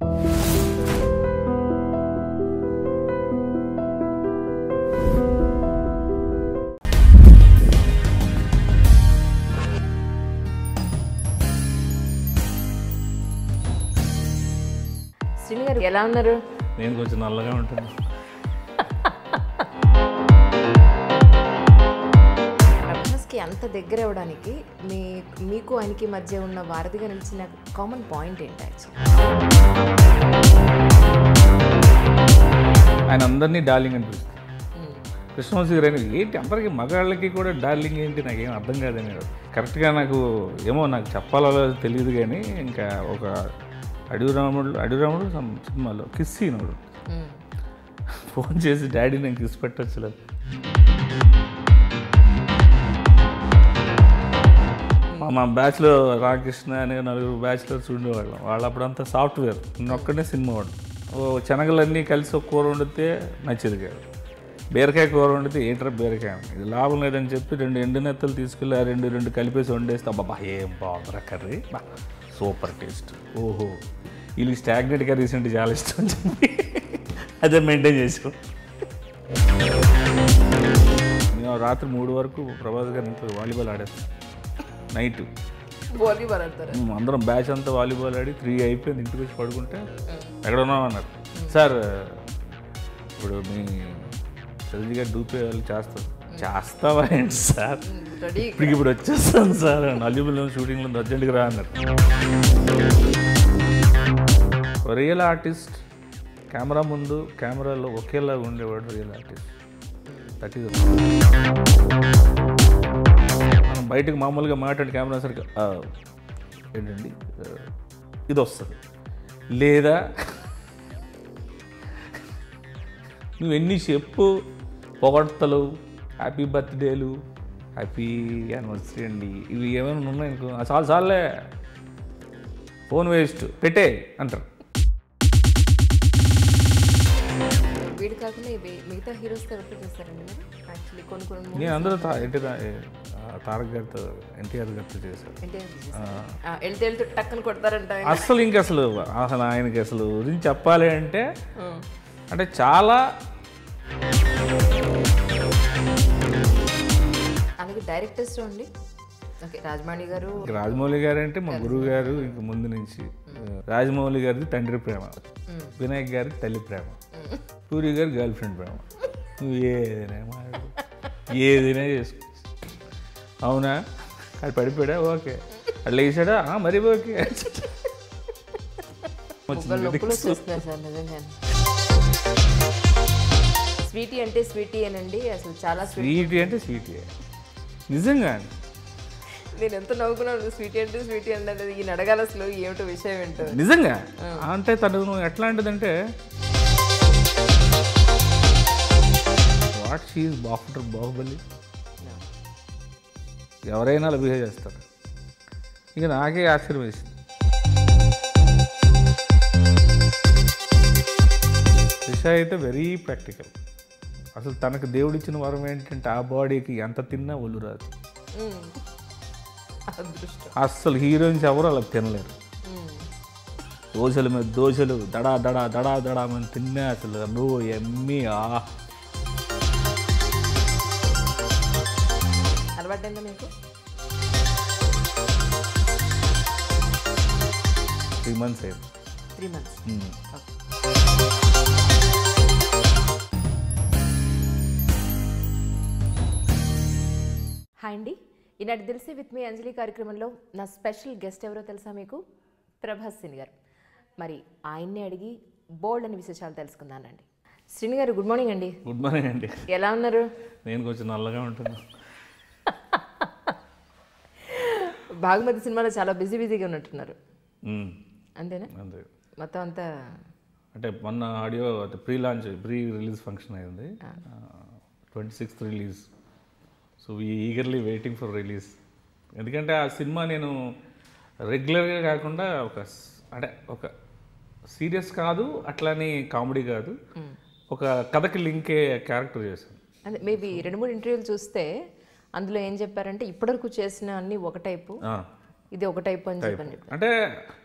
శ్రీని గారు ఎలా ఉన్నారు నేను కొంచెం నల్లగా ఉంటాను ప్రభాస్కి అంత దగ్గర అవ్వడానికి మీ మీకు ఆయనకి మధ్య ఉన్న వారధిగా నిలిచిన కామన్ పాయింట్ ఏంటి యాక్చువల్లీ ఆయన అందరినీ డార్లింగ్ అనిపిస్తుంది కృష్ణవంశీ గారు అనేది ఏంటి అందరికీ మగాళ్ళకి కూడా డార్లింగ్ ఏంటి నాకేం అర్థం కాదని కరెక్ట్గా నాకు ఏమో నాకు చెప్పాలో తెలియదు కానీ ఇంకా ఒక అడవి రాముడు అడవి రాముడు some సినిమాలో కిస్ సీనుడు ఫోన్ చేసి డాడీ నేను కిస్ పెట్టచ్చు లేదు మా మా బ్యాచ్లో రామకృష్ణ అనే నలుగురు బ్యాచ్లర్స్ ఉండేవాళ్ళం వాళ్ళు అప్పుడంతా సాఫ్ట్వేర్ నేను ఒక్కడే సినిమా వాడు ఓ శనగలన్నీ కలిసి ఒక కూర వండితే నచ్చేది కాదు బీరకాయ కూర వండితే ఏంట్రా బీరకాయ ఇది లాభం లేదని చెప్పి రెండు ఎండు నెత్తలు తీసుకెళ్ళి ఆ రెండు రెండు కలిపేసి వండేస్తే అబ్బా ఏం బాగుందిరా కర్రీ బా సూపర్ టేస్ట్ ఓహో వీళ్ళకి స్టాగ్నెట్ కర్రీస్ అంటే చాలా ఇష్టం అని చెప్పి అదే మెయింటైన్ చేసాం మేము రాత్రి మూడు వరకు ప్రభాస్ గారి ఇంట్లో వాలీబాల్ ఆడేస్తాం నైట్ వాలీబాల్ ఆడతారు అందరం బ్యాచ్ అంతా వాలీబాల్ ఆడి త్రీ అయిపోయింది ఇంటికి వచ్చి పడుకుంటే ఎక్కడ ఉన్నావు అన్నారు సార్ ఇప్పుడు మీ చదివి గారు డూపే వాళ్ళు చేస్తారు చేస్తావా ఏంటి సార్ రెడీ ఇప్పటికి ఇప్పుడు వచ్చేస్తాను సార్ నలుగురిలో షూటింగ్లో అర్జెంట్గా రా అన్నారు రియల్ ఆర్టిస్ట్ కెమెరా ముందు కెమెరాలో ఒకేలా ఉండేవాడు రియల్ ఆర్టిస్ట్ దట్ ఈస్ మనం బయటకు మామూలుగా మాట్లాడి కెమెరా సరిగ్గా "ఆ, ఏంటండి ఆ, ఇది వస్తుంది లేదా నువ్వు ఎన్ని చెప్పు పొగడ్తలు హ్యాపీ బర్త్డేలు హ్యాపీ యానివర్సరీ అండి ఇవి ఏమైనా ఉన్నాయనుకో "ఆ, చాలు చాలులే ఫోన్ వేస్ట్ పెట్టే అంటారు వీడు కాకుండా ఇవి మిగతా హీరోస్తో ఎవరితో చేస్తారండి మీరు యాక్చువల్లీ కొన్ని కొన్ని movies నేను అందరూ తా ఏంటి తా- ఏ, ఆ, తారక్ గారితో ఎన్టీఆర్ గారితో చేశాను అంటే ఆ, వెళ్తే వెళ్తే టక్కన కొడతారంట ఆయన. అసలు ఇంక అసలు అసలు ఆయనకి అసలు గురించి చెప్పాలి అంటే ఆ. అంటే చాలా అలాగే డైరెక్టర్స్ అండి ఓకే రాజమౌళి గారు ఇంక రాజమౌళి గారు అంటే మా గురువు గారు ఇంక ముందు నుంచి రాజమౌళి గారిది తండ్రి ప్రేమ వినాయక్ గారికి తల్లి ప్రేమ పూరి గారి గర్ల్ ఫ్రెండ్ ప్రేమ నువ్వు ఏదైనా మాట్లాడు ఏదైనా చేసుకో అవునా అది పడిపోయాడా ఓకే అట్లా వేసాడా "ఆ, మరి ఓకే ముగ్గురు నొప్పులు వచ్చేస్తున్నారు సార్ నిజంగా స్వీటీ అంటే స్వీటీ అనండి అసలు చాలా స్వీట్ స్వీటీ అంటే స్వీటీ నిజంగా అండి. నేను ఎంత నవ్వుకున్నాను స్వీటీ అంటే స్వీటీ అంటే ఈయన అడగాలి అసలు ఏమిటో విషయం ఏంటో నిజంగా అంటే తను ఎట్లాంటిదంటే వాట్ షీఈ్ బాఫ్టర్ బాహుబలి ఎవరైనా అలా బిహేవ్ చేస్తారు ఇక నాకే ఆశ్చర్యం వేసింది దిశ అయితే వెరీ ప్రాక్టికల్ అసలు తనకు దేవుడిచ్చిన వరం ఏంటంటే ఆ బాడీకి ఎంత తిన్నా ఒళ్ళు రాదు మ్మ్. అదృష్టం అస్సలు హీరోయిన్స్ ఎవరు అలా తినలేరు మ్మ్. దోశల మీద దోశలు దడా దడా దడా దడా మనం తిన్నా అసలు నువ్వు ఎమ్మి ఆ అలవాటైందా మీకు త్రీ మంత్స్ అయింది త్రీ మంత్స్ మ్మ్. హాయ్ అండి ఈనాటి తెలిసి విత్ మీ అంజలి కార్యక్రమంలో నా స్పెషల్ గెస్ట్ ఎవరో తెలుసా మీకు ప్రభాస్ సిని గారు మరి ఆయన్ని అడిగి బోల్డ్ అని విశేషాలు తెలుసుకుందానండి శ్రీని గారు గుడ్ మార్నింగ్ అండి గుడ్ మార్నింగ్ అండి ఎలా ఉన్నారు నేను కొంచెం నల్లగా ఉంటాను బాగుమతి సినిమాలో చాలా బిజీ బిజీగా ఉన్నట్టున్నారు మ్మ్. అంతేనా అంతే మొత్తం అంతా అంటే మొన్న audio pre launch pre release function అయింది twenty sixth release so we eagerly waiting for release ఎందుకంటే ఆ సినిమా నేను రెగ్యులర్గా కాకుండా ఒక స్- అంటే ఒక సీరియస్ కాదు అట్లానే కామెడీ కాదు ఒక కథకి లింకే క్యారెక్టర్ చేశాను అదే మేబీ రెండు మూడు ఇంటర్వ్యూలు చూస్తే అందులో ఏం చెప్పారంటే ఇప్పటివరకు చేసిన అన్ని ఒక టైపు ఆ, ఇది ఒక టైపు అని చెప్పని చెప్పారు అంటే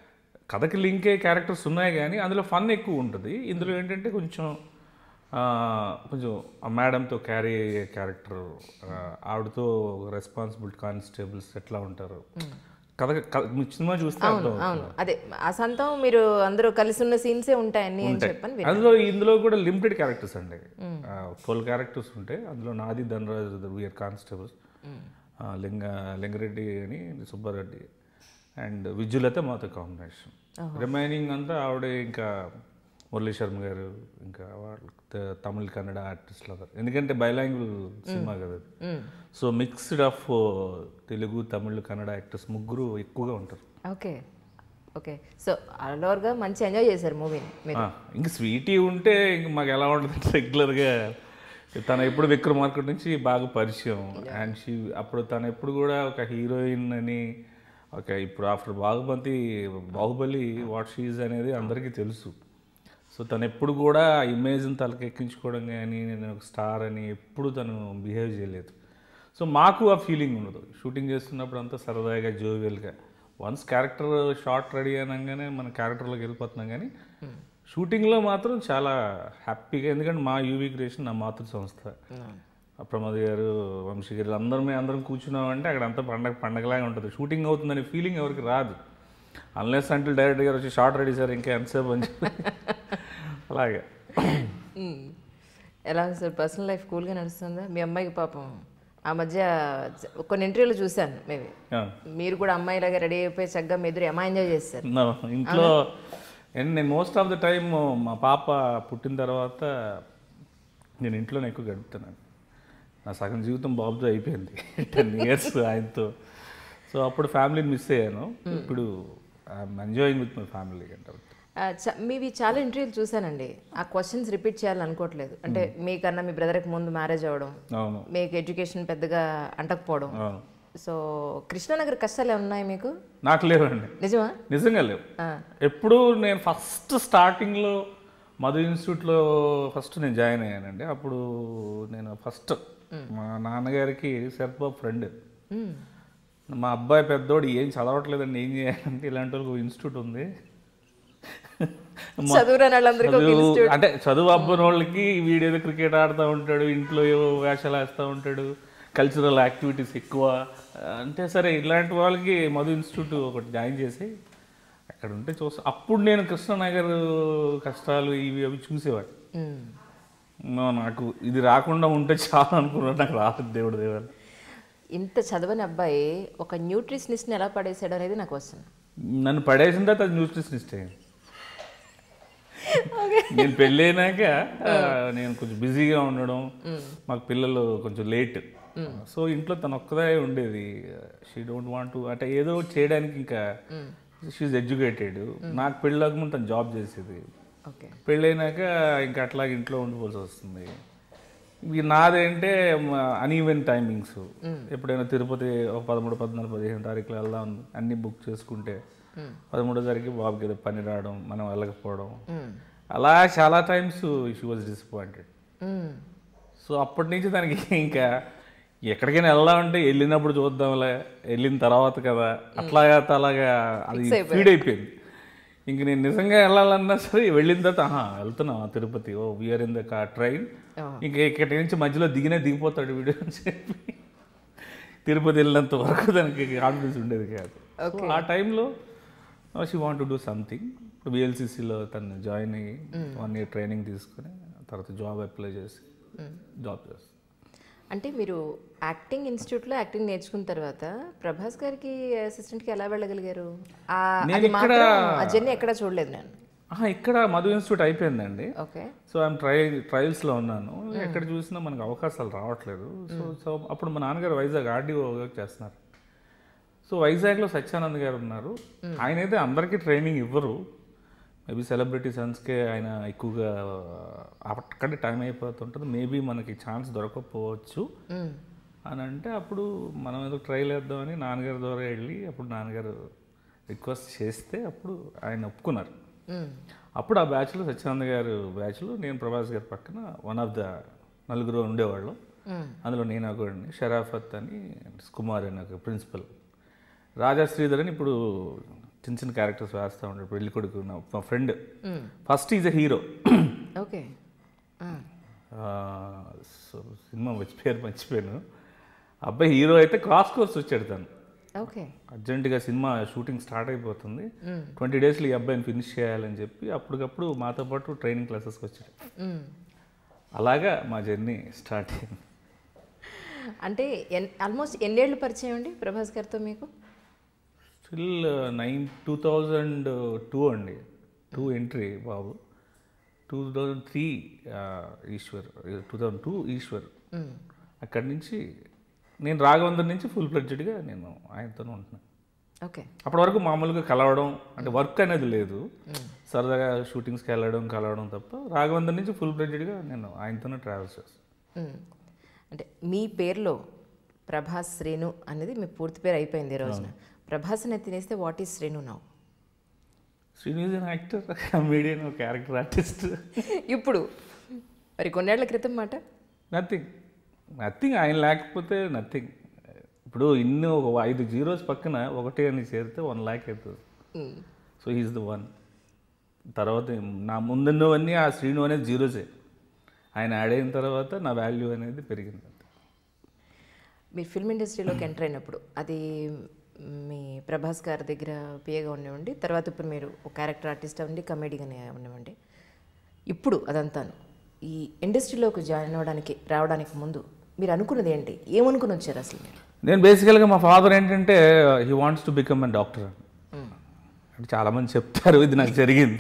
కథకి లింక్ అయ్యే క్యారెక్టర్స్ ఉన్నాయి కానీ అందులో ఫన్ ఎక్కువ ఉంటుంది ఇందులో ఏంటంటే కొంచెం ఆ, కొంచెం ఆ మేడంతో క్యారీ అయ్యే క్యారెక్టర్ ఆవిడతో రెస్పాన్సిబుల్ కానిస్టేబుల్స్ ఎట్లా ఉంటారు కథ కథ మీ సినిమా చూస్తే అర్థం అవుతుంది. అవును అదే ఆ సంతం మీరు అందరూ కలిసి ఉన్న సీన్సే ఉంటాయని అని చెప్పని విన్నా. అందులో ఇందులో కూడా లిమిటెడ్ క్యారెక్టర్స్ అండి ఫుల్ క్యారెక్టర్స్ ఉంటాయి అందులో నాది ధనరాజ్ వీఆర్ కానిస్టేబుల్స్ లింగ లింగరెడ్డి అని సుబ్బారెడ్డి అండ్ విద్యులత మాతో కాంబినేషన్ రిమైనింగ్ అంతా ఆవిడ ఇంకా మురళీ శర్మ గారు ఇంకా వాళ్ళు త- తమిళ్ కన్నడ ఆర్టిస్టులు అందరు ఎందుకంటే బైలాంగ్వల్ సినిమా కదా అది hmm. So mixed of Telugu Tamil Kannada actors ముగ్గురు ఎక్కువగా ఉంటారు ఓకే ఓకే సో ఆల్ఓవర్గా మంచి ఎంజాయ్ చేశారు మూవీని మీరు ఆ, ఇంక స్వీటీ ఉంటే ఇంక మాకు ఎలా ఉంటుంది రెగ్యులర్గా తను ఎప్పుడు విక్రమార్కెట్ నుంచి బాగా పరిచయం అండ్ షీ అప్పుడు తను ఎప్పుడు కూడా ఒక హీరోయిన్ అని ఒక ఇప్పుడు after Baahubali Baahubali what she's అనేది అందరికీ తెలుసు సో తను ఎప్పుడు కూడా ఆ ఇమేజ్ని తలకెక్కించుకోవడం కానీ నేను ఒక స్టార్ అని ఎప్పుడు తను బిహేవ్ చేయలేదు సో మాకు ఆ ఫీలింగ్ ఉండదు షూటింగ్ చేస్తున్నప్పుడు అంతా సరదాగా జోవియల్గా వన్స్ క్యారెక్టర్ షార్ట్ రెడీ అనగానే మన క్యారెక్టర్లోకి వెళ్ళిపోతున్నాం కానీ షూటింగ్లో మాత్రం చాలా హ్యాపీగా ఎందుకంటే మా యూవీ క్రియేషన్ నా మాతృ సంస్థ ప్రమోద్ గారు వంశీ గారు అందరం మేము అందరం కూర్చున్నామంటే అక్కడ అంతా పండగ పండగలాగా ఉంటుంది షూటింగ్ అవుతుందనే ఫీలింగ్ ఎవరికి రాదు అన్లెస్ అంటే డైరెక్టర్ గారు వచ్చి షార్ట్ రెడీ సార్ ఇంకా ఎంతసేపు అని చెప్పి అలాగే మ్మ్. ఎలా ఉంది సార్ పర్సనల్ లైఫ్ కూల్గా నడుస్తుందా మీ అమ్మాయికి పాపం ఆ మధ్య జ- కొన్ని ఇంటర్వ్యూలు చూశాను మేబీ ఆ. మీరు కూడా అమ్మాయిలాగా రెడీ అయిపోయి చక్కగా మీ ఇద్దరు ఎమా ఎంజాయ్ చేస్తారు నా ఇంట్లో అండ్ నేను మోస్ట్ ఆఫ్ ద టైం మా పాప పుట్టిన తర్వాత నేను ఇంట్లోనే ఎక్కువ గడుపుతున్నాను నా సగం జీవితం బాబుతో అయిపోయింది టెన్ ఇయర్స్ ఆయనతో సో అప్పుడు ఫ్యామిలీని మిస్ అయ్యాను ఇప్పుడు I'm enjoying with my family అంటే ఆ, చ- మీవి చాలా ఇంటర్వ్యూలు చూశానండి ఆ క్వశ్చన్స్ రిపీట్ చేయాలనుకోవట్లేదు అంటే మీకన్నా మీ బ్రదర్కి ముందు మ్యారేజ్ అవ్వడం అవును మీకు ఎడ్యుకేషన్ పెద్దగా అంటకపోవడం అవును సో కృష్ణానగర్ కష్టాలు ఏమన్నా ఉన్నాయా మీకు నాకు లేవండి నిజమా నిజంగా లేవు ఆ. ఎప్పుడు నేను ఫస్ట్ స్టార్టింగ్లో మధు ఇన్స్టిట్యూట్లో ఫస్ట్ నేను జాయిన్ అయ్యానండి అప్పుడు నేను ఫస్ట్ మా నాన్నగారికి శరత్బాబు ఫ్రెండ్ మ్మ్. మా అబ్బాయి పెద్దోడు ఏం చదవట్లేదండి ఏం చేయాలంటే ఇలాంటి వాళ్ళకి ఒక ఇన్స్టిట్యూట్ ఉంది మా- చదువురాని వాళ్ళందరికీ ఒక చదువు అంటే చదువు అబ్బని వాళ్ళకి వీడేదో క్రికెట్ ఆడుతూ ఉంటాడు ఇంట్లో ఏవో వేషాలు వేస్తూ ఉంటాడు కల్చరల్ యాక్టివిటీస్ ఎక్కువ అంటే సరే ఇలాంటి వాళ్ళకి మధు ఇన్స్టిట్యూట్ ఒకటి జాయిన్ చేసి అక్కడ ఉంటే చూస్తా అప్పుడు నేను కృష్ణనగర్ కష్టాలు ఇవి అవి చూసేవాడు మ్మ్. నా- నాకు ఇది రాకుండా ఉంటే చాలా అనుకున్నాను నాకు రాలేదు దేవుడు దేవాలి ఇంత చదవని అబ్బాయి ఒక న్యూట్రిషనిస్ట్ని ఎలా పడేసాడు అనేది నాకు వస్తుంది నన్ను పడేసిన తర్వాత అది న్యూట్రిషనిస్ట్ అయ్యింది నేను పెళ్ళైనాక ఆ, నేను కొంచెం బిజీగా ఉండడం మాకు పిల్లలు కొంచెం లేట్ సో ఇంట్లో తను ఒక్కదే ఉండేది షీ డోంట్ వాంట్ టు అంటే ఏదో ఒకటి చేయడానికి ఇంకా షీఈ్ ఎడ్యుకేటెడ్ నాకు పెళ్ళక ముందు తను జాబ్ చేసేది ఓకే పెళ్ళైనాక ఇంకా అట్లాగే ఇంట్లో ఉండిపోవాల్సి వస్తుంది ఇది నాదేంటే అన్ఈవెన్ టైమింగ్స్ ఎప్పుడైనా తిరుపతి ఒక పదమూడు పద్నాలుగు పదిహేను తారీఖులు వెళ్దాం అన్నీ బుక్ చేసుకుంటే పదమూడో తారీఖు బాబుకి ఏదో పని రావడం మనం వెళ్ళకపోవడం అలా చాలా times she was disappointed so అప్పటి నుంచి దానికి ఇంకా ఎక్కడికైనా వెళ్దామంటే వెళ్ళినప్పుడు చూద్దాంలే వెళ్ళిన తర్వాత కదా అట్లాగా అలాగా అది ఫీడ్ అయిపోయింది ఇంక నేను నిజంగా వెళ్ళాలన్నా సరే వెళ్ళిన తర్వాత ఆహా వెళ్తున్నాం Tirupati oh we're in the car train ఇంకా ఇక్కడి నుంచి మధ్యలో దిగినే దిగిపోతాడు వీడియో అని చెప్పి తిరుపతి వెళ్ళినంత వరకు దానికి కాన్ఫిడెన్స్ ఉండేది కాదు సో ఆ టైంలో she want to do something ఇప్పుడు బిఎల్సిసిలో తను జాయిన్ అయ్యి వన్ ఇయర్ ట్రైనింగ్ తీసుకుని తర్వాత జాబ్ అప్లై చేసి జాబ్ చేస్తాను అంటే మీరు యాక్టింగ్ ఇన్స్టిట్యూట్లో యాక్టింగ్ నేర్చుకున్న తర్వాత ప్రభాస్ గారికి అసిస్టెంట్కి ఎలా వెళ్ళగలిగారు ఆ నేను అది ఇక్కడ- మాత్రం ఆ జర్నీ ఎక్కడ చూడలేదు నేను ఆహా, ఇక్కడ మధు ఇన్స్టిట్యూట్ అయిపోయిందండి ఓకే సో ఐఎమ్ ట్రై ట్రయల్స్లో ఉన్నాను ఎక్కడ చూసినా మనకు అవకాశాలు రావట్లేదు సో సో అప్పుడు మా నాన్నగారు వైజాగ్ ఆర్డీఓ చేస్తున్నారు సో వైజాగ్లో సత్యానంద్ గారు ఉన్నారు ఆయన అయితే అందరికీ ట్రైనింగ్ ఇవ్వరు మేబీ సెలబ్రిటీ సన్స్కే ఆయన ఎక్కువగా అక్కడే టైం అయిపోతుంటుంది మేబీ మనకి ఛాన్స్ దొరకకపోవచ్చు మ్మ్. అని అంటే అప్పుడు మనం ఏదో ట్రైల్ వేద్దామని నాన్నగారి ద్వారా వెళ్ళి అప్పుడు నాన్నగారు రిక్వెస్ట్ చేస్తే అప్పుడు ఆయన ఒప్పుకున్నారు మ్మ్. అప్పుడు ఆ బ్యాచ్లో సత్యానంద గారు బ్యాచ్లో నేను ప్రభాస్ గారి పక్కన వన్ ఆఫ్ ద నలుగురు ఉండేవాళ్ళం మ్మ్. అందులో నేను ఒకడిని షరాఫత్ అని కుమార్ అని ఒక ప్రిన్సిపల్ రాజా శ్రీధర్ అని ఇప్పుడు చిన్న చిన్న క్యారెక్టర్స్ వేస్తూ ఉంటాడు పెళ్లి కొడుకు నా- మా friend first is a hero okay so సినిమా మర్చిపోయారు మర్చిపోయాను అబ్బాయి హీరో అయితే క్రాస్ కోర్స్ వచ్చాడు తను ఓకే అర్జెంటుగా సినిమా షూటింగ్ స్టార్ట్ అయిపోతుంది ట్వంటీ డేస్లో ఈ అబ్బాయిని ఫినిష్ చేయాలని చెప్పి అప్పటికప్పుడు మాతో పాటు ట్రైనింగ్ క్లాసెస్కి వచ్చాడు అలాగా మా జర్నీ స్టార్ట్ అయింది అంటే ఎన్ ఆల్మోస్ట్ ఎన్నేళ్ళు పరిచయం అండి ప్రభాస్ గారితో మీకు still nine two thousand two అండి టూ ఎంట్రీ బాబు two thousand three Eeshwar two thousand two Eeshwar అక్కడి నుంచి నేను రాఘవందర్ నుంచి ఫుల్ ఫ్లెడ్జెడ్గా నేను ఆయనతోనే ఉంటున్నాను ఓకే అప్పటి వరకు మామూలుగా కలవడం అంటే వర్క్ అనేది లేదు సరదాగా షూటింగ్స్కి వెళ్ళడం కలవడం తప్ప రాఘవందర్ నుంచి ఫుల్ ఫ్లెడ్జెడ్గా నేను ఆయనతోనే ట్రావెల్ చేస్తాను మ్మ్. అంటే మీ పేరులో ప్రభాస్ శ్రేణు అనేది మీ పూర్తి పేరు అయిపోయింది ఈ రోజున ప్రభాస్ అనేది తినేస్తే what is Sreenu now Srinivas an actor comedian character artist ఇప్పుడు మరి కొన్నేళ్ల క్రితం మాట నథింగ్ నథింగ్ ఆయన లేకపోతే నథింగ్ ఇప్పుడు ఇన్ని ఒక ఐదు జీరోస్ పక్కన ఒకటి అని చేరితే వన్ ల్యాక్ అవుతుంది hmm. So he's the one తర్వాత నా ముందున్నవన్నీ ఆ శ్రీను అనేది జీరోసే ఆయన యాడ్ అయిన తర్వాత నా వాల్యూ అనేది పెరిగింది మీరు ఫిల్మ్ ఇండస్ట్రీలోకి ఎంటర్ అయినప్పుడు అది మీ ప్రభాస్ గారి దగ్గర పిఏగా ఉండేవండి తర్వాత ఇప్పుడు మీరు ఒక క్యారెక్టర్ ఆర్టిస్ట్ అవ్వండి కమెడీగానే ఉండేవండి ఇప్పుడు అదంతాను ఈ ఇండస్ట్రీలోకి జాయిన్ అవ్వడానికి రావడానికి ముందు మీరు అనుకున్నది ఏంటి ఏమనుకుని వచ్చారు అసలు మీరు నేను బేసికల్గా మా ఫాదర్ ఏంటంటే he wants to become a doctor అని అంటే చాలామంది చెప్తారు ఇది నాకు జరిగింది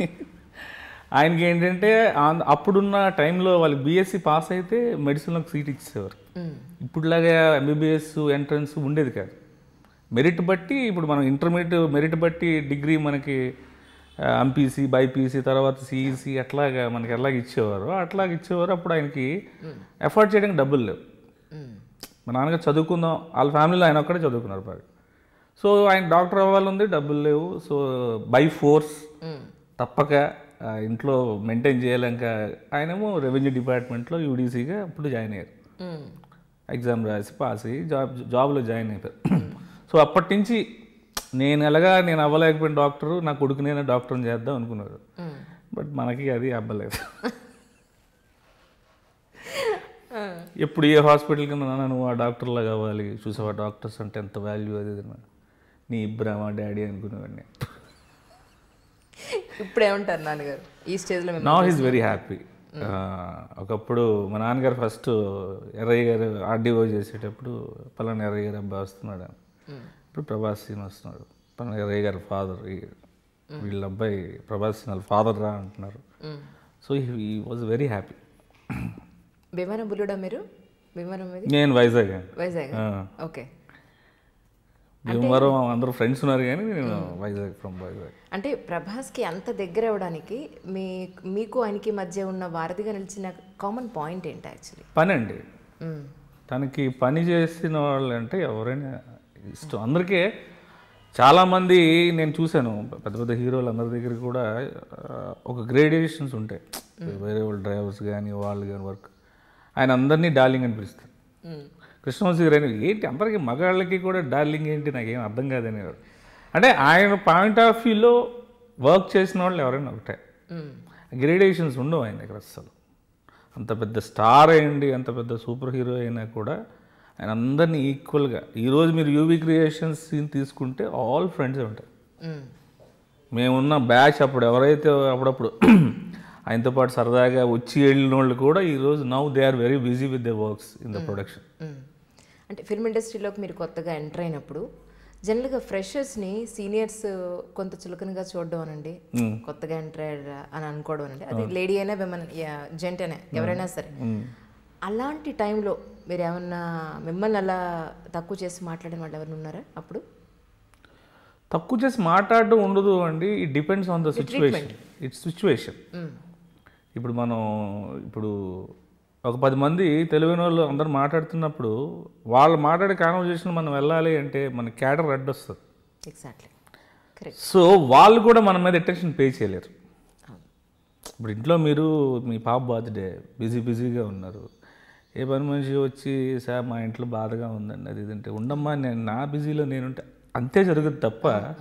ఆయనకి ఏంటంటే ఆ- అప్పుడున్న టైంలో వాళ్ళకి బీఎస్సీ పాస్ అయితే మెడిసిన్లోకి సీట్ ఇచ్చేవారు ఇప్పుడులాగా ఎంబీబీఎస్ ఎంట్రన్స్ ఉండేది కాదు మెరిట్ బట్టి ఇప్పుడు మనం ఇంటర్మీడియట్ మెరిట్ బట్టి డిగ్రీ మనకి ఎంపీసీ బైపీసీ తర్వాత సిఈసి అట్లాగా మనకి ఎలాగ ఇచ్చేవారు అట్లాగ ఇచ్చేవారు అప్పుడు ఆయనకి ఎఫర్ట్ చేయడానికి డబ్బులు లేవు మా నాన్నగారు చదువుకుందాం వాళ్ళ ఫ్యామిలీలో ఆయన ఒక్కడే చదువుకున్నారు బాగా సో ఆయన డాక్టర్ అవ్వాలంది డబ్బులు లేవు సో బై ఫోర్స్ తప్పక ఆ, ఇంట్లో మెయింటైన్ చేయలేక ఆయనేమో రెవెన్యూ డిపార్ట్మెంట్లో యూడీసీగా అప్పుడు జాయిన్ అయ్యారు ఎగ్జామ్ రాసి పాస్ అయ్యి జాబ్ జాబ్లో జాయిన్ అయిపోయారు సో అప్పటి నుంచి నేను ఎలాగా నేను అవ్వలేకపోయిన డాక్టరు నా కొడుకునైనా డాక్టర్ని చేద్దాం అనుకున్నారు బట్ మనకి అది అవ్వలేదు ఎప్పుడు ఏ హాస్పిటల్ కింద నాన్న నువ్వు ఆ డాక్టర్లా కావాలి చూసావా డాక్టర్స్ అంటే ఎంత వాల్యూ అది ఇది అని. నీ ఇబ్రామా డాడీ అనుకునేవాడిని ఇప్పుడు ఏమంటారు నాన్నగారు ఈ స్టేజ్లో మేము నా ఈజ్ వెరీ హ్యాపీ ఒకప్పుడు మా నాన్నగారు ఫస్ట్ ఎర్రయ్య గారు ఆర్డీఓ చేసేటప్పుడు పలానా ఎర్రయ్య గారు అబ్బాయి వస్తున్నాడు అని. ఇప్పుడు ప్రభాస్ సీన్ వస్తున్నాడు పలానా ఎర్రయ్య గారు ఫాదర్ వీళ్ళ అబ్బాయి ప్రభాస్ సీన్ వాళ్ళ ఫాదర్ రా అంటున్నారు సో ఈ వాజ్ వెరీ హ్యాపీ విమానం బుల్లుడా మీరు విమానం ఇది నేను వైజాగ్ అండి. వైజాగ్ ఆ. ఓకే భీమవరం అందరూ ఫ్రెండ్స్ ఉన్నారు కానీ నేను వైజాగ్ ఫ్రమ్ వైజాగ్ అంటే ప్రభాస్కి అంత దగ్గర అవ్వడానికి మీ మీకు ఆయనకి మధ్య ఉన్న వారధిగా నిలిచిన కామన్ పాయింట్ ఏంటి యాక్చువల్లీ పని అండి తనకి పని చేసిన వాళ్ళు అంటే ఎవరైనా ఇష్టం అందరికీ చాలామంది నేను చూశాను పెద్ద పెద్ద హీరోలు అందరి దగ్గర కూడా ఆ, ఒక గ్రేడియేషన్స్ ఉంటాయి వేరే వాళ్ళు డ్రైవర్స్ కానీ వాళ్ళు కానీ వర్క్ ఆయన అందరినీ డార్లింగ్ అని పిలుస్తారు కృష్ణవంశీ గారు అని ఏంటి అందరికీ మగాళ్ళకి కూడా డార్లింగ్ ఏంటి నాకేం అర్థం కాదనేవారు అంటే ఆయన పాయింట్ ఆఫ్ వ్యూలో వర్క్ చేసిన వాళ్ళు ఎవరైనా ఒకటే గ్రేడేషన్స్ ఉండవు ఆయన దగ్గర అస్సలు అంత పెద్ద స్టార్ అయ్యండి అంత పెద్ద సూపర్ హీరో అయినా కూడా ఆయన అందరినీ ఈక్వల్గా ఈరోజు మీరు యూవీ క్రియేషన్స్ సీన్ తీసుకుంటే ఆల్ ఫ్రెండ్సే ఉంటాయి మేమున్న బ్యాచ్ అప్పుడు ఎవరైతే అప్పుడప్పుడు ఆయనతో పాటు సరదాగా వచ్చి వెళ్ళిన వాళ్ళు కూడా ఈరోజు now they are very busy with the works in the production అంటే ఫిల్మ్ ఇండస్ట్రీలోకి మీరు కొత్తగా ఎంటర్ అయినప్పుడు జనరల్గా ఫ్రెషర్స్ని సీనియర్స్ కొంత చులకనగా చూడడం అనండి కొత్తగా ఎంటర్ అయ్యారా అని అనుకోవడం అనండి అది లేడీ అయినా విమన్ జెంట్ అయినా ఎవరైనా సరే అలాంటి టైంలో మీరు ఏమన్నా మిమ్మల్ని అలా తక్కువ చేసి మాట్లాడిన వాళ్ళు ఎవరైనా ఉన్నారా అప్పుడు తక్కువ చేసి మాట్లాడడం ఉండదు అండి it depends on the situation it's situation ఇప్పుడు మనం ఇప్పుడు ఒక పది మంది తెలివైన వాళ్ళు అందరు మాట్లాడుతున్నప్పుడు వాళ్ళు మాట్లాడే కాన్వర్జేషన్ మనం వెళ్ళాలి అంటే మన క్యాడర్ అడ్డు వస్తుంది ఎగ్జాక్ట్లీ కరెక్ట్ సో వాళ్ళు కూడా మన మీద అటెన్షన్ పే చేయలేరు ఇప్పుడు ఇంట్లో మీరు మీ పాప బర్త్డే బిజీ బిజీగా ఉన్నారు ఏ పని మనిషి వచ్చి సార్ మా ఇంట్లో బాధగా ఉందండి అది ఇదంటే ఉండమ్మా నేను నా బిజీలో నేనుంటే అంతే జరుగుతుంది తప్ప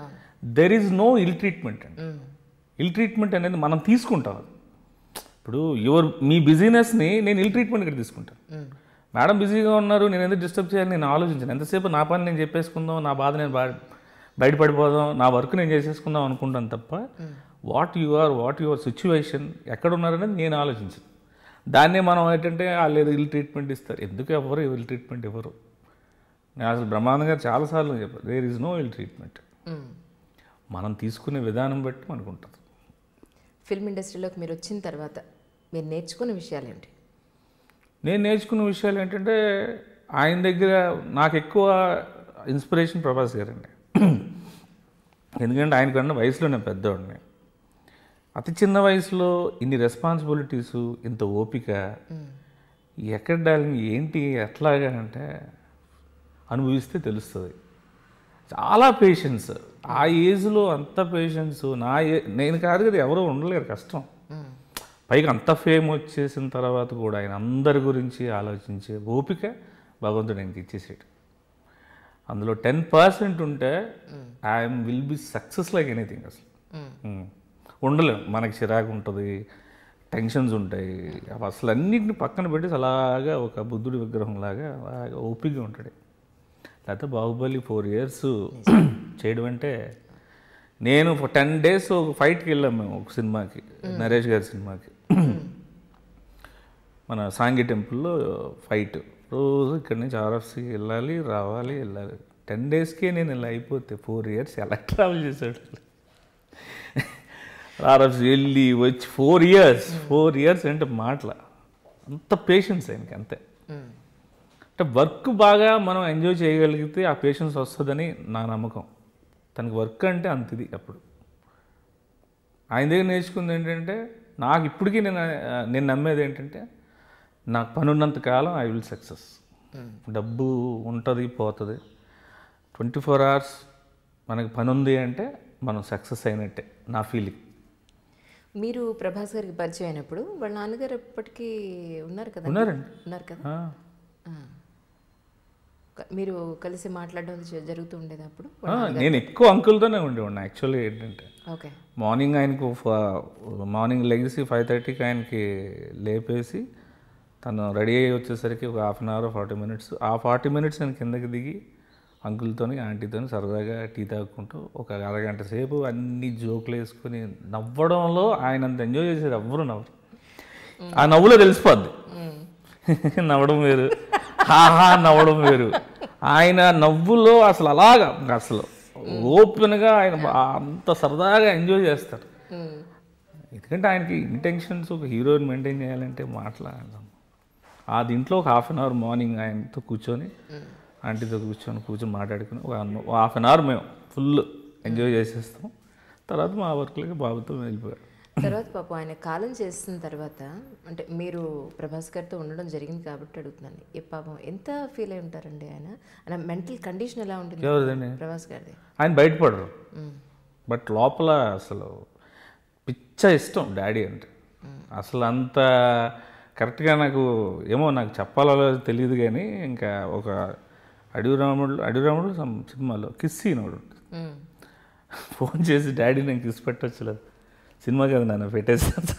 there is no ill treatment అండి ఇల్ ట్రీట్మెంట్ అనేది మనం తీసుకుంటాం అది. ఇప్పుడు యువర్ మీ బిజినెస్ని నేను ఇల్ ట్రీట్మెంట్ ఇక్కడ తీసుకుంటాను మేడం బిజీగా ఉన్నారు నేను ఎందుకు డిస్టర్బ్ చేయాలి నేను ఆలోచించాను ఎంతసేపు నా పని నేను చెప్పేసుకుందాం నా బాధ నేను బా- బయటపడిపోదాం నా వర్క్ నేను చేసేసుకుందాం అనుకుంటాను తప్ప what you are what your situation ఎక్కడ ఉన్నారనేది నేను ఆలోచించాను దాన్నే మనం ఏంటంటే వాళ్ళు ఏదో ఇల్ ట్రీట్మెంట్ ఇస్తారు ఎందుకు ఎవరు ఇల్ ట్రీట్మెంట్ ఇవ్వరు నేను అసలు బ్రహ్మానంద గారు చాలాసార్లు చెప్పారు there is no ill treatment మనం తీసుకునే విధానం బట్టి మనకు ఉంటుంది ఫిల్మ్ ఇండస్ట్రీలోకి మీరు వచ్చిన తర్వాత మీరు నేర్చుకున్న విషయాలు ఏంటి నేను నేర్చుకున్న విషయాలు ఏంటంటే ఆయన దగ్గర నాకు ఎక్కువ ఇన్స్పిరేషన్ ప్రభాస్ గారండి ఎందుకంటే ఆయనకన్నా వయసులో నేను పెద్దవాడిని అతి చిన్న వయసులో ఇన్ని రెస్పాన్సిబిలిటీస్ ఇంత ఓపిక ఎక్కడ డాలింగ్ ఏంటి ఎట్లాగా అంటే అనుభవిస్తే తెలుస్తుంది చాలా పేషెన్స్ ఆ ఏజ్లో అంత పేషెన్స్ నా ఏ నేను కాదు కదా ఎవరో ఉండలేరు కష్టం పైగా అంత ఫేమ్ వచ్చేసిన తర్వాత కూడా ఆయన అందరి గురించి ఆలోచించే ఓపిక భగవంతుడు ఆయనకి ఇచ్చేసాడు అందులో టెన్ పర్సెంట్ ఉంటే I'm will be success like anything అసలు ఉమ్. ఉండలేం మనకి చిరాకు ఉంటుంది టెన్షన్స్ ఉంటాయి అవి అసలు అన్నింటిని పక్కన పెట్టి అలాగా ఒక బుద్ధుడి విగ్రహం లాగా అలాగా ఓపికగా ఉంటాడు లేకపోతే బాహుబలి ఫోర్ ఇయర్స్ చేయడం అంటే నేను టెన్ డేస్ ఒక ఫైట్కి వెళ్ళాం మేము ఒక సినిమాకి నరేష్ గారి సినిమాకి మన సాంగి టెంపుల్లో ఫైట్ రోజు ఇక్కడి నుంచి ఆర్ఎఫ్సి వెళ్ళాలి రావాలి వెళ్ళాలి టెన్ డేస్కే నేను ఇలా అయిపోతే ఫోర్ ఇయర్స్ ఎలా ట్రావెల్ చేశాడు ఆర్ఎఫ్సి వెళ్ళి వచ్చి ఫోర్ ఇయర్స్ ఫోర్ ఇయర్స్ అంటే మాటల అంత పేషెన్స్ ఆయనకి అంతే అంటే వర్క్ బాగా మనం ఎంజాయ్ చేయగలిగితే ఆ పేషెన్స్ వస్తుందని నా నమ్మకం తనకి వర్క్ అంటే అంత ఇది అప్పుడు ఆయన దగ్గర నేర్చుకుంది ఏంటంటే నాకు ఇప్పటికీ నేను ఆ, నేను నమ్మేది ఏంటంటే నాకు పని ఉన్నంత కాలం ఐ విల్ సక్సెస్ డబ్బు ఉంటుంది పోతుంది ట్వంటీ ఫోర్ అవర్స్ మనకి పని ఉంది అంటే మనం సక్సెస్ అయినట్టే నా ఫీలింగ్ మీరు ప్రభాస్ గారికి పరిచయం అయినప్పుడు వాళ్ళ నాన్నగారు ఎప్పటికీ ఉన్నారు కదా ఉన్నారండి. ఉన్నారు కదా ఆ, ఆ. క- మీరు కలిసి మాట్లాడడం అది జ- జరుగుతూ ఉండేది అప్పుడు ఆ, నేను ఎక్కువ అంకుల్తోనే ఉండేవాడిని యాక్చువల్లీ ఏంటంటే ఓకే మార్నింగ్ ఆయనకు ఫ- మార్నింగ్ లెగిసి ఫైవ్ థర్టీకి ఆయనకి లేపేసి తను రెడీ అయ్యి వచ్చేసరికి ఒక half an hour forty minutes ఆ ఫార్టీ మినిట్స్ నేను కిందకి దిగి అంకుల్తోని ఆంటీతోని సరదాగా టీ తాగుకుంటూ ఒక అరగంట సేపు అన్ని జోకులు వేసుకొని నవ్వడంలో ఆయన అంత ఎంజాయ్ చేసేది ఎవ్వరు నవ్వరు ఆ నవ్వులో తెలిసిపోద్ది నవ్వడం వేరు హాహా నవ్వడం వేరు ఆయన నవ్వులో అసలు అలాగా అసలు ఓపెన్గా ఆయన బా- అంత సరదాగా ఎంజాయ్ చేస్తారు ఎందుకంటే ఆయనకి ఇంటెన్షన్స్ ఒక హీరోని మెయింటైన్ చేయాలంటే మాట్లాడడం ఆ దీంట్లో ఒక హాఫ్ అన్ అవర్ మార్నింగ్ ఆయనతో కూర్చొని ఆంటీతో కూర్చొని కూర్చొని మాట్లాడుకుని ఒక హాఫ్ అన్ అవర్ మేము ఫుల్ ఎంజాయ్ చేసేస్తాం తర్వాత మా వర్క్లకి బాబుతో వెళ్ళిపోయారు తర్వాత పాపం ఆయన కాలం చేసిన తర్వాత అంటే మీరు ప్రభాస్ గారితో ఉండడం జరిగింది కాబట్టి అడుగుతున్నాను ఈ పాపం ఎంత ఫీల్ అయి ఉంటారండి ఆయన ఆయన మెంటల్ కండిషన్ ఎలా ఉంటుంది ఎవరిదండి ప్రభాస్ గారిది ఆయన బయటపడరు మ్మ్. బట్ లోపల అసలు పిచ్చ ఇష్టం డాడీ అంటే అసలు అంత కరెక్ట్గా నాకు ఏమో నాకు చెప్పాలో తెలియదు కానీ ఇంకా ఒక అడవి రాముడు అడవి రాముడు some సినిమాలో కిస్ సీనోడు మ్మ్. ఫోన్ చేసి డాడీ నేను కిస్ పెట్టొచ్చులేదు సినిమా కదా నన్ను పెట్టేసాను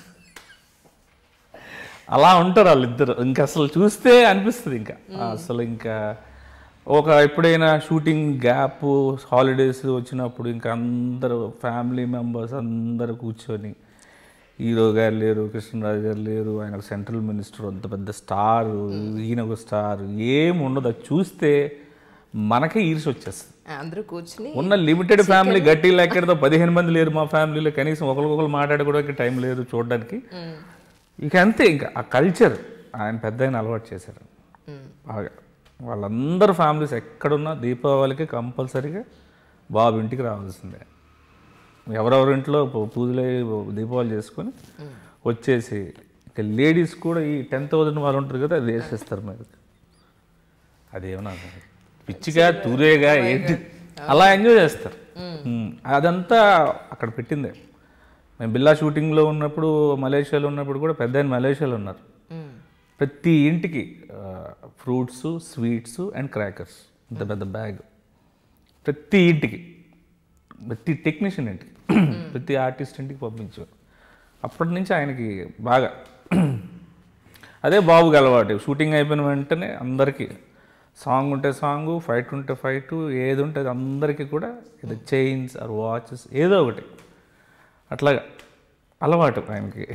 అలా ఉంటారు వాళ్ళిద్దరు ఇంకా అసలు చూస్తే అనిపిస్తుంది ఇంకా అసలు ఇంకా ఒక ఎప్పుడైనా షూటింగ్ గ్యాప్ హాలిడేస్ వచ్చినప్పుడు ఇంకా అందరూ ఫ్యామిలీ మెంబర్స్ అందరూ కూర్చొని హీరో గారు లేరు కృష్ణరాజు గారు లేరు ఆయన ఒక సెంట్రల్ మినిస్టర్ అంత పెద్ద స్టార్ ఈయన ఒక స్టార్ ఏం ఉండదు అది చూస్తే మనకే ఈర్ష వచ్చేస్తుంది అందరూ కూర్చుని ఉన్న లిమిటెడ్ ఫ్యామిలీ గట్టి లెక్కడతో పదిహేను మంది లేరు మా ఫ్యామిలీలో కనీసం ఒకరికొకరు మాట్లాడుకోవడానికి టైం లేదు చూడడానికి మ్మ్. ఇక అంతే ఇంకా ఆ కల్చర్ ఆయన పెద్ద ఆయన అలవాటు చేశారు మ్మ్. బాగా వాళ్ళందరూ ఫ్యామిలీస్ ఎక్కడున్నా దీపావళికి కంపల్సరీగా బాబు ఇంటికి రావాల్సిందే ఎవరెవరి ఇంట్లో పూ- పూజలు అయ్యి దీపావళి చేసుకొని వచ్చేసి ఇక లేడీస్ కూడా ఈ టెన్ థౌజండ్ వాళ్ళు ఉంటారు కదా అది వేసేస్తారు మీరు అదేమన్నా పిచ్చిగా తూరేగా ఏంటి అలా ఎంజాయ్ చేస్తారు ఉమ్, అదంతా అక్కడ పెట్టిందే మేము బిల్లా షూటింగ్లో ఉన్నప్పుడు మలేషియాలో ఉన్నప్పుడు కూడా పెద్ద ఆయన మలేషియాలో ఉన్నారు మ్మ్. ప్రతి ఇంటికి ఫ్రూట్స్ స్వీట్స్ అండ్ క్రాకర్స్ ఇంత పెద్ద బ్యాగ్ ప్రతి ఇంటికి ప్రతి టెక్నీషియన్ ఇంటికి ప్రతి ఆర్టిస్ట్ ఇంటికి పంపించేవారు అప్పటి నుంచి ఆయనకి బాగా అదే బాబుకి అలవాటు షూటింగ్ అయిపోయిన వెంటనే అందరికీ సాంగ్ ఉంటే సాంగ్ ఫైట్ ఉంటే ఫైట్ ఏది ఉంటే అది అందరికీ కూడా ఇది చైన్స్ ఆర్ వాచెస్ ఏదో ఒకటి అట్లాగా అలవాటు ఆయనకి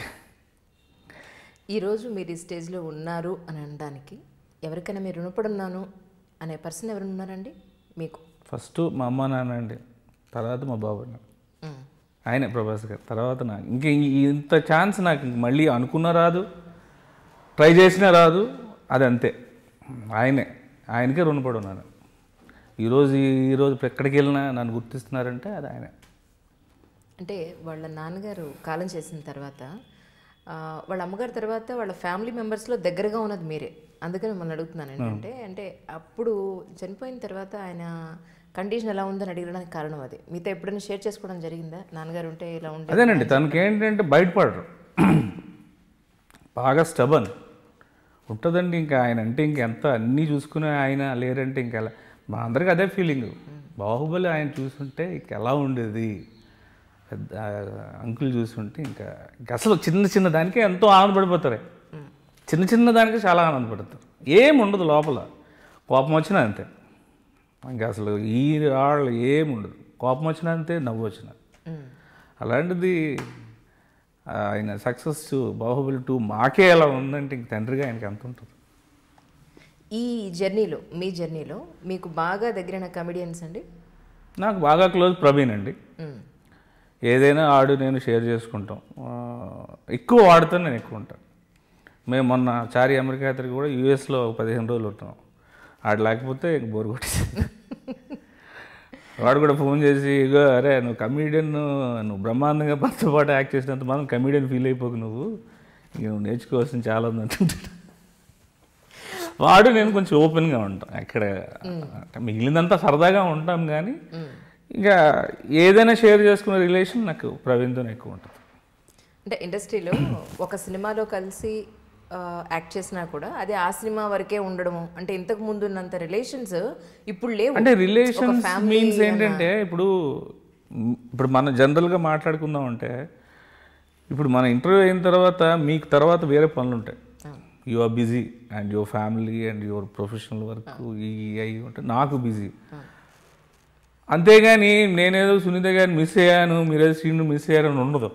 ఈరోజు మీరు ఈ స్టేజ్లో ఉన్నారు అని అనడానికి ఎవరికైనా మీరు రుణపడి ఉన్నాను అనే పర్సన్ ఎవరు ఉన్నారండి మీకు ఫస్ట్ మా అమ్మ నాన్న అండి తర్వాత మా బాబు అన్న మ్మ్. ఆయనే ప్రభాస్ గారు తర్వాత నాకు ఇంక ఈ- ఇంత ఛాన్స్ నాకు ఇంక మళ్ళీ అనుకున్నా రాదు ట్రై చేసినా రాదు అది అంతే ఆయనే ఆయనకే రుణపడి ఉన్నాను ఈరోజు ఈరోజు ఎక్కడికి వెళ్ళినా నన్ను గుర్తిస్తున్నారంటే అది ఆయనే అంటే వాళ్ళ నాన్నగారు కాలం చేసిన తర్వాత ఆ, వాళ్ళ అమ్మగారి తర్వాత వాళ్ళ ఫ్యామిలీ మెంబర్స్లో దగ్గరగా ఉన్నది మీరే అందుకని మిమ్మల్ని అడుగుతున్నాను ఏంటంటే అంటే అప్పుడు చనిపోయిన తర్వాత ఆయన కండిషన్ ఎలా ఉందని అడగడానికి కారణం అది మీతో ఎప్పుడైనా షేర్ చేసుకోవడం జరిగిందా నాన్నగారు ఉంటే ఇలా ఉంటే అదేనండి తనకి ఏంటంటే బయటపడరు బాగా స్టబన్ ఉంటుందండి ఇంకా ఆయన అంటే ఇంకెంత అన్నీ చూసుకునే ఆయన లేరంటే ఇంకెలా మా అందరికి అదే ఫీలింగ్ బాహుబలి ఆయన చూస్తుంటే ఇంక ఎలా ఉండేది పెద్ద అంకుల్ చూస్తుంటే ఇంకా ఇంకా అసలు చిన్న చిన్న దానికే ఎంతో ఆనందపడిపోతారు చిన్న చిన్న దానికి చాలా ఆనందపడతారు ఏం ఉండదు లోపల కోపం వచ్చినా అంతే ఇంకా అసలు ఈ వాళ్ళు ఏం ఉండదు కోపం వచ్చినా అంతే నవ్వు వచ్చినా మ్మ్. అలాంటిది ఆయన సక్సెస్ బాహుబలి టూ మాకే ఎలా ఉందంటే ఇంక తండ్రిగా ఆయనకి ఎంత ఉంటుంది ఈ జర్నీలో మీ జర్నీలో మీకు బాగా దగ్గరైన కమెడియన్స్ అండి నాకు బాగా క్లోజ్ ప్రవీణ్ అండి మ్మ్. ఏదైనా ఆడు నేను షేర్ చేసుకుంటాం ఆ, ఎక్కువ వాడుతాను నేను ఎక్కువ ఉంటాను మేము మొన్న చారి అమెరికా యాత్రకి కూడా యూఎస్లో పదిహేను రోజులు ఉంటాం ఆడు లేకపోతే ఇంక బోర్ కొట్టేసింది వాడు కూడా ఫోన్ చేసి ఇగో అరే నువ్వు కమీడియన్ నువ్వు బ్రహ్మాండంగా పచ్చ పాటు యాక్ట్ చేసినంత మాత్రం కమీడియన్ ఫీల్ అయిపోకు నువ్వు ఇక నువ్వు నేర్చుకోవాల్సింది చాలా ఉంది అంటుంటాడు వాడు నేను కొంచెం ఓపెన్గా ఉంటాం ఎక్కడ అంటే మిగిలిందంతా సరదాగా ఉంటాం కానీ ఇంకా ఏదైనా షేర్ చేసుకునే రిలేషన్ నాకు ప్రవీణ్తో ఎక్కువ ఉంటుంది అంటే ఇండస్ట్రీలో ఒక సినిమాలో కలిసి ఆ, యాక్ట్ చేసినా కూడా అది ఆ సినిమా వరకే ఉండడము అంటే ఇంతకు ముందు ఉన్నంత రిలేషన్స్ ఇప్పుడు లేవు అంటే రిలేషన్స్ ఒక family మీన్స్ ఏంటంటే ఇప్పుడు మ్, ఇప్పుడు మనం జనరల్గా మాట్లాడుకుందాం అంటే ఇప్పుడు మన ఇంటర్వ్యూ అయిన తర్వాత మీకు తర్వాత వేరే పనులు ఉంటాయి you are busy and your family and your professional work ఈ అవి ఉంటాయి నాకు బిజీ అంతేగాని నేనేదో సునీత గారిని మిస్ అయ్యాను మీరేదో సీన్ మిస్ అయ్యారని ఉండదు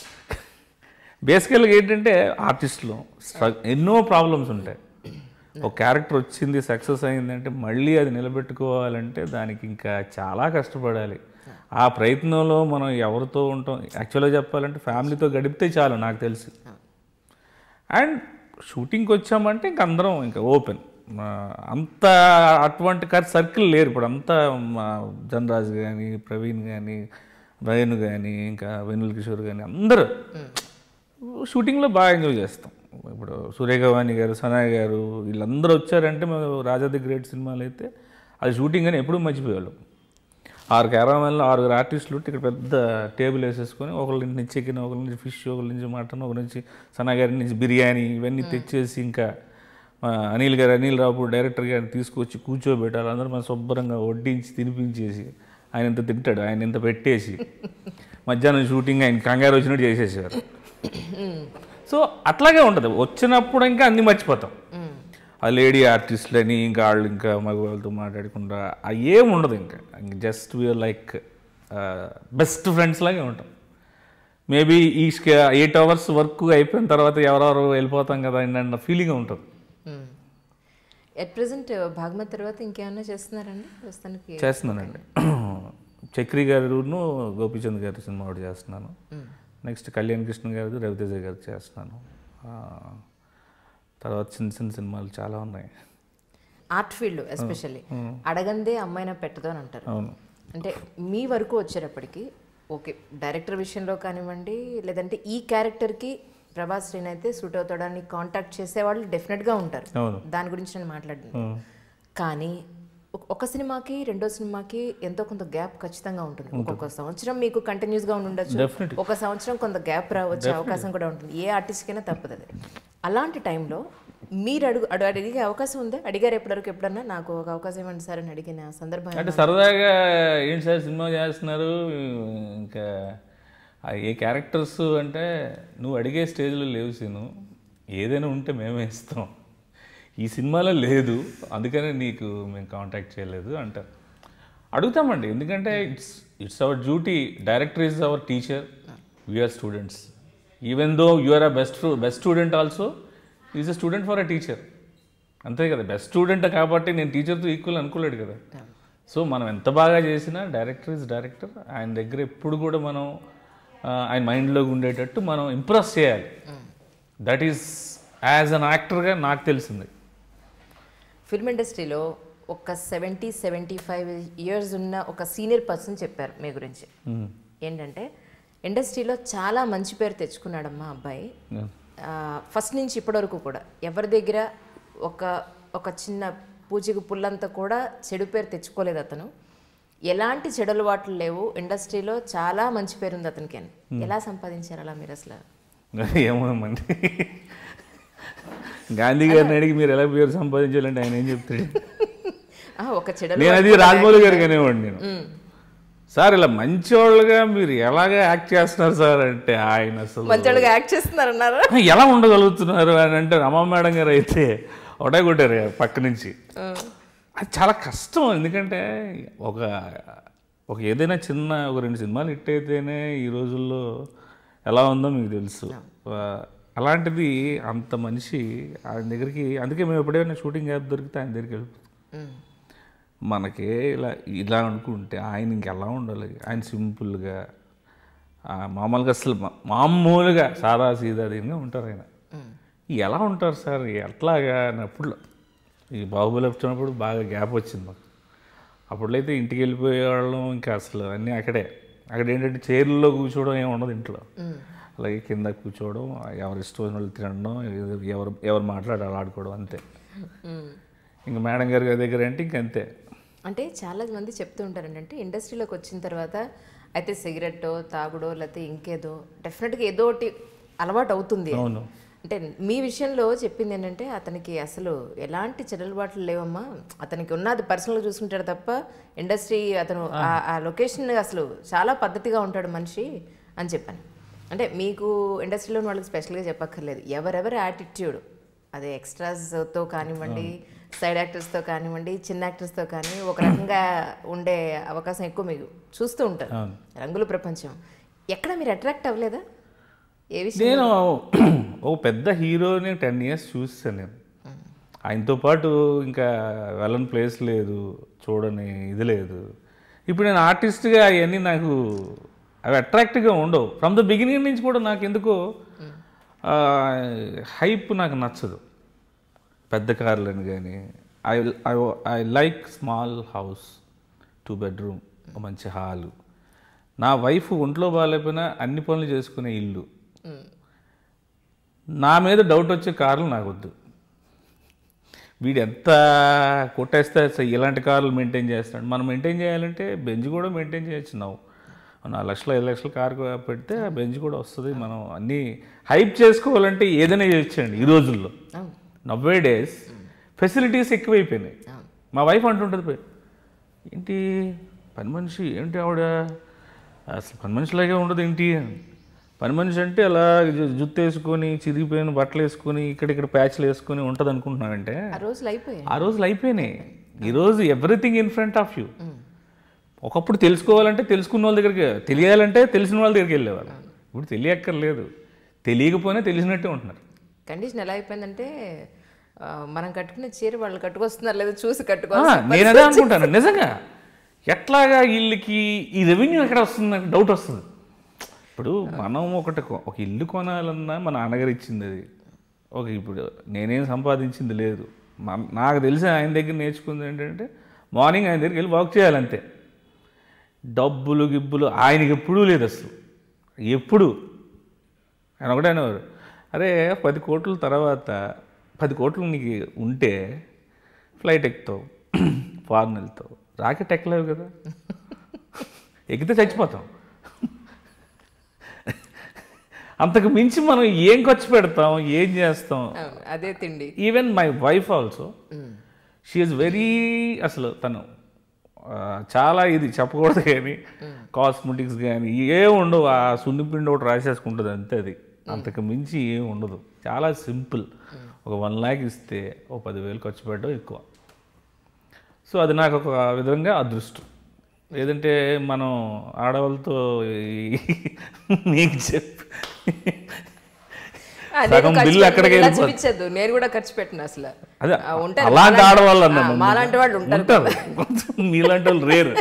బేసికల్గా ఏంటంటే ఆర్టిస్ట్లో ఎన్నో ప్రాబ్లమ్స్ ఉంటాయి ఒక క్యారెక్టర్ వచ్చింది సక్సెస్ అయిందంటే మళ్ళీ అది నిలబెట్టుకోవాలంటే దానికి ఇంకా చాలా కష్టపడాలి ఆ ప్రయత్నంలో మనం ఎవరితో ఉంటాం యాక్చువల్గా చెప్పాలంటే ఫ్యామిలీతో గడిపితే చాలు నాకు తెలిసి అండ్ షూటింగ్కి వచ్చామంటే ఇంక అందరం ఇంకా ఓపెన్ అంత అటువంటి సర్కిల్ లేరు ఇప్పుడు అంతా మా జనరాజ్ కానీ ప్రవీణ్ కానీ రేణు కానీ ఇంకా వెనుల్ కిషోర్ కానీ అందరూ షూటింగ్లో బాగా ఎంజాయ్ చేస్తాం ఇప్పుడు సూర్యగవాణి గారు సనాయ్ గారు వీళ్ళందరూ వచ్చారంటే మేము రాజా ది గ్రేట్ సినిమాలు అయితే అది షూటింగ్ అని ఎప్పుడూ మర్చిపోయేవాళ్ళం ఆరు క్యారమెన్లో ఆరుగురు ఆర్టిస్టులు ఉంటే ఇక్కడ పెద్ద టేబుల్ వేసేసుకొని ఒకళ్ళ నుంచి చికెన్ ఒకళ్ళ నుంచి ఫిష్ ఒకళ్ళ నుంచి మటన్ ఒకరి నుంచి సనా గారి నుంచి బిర్యానీ ఇవన్నీ తెచ్చేసి ఇంకా ఆ, అనిల్ గారు అనిల్ రావు డైరెక్టర్ గారిని తీసుకొచ్చి కూర్చోబెట్టాలి అందరూ మనం శుభ్రంగా వడ్డించి తినిపించేసి ఆయన ఇంత తింటాడు ఆయన ఇంత పెట్టేసి మధ్యాహ్నం షూటింగ్ ఆయన కంగారు వచ్చినట్టు చేసేసారు సో అట్లాగే ఉంటుంది వచ్చినప్పుడు ఇంకా అన్నీ మర్చిపోతాం ఆ లేడీ ఆర్టిస్టులని ఇంకా వాళ్ళు ఇంకా మగవాళ్ళతో మాట్లాడకుండా ఆ ఏం ఉండదు ఇంకా just we're like best friends లాగే ఉంటాం మేబీ ఈ ఎయిట్ అవర్స్ వర్క్ అయిపోయిన తర్వాత ఎవరెవరు వెళ్ళిపోతాం కదా అన్న ఫీలింగ్ ఉంటుంది ఎట్ ప్రజెంట్ భాగమతి తర్వాత ఇంకేమైనా చేస్తున్నారండి ప్రస్తుతానికి చేస్తున్నానండి చక్రి గారును గోపీచంద్ గారి సినిమా ఒకటి చేస్తున్నాను నెక్స్ట్ కళ్యాణ్ కృష్ణ గారిది రవితేజ గారి చేస్తున్నాను ఆ, తర్వాత చిన్న చిన్న సినిమాలు చాలా ఉన్నాయి ఆర్ట్ ఫీల్డ్ ఎస్పెషల్లీ అడగందే అమ్మాయినా పెట్టదు అని అంటారు అవును అంటే మీ వరకు వచ్చేటప్పటికి ఓకే డైరెక్టర్ విషయంలో కానివ్వండి లేదంటే ఈ క్యారెక్టర్కి ప్రభాస్ శ్రీని అయితే సూట్ అవుతాడని కాంటాక్ట్ చేసేవాళ్ళు డెఫినెట్గా ఉంటారు అవును దాని గురించి నేను మాట్లాడిన కానీ ఒక- ఒక సినిమాకి రెండో సినిమాకి ఎంతో కొంత గ్యాప్ ఖచ్చితంగా ఉంటుంది ఒక్కొక్క సంవత్సరం మీకు కంటిన్యూస్గా ఉండొచ్చు Definitely. ఒక సంవత్సరం కొంత గ్యాప్ రావచ్చే అవకాశం కూడా ఉంటుంది ఏ ఆర్టిస్ట్కైనా తప్పదు అది అలాంటి టైంలో మీరు అడుగు అడు అడిగే అవకాశం ఉందా అడిగారు ఎప్పటివరకు ఎప్పుడన్నా నాకు ఒక అవకాశం ఇవ్వండి సార్ అని అడిగిన సందర్భం అంటే సరదాగా ఏంటి సార్ సినిమా చేస్తున్నారు ఇంకా ఆ ఏ క్యారెక్టర్స్ అంటే నువ్వు అడిగే స్టేజ్లో లేవు సీను ఏదైనా ఉంటే మేమే ఇస్తాం ఈ సినిమాలో లేదు అందుకనే నీకు మేము కాంటాక్ట్ చేయలేదు అంటారు అడుగుతామండి ఎందుకంటే it's it's our duty director is our teacher we're students even though you are a best best student also is a student for a teacher అంతే కదా బెస్ట్ స్టూడెంట్ కాబట్టి నేను టీచర్తో ఈక్వల్ అనుకోలేడు కదా సో మనం ఎంత బాగా చేసినా డైరెక్టర్ ఇస్ డైరెక్టర్ ఆయన దగ్గర ఎప్పుడు కూడా మనం ఆ, ఆయన మైండ్లో ఉండేటట్టు మనం ఇంప్రెస్ చేయాలి దట్ ఈస్ యాజ్ అన్ యాక్టర్గా నాకు తెలిసింది ఫిల్మ్ ఇండస్ట్రీలో ఒక సెవెంటీ సెవెంటీ ఫైవ్ ఇయర్స్ ఉన్న ఒక సీనియర్ పర్సన్ చెప్పారు మీ గురించి ఏంటంటే ఇండస్ట్రీలో చాలా మంచి పేరు తెచ్చుకున్నాడమ్మా అబ్బాయి ఫస్ట్ నుంచి ఇప్పటి వరకు కూడా ఎవరి దగ్గర ఒక ఒక చిన్న పూజకు పుల్లంతా కూడా చెడు పేరు తెచ్చుకోలేదు అతను ఎలాంటి చెడు అలవాట్లు లేవు ఇండస్ట్రీలో చాలా మంచి పేరు ఉంది అతనికి అని ఎలా సంపాదించారు అలా మీరు అసలు ఏమోమండి గాంధీ గారిని అడిగి మీరు ఎలా పేరు సంపాదించాలంటే ఆయన ఏం చెప్తాడు ఆ, ఒక చెడు నేను అది రాజమౌళి గారికి అనేవాడిని నేను సార్ ఇలా మంచోళ్ళుగా మీరు ఎలాగ యాక్ట్ చేస్తున్నారు సార్ అంటే ఆయన అసలు మంచోళ్ళగా యాక్ట్ చేస్తున్నారన్నారా ఎలా ఉండగలుగుతున్నారు అని అంటే రమా మేడం గారు అయితే ఒకటే కొట్టారు పక్క నుంచి అది చాలా కష్టం ఎందుకంటే ఒక ఒక ఏదైనా చిన్న ఒక రెండు సినిమాలు హిట్ అయితేనే ఈ రోజుల్లో ఎలా ఉందో మీకు తెలుసు ఆ, అలాంటిది అంత మనిషి ఆయన దగ్గరికి అందుకే మేము ఎప్పుడైనా షూటింగ్ యాప్ దొరికితే ఆయన దగ్గరికి వెళ్ళిపోతాం ఉమ్. మనకే ఇలా ఇలా అనుకుంటే ఆయన ఇంకెలా ఉండాలి ఆయన సింపుల్గా ఆ, మామూలుగా అసలు మా- మామూలుగా సాదా సీదా దీనిగా ఉంటారు ఆయన ఎలా ఉంటారు సార్ ఎట్లాగా అని అప్పుడు ఈ బాహుబలి వచ్చినప్పుడు బాగా గ్యాప్ వచ్చింది మాకు అప్పుడైతే అయితే ఇంటికి వెళ్ళిపోయేవాళ్ళం ఇంకా అసలు అన్నీ అక్కడే అక్కడ ఏంటంటే చైర్లలో కూర్చోవడం ఏమి ఉండదు ఇంట్లో అలాగే కింద కూర్చోవడం ఎవరి ఇష్టం వచ్చిన వాళ్ళు తినడం ఎవరు ఎవరు మాట్లాడాలి ఆడుకోవడం అంతే ఉమ్. ఇంకా మేడం గారి దగ్గర అంటే ఇంక అంతే అంటే చాలా మంది చెప్తూ ఉంటారు ఏంటంటే ఇండస్ట్రీలోకి వచ్చిన తర్వాత అయితే సిగరెట్టో తాగుడో లేకపోతే ఇంకేదో డెఫినెట్గా ఏదో ఒకటి అలవాటు అవుతుంది అని. అవును అంటే మీ విషయంలో చెప్పింది ఏంటంటే అతనికి అసలు ఎలాంటి చెడలబాట్లు లేవమ్మా అతనికి ఉన్నది పర్సనల్గా చూసుకుంటాడు తప్ప ఇండస్ట్రీ అతను ఆ- ఆ లొకేషన్ అసలు చాలా పద్ధతిగా ఉంటాడు మనిషి అని చెప్పాను అంటే మీకు ఇండస్ట్రీలో ఉన్న వాళ్ళకి స్పెషల్గా చెప్పక్కర్లేదు ఎవరెవరి యాటిట్యూడ్ అదే ఎక్స్ట్రాస్తో కానివ్వండి సైడ్ యాక్టర్స్తో కానివ్వండి చిన్న యాక్టర్స్తో కానీ ఒక రకంగా ఉండే అవకాశం ఎక్కువ మీకు చూస్తూ ఉంటారు అవును. రంగుల ప్రపంచం ఎక్కడ మీరు అట్రాక్ట్ అవ్వలేదా ఏ విషయం నేను ఓ పెద్ద హీరోని టెన్ ఇయర్స్ చూసాను నేను ఆయనతో పాటు ఇంకా వెళ్ళని ప్లేస్ లేదు చూడని ఇది లేదు ఇప్పుడు నేను ఆర్టిస్ట్గా అవన్నీ నాకు అవి అట్రాక్టివ్గా ఉండవు ఫ్రమ్ ద బిగినింగ్ నుంచి కూడా నాకు ఎందుకో హైప్ నాకు నచ్చదు పెద్ద కార్లని కానీ I I I like small house two bedroom మంచి హాలు నా వైఫ్ ఒంట్లో బాగాలేకపోయినా అన్ని పనులు చేసుకునే ఇల్లు నా మీద డౌట్ వచ్చే కార్లు నాకు వద్దు వీడు ఎంత కొట్టేస్తే అసలు ఇలాంటి కార్లు మెయింటైన్ చేస్తాడు మనం మెయింటైన్ చేయాలంటే బెంజ్ కూడా మెయింటైన్ చేయొచ్చు ನಾವು నాలుగు లక్షలు ఐదు లక్షల కార్ పెడితే ఆ బెంజ్ కూడా వస్తుంది మనం అన్నీ హైప్ చేసుకోవాలంటే ఏదైనా చేయొచ్చండి ఈ రోజుల్లో అవును నవ్వే డేస్ ఫెసిలిటీస్ ఎక్కువైపోయినాయి అవును మా వైఫ్ అంటుంటుంది "పై, ఏంటి పని మనిషి ఏంటి ఆవిడ అసలు పని మనిషిలాగే ఉండదు ఏంటి అని. పని మనిషి అంటే అలా జు- జుత్తు వేసుకొని చిరిగిపోయిన బట్టలు వేసుకొని ఇక్కడిక్కడ ప్యాచ్లు వేసుకొని ఉంటుంది అనుకుంటున్నావంటే ఆ రోజులు అయిపోయాయి ఆ రోజులు అయిపోయినాయి ఈరోజు everything in front of you ఒకప్పుడు తెలుసుకోవాలంటే తెలుసుకున్న వాళ్ళ దగ్గరికి తెలియాలంటే తెలిసిన వాళ్ళ దగ్గరికి వెళ్ళేవాళ్ళు ఇప్పుడు తెలియక్కర్లేదు తెలియకపోయినా తెలిసినట్టే ఉంటున్నారు కండిషన్ ఎలా అయిపోయిందంటే ఆ, మనం కట్టుకునే చీర వాళ్ళు కట్టుకొస్తున్నారు లేదా చూసి ఆ, కట్టుకోవాలి నేను అదే అనుకుంటాను నిజంగా ఎట్లాగా వీళ్ళకి ఈ రెవెన్యూ ఎక్కడ వస్తుంది నాకు డౌట్ వస్తుంది ఇప్పుడు మనం ఒకటి కొ- ఒక ఇల్లు కొనాలన్నా మా నాన్నగారు ఇచ్చింది అది ఒక ఇప్పుడు నేనేం సంపాదించింది లేదు మన- నాకు తెలిసి ఆయన దగ్గర నేర్చుకుంది ఏంటంటే మార్నింగ్ ఆయన దగ్గరికి వెళ్ళి వర్క్ చేయాలంతే డబ్బులు గిబ్బులు ఆయనకి ఎప్పుడూ లేదు అసలు ఎప్పుడు ఆయన ఒకటే అనేవారు అరే పది కోట్ల తర్వాత పది కోట్లు నీకు ఉంటే ఫ్లైట్ ఎక్కుతావు ఫారెన్ వెళ్తావు రాకెట్ ఎక్కలేవు కదా ఎక్కితే చచ్చిపోతాం అంతకు మించి మనం ఏం ఖర్చు పెడతాం ఏం చేస్తాం అవును, అదే తిండి even my wife also she's very అసలు తను ఆ, చాలా ఇది చెప్పకూడదు కానీ కాస్మెటిక్స్ కానీ ఏ ఉండవు ఆ సున్నిపిండి ఒకటి రాసేసుకుంటుంది అంతే అది అంతకు మించి ఏం ఉండదు చాలా సింపుల్ ఒక వన్ ల్యాక్ ఇస్తే ఓ పదివేలు ఖర్చు పెట్టడం ఎక్కువ సో అది నాకు ఒక విధంగా అదృష్టం లేదంటే మనం ఆడవాళ్ళతో ఈ- నీకు చెప్పి అదే సగం ఖర్చు బిల్లు అక్కడికే పెట్టిన ఇలా వెళ్ళిపోతుంది. చూపించద్దు నేను కూడా ఖర్చు పెట్టిన అసలు అదే ఆ, ఉంటారు. అలాంటి మాలాంటి- ఆడవాళ్ళు ఆ, అన్నాను మాలాంటి వాళ్ళు ఉంటారు ఉంటారు కొంచెం మీలాంటి వాళ్ళు రేరు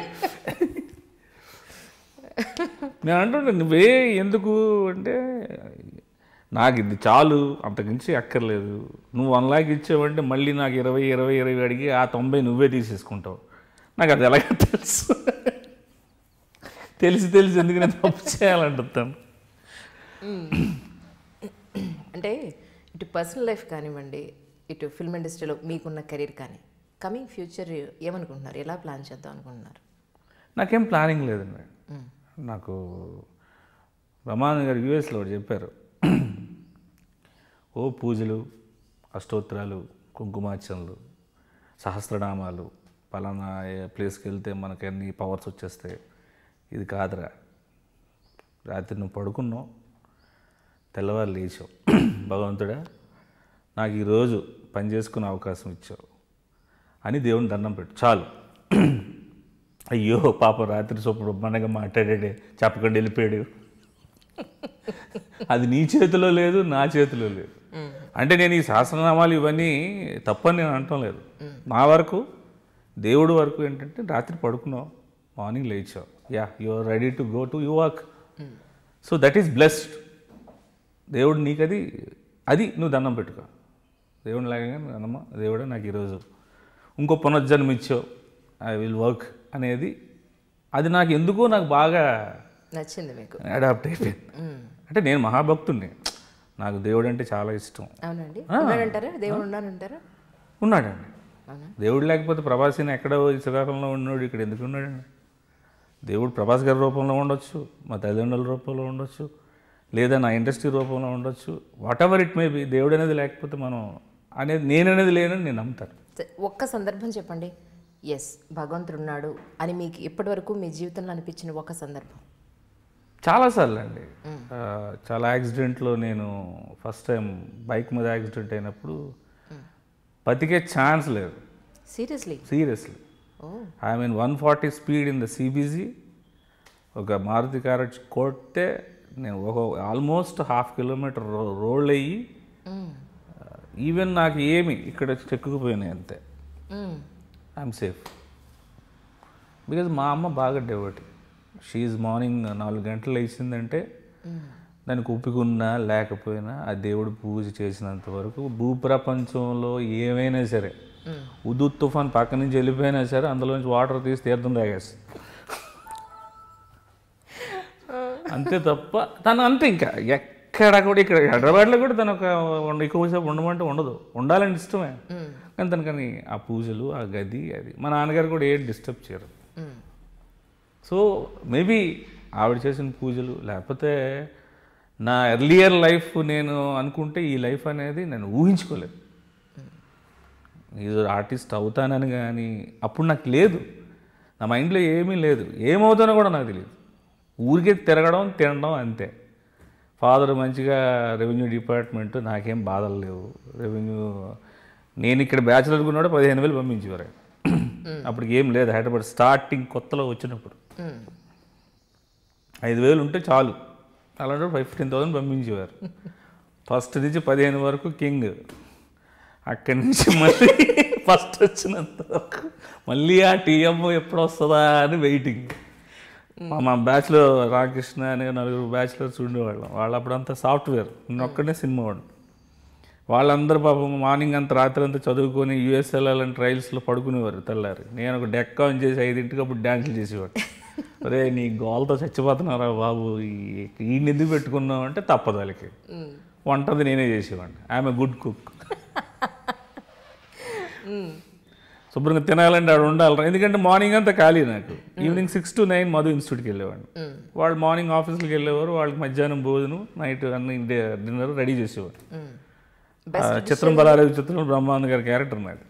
నేను అంటుంటే నువ్వే ఎందుకు అంటే నాకు ఇది చాలు అంతకుమించి అక్కర్లేదు నువ్వు వన్ లాక్ ఇచ్చావంటే మళ్ళీ నాకు ఇరవై ఇరవై ఇరవై అడిగి ఆ తొంభై నువ్వే తీసేసుకుంటావు నాకు అది ఎలాగ తెలుసు తెలిసి తెలిసి ఎందుకు నేను తప్పు చేయాలంటాను అంటే ఇటు పర్సనల్ లైఫ్ కానివ్వండి ఇటు ఫిల్మ్ ఇండస్ట్రీలో మీకున్న కెరీర్ కానీ కమింగ్ ఫ్యూచర్ ఏమనుకుంటున్నారు ఎలా ప్లాన్ చేద్దాం అనుకుంటున్నారు నాకేం ప్లానింగ్ లేదండి నాకు రమాన్ గారు యూఎస్లో ఒకటి చెప్పారు ఓ పూజలు అష్టోత్తరాలు కుంకుమార్చనలు సహస్రనామాలు పలానా ఏ ప్లేస్కి వెళ్తే మనకి అన్ని పవర్స్ వచ్చేస్తాయి ఇది కాదురా రాత్రి నువ్వు పడుకున్నావు తెల్లవారు లేచావు భగవంతుడా నాకు ఈరోజు పని చేసుకునే అవకాశం ఇచ్చావు అని దేవుని దండం పెట్టు చాలు అయ్యో పాప రాత్రి చొప్పుడు మనగా మాట్లాడాడే చెప్పకుండా వెళ్ళిపోయాడు అది నీ చేతిలో లేదు నా చేతిలో లేదు అంటే నేను ఈ శాస్త్రనామాలు ఇవన్నీ తప్పని నేను అనటం లేదు నా వరకు దేవుడు వరకు ఏంటంటే రాత్రి పడుకున్నావు మార్నింగ్ లేచావు yeah you are ready to go to you work so that is blessed దేవుడు నీకు అది అది నువ్వు దండం పెట్టుకో దేవుని లాగా అన్నమ్మ దేవుడే నాకు ఈరోజు ఇంకో పునర్జన్మ ఇచ్చావు ఐ విల్ వర్క్ అనేది అది నాకు ఎందుకో నాకు బాగా నచ్చింది మీకు అడాప్ట్ అయిపోయింది అంటే నేను మహాభక్తుడిని నాకు దేవుడు అంటే చాలా ఇష్టం అవునండి ఉన్నాడంటారా దేవుడు ఉన్నాడంటారా ఉన్నాడండి అవునా దేవుడు లేకపోతే ప్రభాసిని ఎక్కడో ఈ శ్రీకాకుళంలో ఉన్నాడు ఇక్కడ ఎందుకు ఉన్నాడండి దేవుడు ప్రభాస్ గారి రూపంలో ఉండొచ్చు మా తల్లిదండ్రుల రూపంలో ఉండొచ్చు లేదా నా ఇండస్ట్రీ రూపంలో ఉండొచ్చు whatever it may be దేవుడు అనేది లేకపోతే మనం అనేది నేను అనేది లేనని నేను నమ్ముతాను స- ఒక్క సందర్భం చెప్పండి ఎస్ భగవంతుడు ఉన్నాడు అని మీకు ఇప్పటివరకు మీ జీవితంలో అనిపించిన ఒక సందర్భం చాలాసార్లు అండి ఆ, చాలా యాక్సిడెంట్లో నేను ఫస్ట్ టైం బైక్ మీద యాక్సిడెంట్ అయినప్పుడు బతికే ఛాన్స్ లేదు seriously seriously oh I mean one forty speed in the CBZ ఒక మారుతి కార్ వచ్చి కొడితే నేను ఒక ఆల్మోస్ట్ హాఫ్ కిలోమీటర్ రోడ్ అయ్యి ఈవెన్ నాకు ఏమి ఇక్కడ చెక్కుకుపోయినాయి అంతే ఐఎమ్ సేఫ్ బికాజ్ మా అమ్మ బాగా డెవటి షీఈ్ మార్నింగ్ నాలుగు గంటలు లేచిందంటే దానికి ఒప్పుకున్నా లేకపోయినా ఆ దేవుడు పూజ చేసినంత వరకు భూప్రపంచంలో ఏమైనా సరే ఉదు తుఫాన్ పక్క నుంచి వెళ్ళిపోయినా సరే అందులోంచి వాటర్ తీసి తీర్థం తాగేస్తుంది అంతే తప్ప తను అంతే ఇంకా ఎక్కడ కూడా ఇక్కడ హైదరాబాద్లో కూడా తను ఒక ఉండ- ఎక్కువసేపు ఉండమంటే ఉండదు ఉండాలని ఇష్టమే కానీ తనకని ఆ పూజలు ఆ గది అది మా నాన్నగారు కూడా ఏం డిస్టర్బ్ చేయరు సో మేబీ ఆవిడ చేసిన పూజలు లేకపోతే నా ఎర్లియర్ లైఫ్ నేను అనుకుంటే ఈ లైఫ్ అనేది నేను ఊహించుకోలేదు ఇది ఆర్టిస్ట్ అవుతానని కానీ అప్పుడు నాకు లేదు నా మైండ్లో ఏమీ లేదు ఏమవుతానో కూడా నాకు తెలియదు ఊరికే తిరగడం తినడం అంతే ఫాదర్ మంచిగా రెవెన్యూ డిపార్ట్మెంట్ నాకేం బాధలు లేవు రెవెన్యూ నేను ఇక్కడ బ్యాచిలర్ ఉన్నాడు పదిహేను వేలు పంపించేవారు అప్పటికి ఏం లేదు హైదరాబాద్ స్టార్టింగ్ కొత్తలో వచ్చినప్పుడు ఐదు వేలు ఉంటే చాలు అలాంటి ఫిఫ్టీన్ థౌసండ్ పంపించేవారు ఫస్ట్ నుంచి పదిహేను వరకు కింగ్ అక్కడి నుంచి మళ్ళీ ఫస్ట్ వచ్చినంత వరకు మళ్ళీ ఆ టీఎం ఎప్పుడు వస్తుందా అని వెయిటింగ్ మా మా బ్యాచ్లో రామకృష్ణ అనే నలుగురు బ్యాచ్లర్స్ ఉండేవాళ్ళం వాళ్ళు అప్పుడంతా సాఫ్ట్వేర్ నేను ఒక్కడే సినిమా వాడు వాళ్ళందరూ పాపం మార్నింగ్ అంతా రాత్రి అంతా చదువుకొని యూఎస్ వెళ్ళాలని ట్రయల్స్లో పడుకునేవారు తెల్లారి నేను ఒక డెక్ ఆన్ చేసి ఐదింటికి అప్పుడు డ్యాన్సులు చేసేవాడు అరే నీ గోల్తో చచ్చిపోతున్నారా బాబు ఈ- ఈయన ఎందుకు పెట్టుకున్నావు అంటే తప్పదు వాళ్ళకి వంటది నేనే చేసేవాడిని ఐఎమ్ గుడ్ కుక్ శుభ్రంగా తినాలంటే ఆడ ఉండాలి ఎందుకంటే మార్నింగ్ అంతా ఖాళీ నాకు evening six to nine Madhu ఇన్స్టిట్యూట్కి వెళ్ళేవాడిని వాళ్ళు మార్నింగ్ ఆఫీస్కి వెళ్ళేవారు వాళ్ళకి మధ్యాహ్నం భోజనం నైట్ అన్ని డిన్నర్ రెడీ చేసేవారు ఆ, చిత్రం బలారేవి చిత్రం బ్రహ్మానంద గారి క్యారెక్టర్ నాది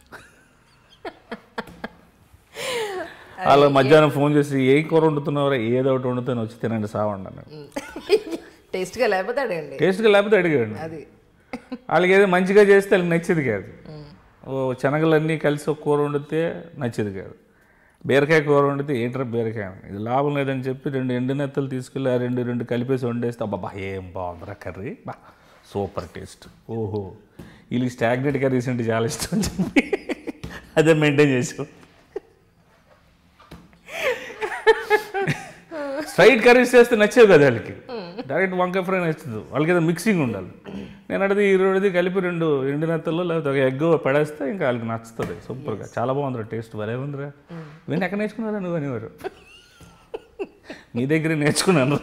వాళ్ళు మధ్యాహ్నం ఫోన్ చేసి ఏ కూర వండుతున్నారో ఏదో ఒకటి వండుతాను వచ్చి తినండి సావండి అన్నాడు టేస్ట్గా లేకపోతే అడగండి టేస్ట్గా లేకపోతే అడిగాడు అది వాళ్ళకి ఏదో మంచిగా చేస్తే వాళ్ళకి నచ్చేది కాదు ఓ శనగలన్నీ కలిసి ఒక కూర వండితే నచ్చేది కాదు బీరకాయ కూర వండితే ఏంట్రా బీరకాయ అని. ఇది లాభం లేదని చెప్పి రెండు ఎండునెత్తలు తీసుకెళ్ళి ఆ రెండు రెండు కలిపేసి వండేస్తే అబ్బా ఏం బాగుందిరా కర్రీ బా సూపర్ టేస్ట్ ఓహో వీళ్ళకి స్టాగ్నెట్ కర్రీస్ అంటే చాలా ఇష్టం అని చెప్పి అదే మెయింటైన్ చేసాం స్ట్రైట్ కర్రీస్ చేస్తే నచ్చేవి కదా వాళ్ళకి డైరెక్ట్ వంకాయ ఫ్రై నచ్చదు వాళ్ళకి ఏదో మిక్సింగ్ ఉండాలి నేను అడిగి ఈ రోజుది కలిపి రెండు ఎండు నెత్తల్లో లేకపోతే ఒక ఎగ్ పడేస్తే ఇంకా వాళ్ళకి నచ్చుతుంది సూపర్గా చాలా బాగుందిరా టేస్ట్ భలే ఉందిరా విని ఎక్కడ నేర్చుకున్నారా నువ్వు అనేవారు మీ దగ్గర నేర్చుకున్నాను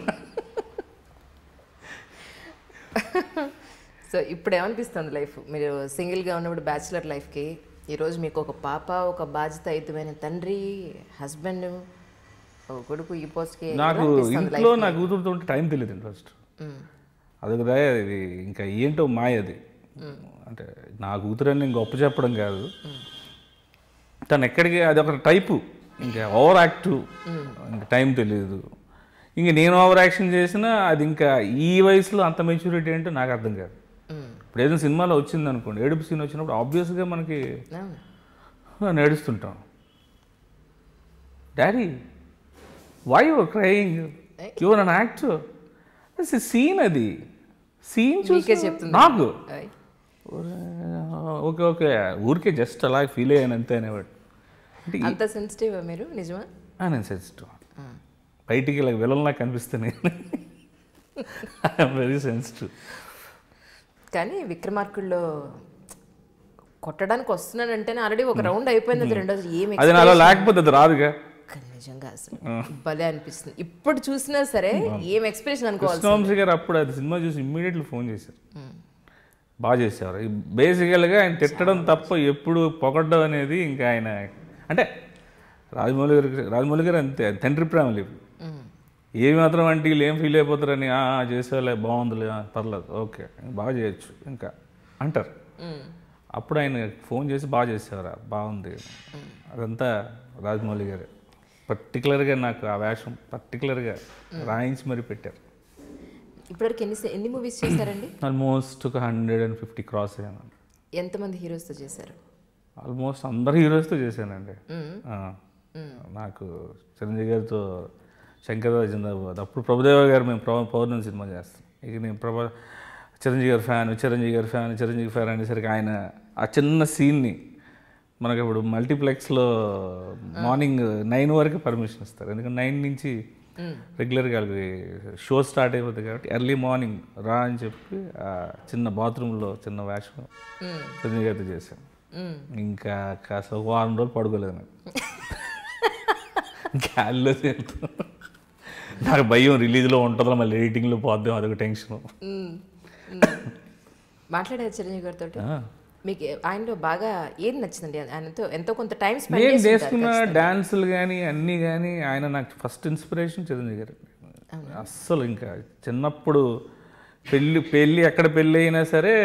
సో ఇప్పుడు ఏమనిపిస్తుంది లైఫ్ మీరు సింగిల్గా ఉన్నప్పుడు బ్యాచిలర్ లైఫ్కి ఈరోజు మీకు ఒక పాప ఒక బాధ్యతాయుతమైన తండ్రి హస్బెండ్ ఒక కొడుకు ఈ పోస్ట్కి నాకు ఇంట్లో నా కూతురుతో ఉంటే టైం తెలియదు ఫస్ట్ అదొక దయ ఇది ఇంకా ఏంటో మాయ అది అంటే నా కూతురని నేను గొప్ప చెప్పడం కాదు తను ఎక్కడికి అది ఒక టైపు ఇంకా ఓవర్ యాక్టివ్ ఇంకా టైం తెలియదు ఇంక నేను ఓవర్ యాక్షన్ చేసినా అది ఇంకా ఈ వయసులో అంత మెచ్యూరిటీ ఏంటో నాకు అర్థం కాదు ఇప్పుడు ఏదైనా సినిమాలో వచ్చింది అనుకోండి ఏడుపు సీన్ వచ్చినప్పుడు ఆబ్వియస్గా మనకి నడుస్తుంటాం daddy why you crying your an actor scene అది సీన్ మీకే చూసి చెప్తుంది. నాకు ఓకే ఓకే ఊరికే జస్ట్ అలా ఫీల్ అయ్యాను అంతే అనేవాడు అంటే ఈ- అంత సెన్సిటివ్ మీరు నిజమా ఆ, నేను సెన్సిటివ్ బయటికి ఇలా విలన్లా కనిపిస్తున్నాయి వెరీ సెన్సిటివ్ కానీ విక్రమార్కుల్లో కొట్టడానికి వస్తున్నాడంటేనే ఆల్రెడీ ఒక రౌండ్ అయిపోయింది అది రెండోది ఏమి అది నాలో లేకపోతే అది రాదుగా నిజంగా అసలు భలే అనిపిస్తుంది ఇప్పుడు చూసినా సరే ఏం ఎక్స్ప్రెషన్ అనుకోవాలి కృష్ణవంశీ గారు అప్పుడు అది సినిమా చూసి ఇమ్మీడియట్లీ ఫోన్ చేశారు బాగా చేసేవారు బేసికల్గా ఆయన తిట్టడం తప్ప ఎప్పుడు పొగడ్డం అనేది ఇంకా ఆయన అంటే రాజమౌళి గారు రాజమౌళి గారు అంతే అది తండ్రి ప్రేమ లేవు ఏమి మాత్రం అంటే వీళ్ళు ఏం ఫీల్ అయిపోతారని "ఆ, ఆ, చేసేలే బాగుందిలే ఆ, పర్లేదు ఓకే బాగా చేయొచ్చు ఇంకా అంటారు అప్పుడు ఆయన ఫోన్ చేసి బాగా చేసేవారు బాగుంది అదంతా రాజమౌళి గారు పర్టికులర్గా నాకు ఆ వేషం పర్టికులర్గా రాయించి మరి పెట్టారు ఇప్పటివరకు ఎన్ని ఎన్ని మూవీస్ చేశారండి ఆల్మోస్ట్ ఒక హండ్రెడ్ అండ్ ఫిఫ్టీ క్రాస్ అయ్యాను ఎంతమంది హీరోస్తో చేశారు ఆల్మోస్ట్ అందరు హీరోస్తో చేశానండి ఆ. నాకు చిరంజీవి గారితో శంకర్ జిందాబాద్ అప్పుడు ప్రభుదేవ గారు మేము ప్రభ పౌర్ణమి సినిమా చేస్తాం ఇక నేను ప్రభా చిరంజీవి గారి ఫ్యాన్ చిరంజీవి గారి ఫ్యాన్ చిరంజీవి ఫ్యాన్ అనేసరికి ఆయన ఆ చిన్న సీన్ని మనకి ఇప్పుడు మల్టీప్లెక్స్లో మార్నింగ్ నైన్ వరకు పర్మిషన్ ఇస్తారు ఎందుకంటే నైన్ నుంచి రెగ్యులర్గా వాళ్ళకి షో స్టార్ట్ అయిపోతుంది కాబట్టి ఎర్లీ మార్నింగ్ రా అని చెప్పి ఆ చిన్న బాత్రూంలో చిన్న వేషం చిరంజీవి గారితో చేశాను ఇంకా కాస్త ఒక వారం రోజులు పడుకోలేదు నాకు గాలిలో తేలుతూ నాకు భయం రిలీజ్లో ఉంటుందో మళ్ళీ ఎడిటింగ్లో పోద్దాం అదొక టెన్షన్ మాట్లాడారు చిరంజీవి గారితో మీకు ఆయనలో బాగా ఏది నచ్చిందండి ఆయనతో ఎంతో కొంత టైం స్పెండ్ నేను చేసి చేసుకున్న డ్యాన్సులు కానీ అన్నీ కానీ ఆయన నాకు ఫస్ట్ ఇన్స్పిరేషన్ చిరంజీవి గారు అస్సలు ఇంకా చిన్నప్పుడు పెళ్ళి పెళ్ళి ఎక్కడ పెళ్ళి అయినా సరే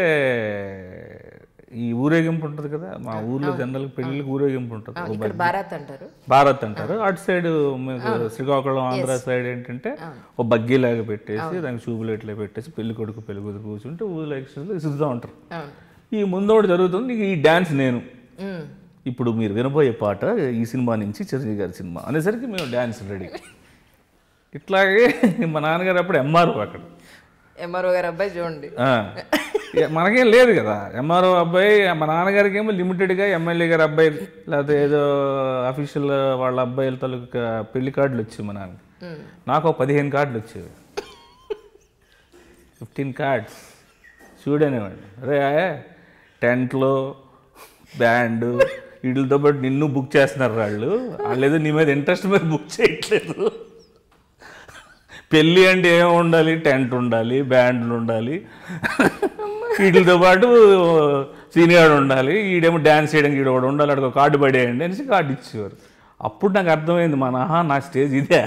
ఈ ఊరేగింపు ఉంటుంది కదా మా ఊర్లో జనరల్ పెళ్ళికి ఊరేగింపు ఉంటుంది ఓ ఇక్కడ భారత్ అంటారు భారత్ అంటారు అటు సైడ్ మీకు శ్రీకాకుళం ఆంధ్ర సైడ్ ఏంటంటే ఓ బగ్గీలాగా పెట్టేసి దానికి చూపులేట్లా పెట్టేసి పెళ్లి కొడుకు పెళ్లి కూతురు కూర్చుంటే ఊళ్ళో ఎక్స్ట్రా ఇసురుతూ ఉంటారు అవును ఈ ముందోడు జరుగుతుంది ఈ డ్యాన్స్ నేను మ్మ్. ఇప్పుడు మీరు వినబోయే పాట ఈ సినిమా నుంచి చిరంజీవి గారి సినిమా అనేసరికి మేము డ్యాన్స్ రెడీ ఇట్లాగే మా నాన్నగారు అప్పుడు ఎంఆర్ఓ అక్కడ ఎంఆర్ఓ గారు అబ్బాయి చూడండి ఆ. ఇక మనకేం లేదు కదా ఎంఆర్ఓ అబ్బాయి మా నాన్నగారికి ఏమో లిమిటెడ్గా ఎమ్మెల్యే గారి అబ్బాయి లేకపోతే ఏదో అఫీషియల్ వాళ్ళ అబ్బాయిల తాలూకా పెళ్లి కార్డులు వచ్చాయి మా నాన్న నాకు ఒక పదిహేను కార్డులు వచ్చేవి ఫిఫ్టీన్ కార్డ్స్ చూడనేవాడు అరే టెంట్లో బ్యాండ్ వీటితో పాటు నిన్ను బుక్ చేస్తున్నారు వాళ్ళు వాళ్ళు ఏదో నీ మీద ఇంట్రెస్ట్ మీద బుక్ చేయట్లేదు పెళ్ళి అంటే ఏం ఉండాలి టెంట్ ఉండాలి బ్యాండ్లు ఉండాలి వీటితో పాటు సీనియర్ ఉండాలి ఈడేమో డ్యాన్స్ చేయడానికి ఈడ ఒకడు ఉండాలి అక్కడ కార్డు పడేయండి అనేసి కార్డు ఇచ్చేవారు అప్పుడు నాకు అర్థమైంది మా నాన్న నా స్టేజ్ ఇదే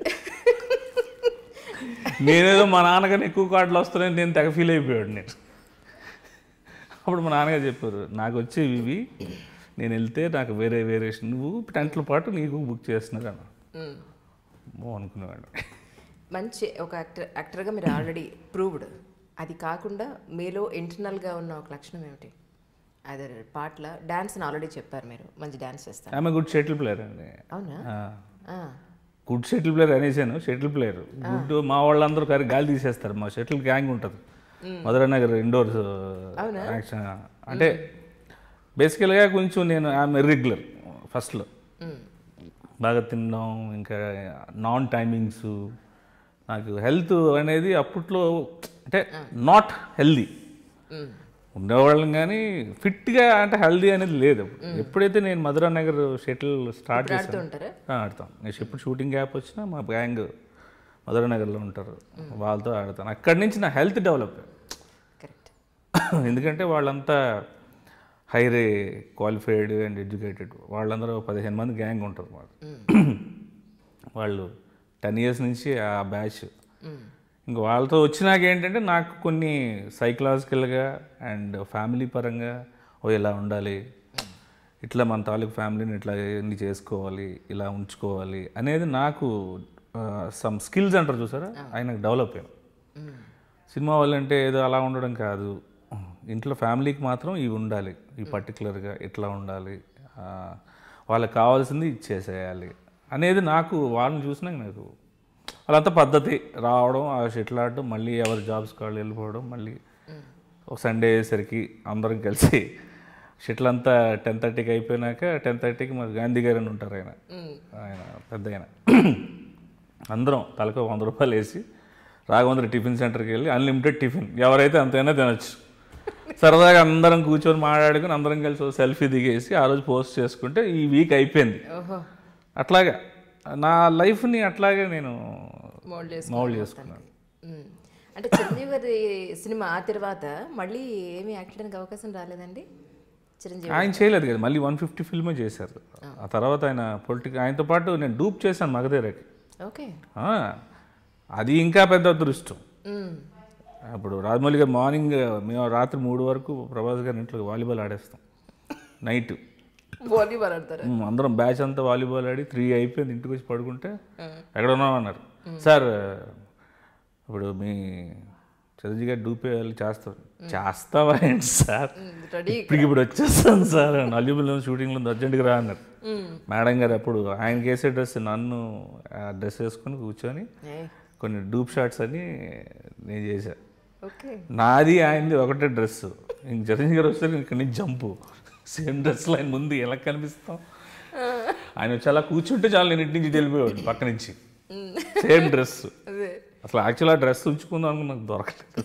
నేనేదో మా నాన్నకన్నా ఎక్కువ కార్డులు వస్తున్నాయని నేను తెగ ఫీల్ అయిపోయాడు నేను అప్పుడు మా నాన్నగారు చెప్పారు నాకు వచ్చేవి ఇవి నేను వెళ్తే నాకు వేరే వేరియేషన్ నువ్వు టెంట్ల పాటు నీకు బుక్ చేస్తున్నారు అన్న మ్మ్. ఓ అనుకునేవాడు మంచి ఒక యాక్టర్ యాక్టర్గా మీరు ఆల్రెడీ ప్రూవ్డ్ అది కాకుండా మీలో ఇంటర్నల్గా ఉన్న ఒక లక్షణం ఏమిటి అదే పాటల డాన్స్ని ఆల్రెడీ చెప్పారు మీరు మంచి డాన్స్ చేస్తారు ఆమె గుడ్ షటిల్ ప్లేయర్ అండి అవునా ఆ. గుడ్ షటిల్ ప్లేయర్ అనేసాను షటిల్ ప్లేయర్ గుడ్ మా వాళ్ళందరూ కరి గాలి తీసేస్తారు మా షటిల్ గ్యాంగ్ ఉంటుంది మధురనగర్ ఇండోర్స్ యాక్షన్ అంటే బేసికల్గా కొంచెం నేను ఆమె రెగ్యులర్ ఫస్ట్లో మ్మ్. బాగా తినడం ఇంకా నాన్ టైమింగ్స్ నాకు హెల్త్ అనేది అప్పట్లో అంటే నాట్ హెల్దీ మ్మ్. ఉండేవాళ్ళం కానీ ఫిట్గా అంటే హెల్దీ అనేది లేదు ఎప్పుడైతే నేను మధురా నగర్ షటిల్ స్టార్ట్ ఆడుతూ చేశాను ఉంటారా ఆ, ఆడతాం నేను ఎప్పుడు షూటింగ్ గ్యాప్ వచ్చినా మా గ్యాంగ్ మధురా నగర్లో ఉంటారు వాళ్ళతో ఆడతాను అక్కడి నుంచి నా హెల్త్ డెవలప్ కరెక్ట్ ఎందుకంటే వాళ్ళంతా హైరే క్వాలిఫైడ్ అండ్ ఎడ్యుకేటెడ్ వాళ్ళందరూ పదిహేను మంది గ్యాంగ్ ఉంటారు వాళ్ళు వాళ్ళు టెన్ ఇయర్స్ నుంచి ఆ బ్యాచ్ ఇంక వాళ్ళతో వచ్చినాక ఏంటంటే నాకు కొన్ని సైకలాజికల్గా అండ్ ఫ్యామిలీ పరంగా ఓ ఇలా ఉండాలి ఇట్లా మన తాలూకు ఫ్యామిలీని ఇట్లా ఎన్ని చేసుకోవాలి ఇలా ఉంచుకోవాలి అనేది నాకు సమ్ స్కిల్స్ అంటారు చూసారా ఆయనకు డెవలప్ అయ్యాను సినిమా వాళ్ళంటే ఏదో అలా ఉండడం కాదు ఇంట్లో ఫ్యామిలీకి మాత్రం ఇవి ఉండాలి ఈ పర్టికులర్గా ఇట్లా ఉండాలి ఆ, వాళ్ళకి కావాల్సింది ఇచ్చేసేయాలి అనేది నాకు వాళ్ళని చూసినాక నాకు వాళ్ళంతా పద్ధతి రావడం ఆ షెటిల్ ఆడడం మళ్ళీ ఎవరి జాబ్స్ వాళ్ళు వెళ్ళిపోవడం మళ్ళీ ఒక సండే అయ్యేసరికి అందరం కలిసి షెటిల్ అంతా టెన్ థర్టీకి అయిపోయినాక టెన్ థర్టీకి మా గాంధీ గారు అని ఉంటారు ఆయన ఆయన పెద్ద ఆయన అందరం తలకు వంద రూపాయలు వేసి రాఘవేంద్ర టిఫిన్ సెంటర్కి వెళ్ళి అన్లిమిటెడ్ టిఫిన్ ఎవరైతే అంతైనా తినొచ్చు సరదాగా అందరం కూర్చొని మాట్లాడుకుని అందరం కలిసి ఒక సెల్ఫీ దిగేసి ఆ రోజు పోస్ట్ చేసుకుంటే ఈ వీక్ అయిపోయింది ఓహో అట్లాగా నా లైఫ్ని అట్లాగే నేను మోల్డ్ చేసి మౌల్డ్ చేసుకున్నాను మ్మ్. అంటే చిరంజీవి గారి సినిమా ఆ తర్వాత మళ్ళీ ఏమీ యాక్ట్ చేయడానికి అవకాశం రాలేదండి చిరంజీవి ఆయన చేయలేదు కదా మళ్ళీ వన్ ఫిఫ్టీ ఫిల్మే చేశారు ఆ తర్వాత ఆయన పొలిటికల్ ఆయనతో పాటు నేను డూప్ చేశాను మగధీరకి ఓకే ఆ, అది ఇంకా పెద్ద అదృష్టం మ్మ్. అప్పుడు రాజమౌళి గారు మార్నింగ్ మేము రాత్రి మూడు వరకు ప్రభాస్ గారి ఇంట్లో వాలీబాల్ ఆడేస్తాం నైట్ వాలీబాల్ ఆడతారా ఉమ్, అందరం బ్యాచ్ అంతా వాలీబాల్ ఆడి త్రీ అయిపోయింది ఇంటికి వచ్చి పడుకుంటే ఎక్కడ ఉన్నాం అన్నారు సార్ ఇప్పుడు మీ చిరంజీవి గారు డూపేయాలి చేస్తారు చేస్తావా ఏంటి సార్ రెడీ ఇప్పటికి ఇప్పుడు వచ్చేస్తాను సార్ అల్యూబుల్ షూటింగ్లో అర్జెంట్గా రా అన్నారు మేడం గారు అప్పుడు ఆయన వేసే డ్రెస్ నన్ను ఆ డ్రెస్ వేసుకొని కూర్చొని కొన్ని డూప్ షాట్స్ అని నేను చేశా ఓకే నాది ఆయనది ఒకటే డ్రెస్ ఇంక చిరంజీవి గారు వస్తే ఇక్కడి నుంచి జంపు సేమ్ డ్రెస్లో ఆయన ముందు ఎలా కనిపిస్తాం ఆయన వచ్చి అలా కూర్చుంటే చాలు నేను ఇంటి నుంచి వెళ్ళిపోయాడు పక్క నుంచి సేమ్ డ్రెస్ అదే అసలు యాక్చువల్ ఆ డ్రెస్ ఉంచుకుందాం అనుకుని నాకు దొరకలేదు